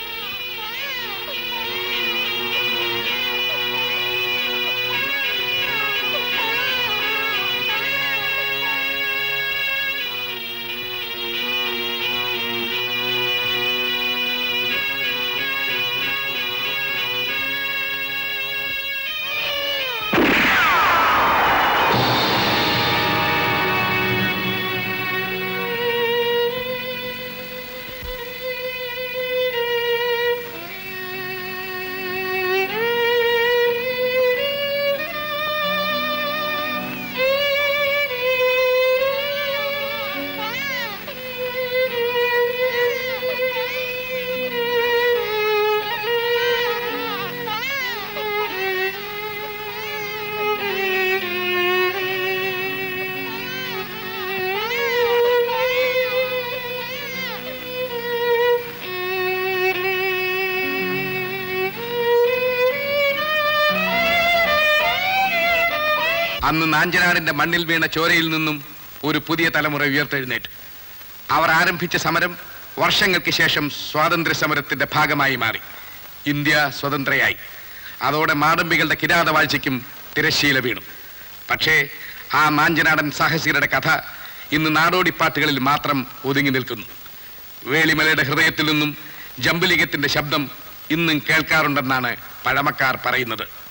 അന്ന് നാഞ്ചനാടിന്റെ മണ്ണിൽ വീണ ചോരയിൽ നിന്നും ഒരു പുതിയ തലമുറ ഉയർത്തെഴുന്നേറ്റു അവർ ആരംഭിച്ച സമരം വർഷങ്ങൾക്ക് ശേഷം സ്വാതന്ത്ര്യ സമരത്തിന്റെ ഭാഗമായി മാറി ഇന്ത്യ സ്വതന്ത്രയായി അതോടെ മാടമ്പികളുടെ കിരാതവാഴ്ചയ്ക്കും തിരശ്ശീല വീണു പക്ഷേ ആ നാഞ്ചനാടൻ സാഹസികരുടെ കഥ ഇന്ന് നാടോടിപ്പാട്ടുകളിൽ മാത്രം ഒതുങ്ങി നിൽക്കുന്നു വേളിമലയുടെ ഹൃദയത്തിൽ നിന്നും ജമ്പുലിംഗത്തിന്റെ ശബ്ദം ഇന്നും കേൾക്കാറുണ്ടെന്നാണ് പഴമക്കാർ പറയുന്നത്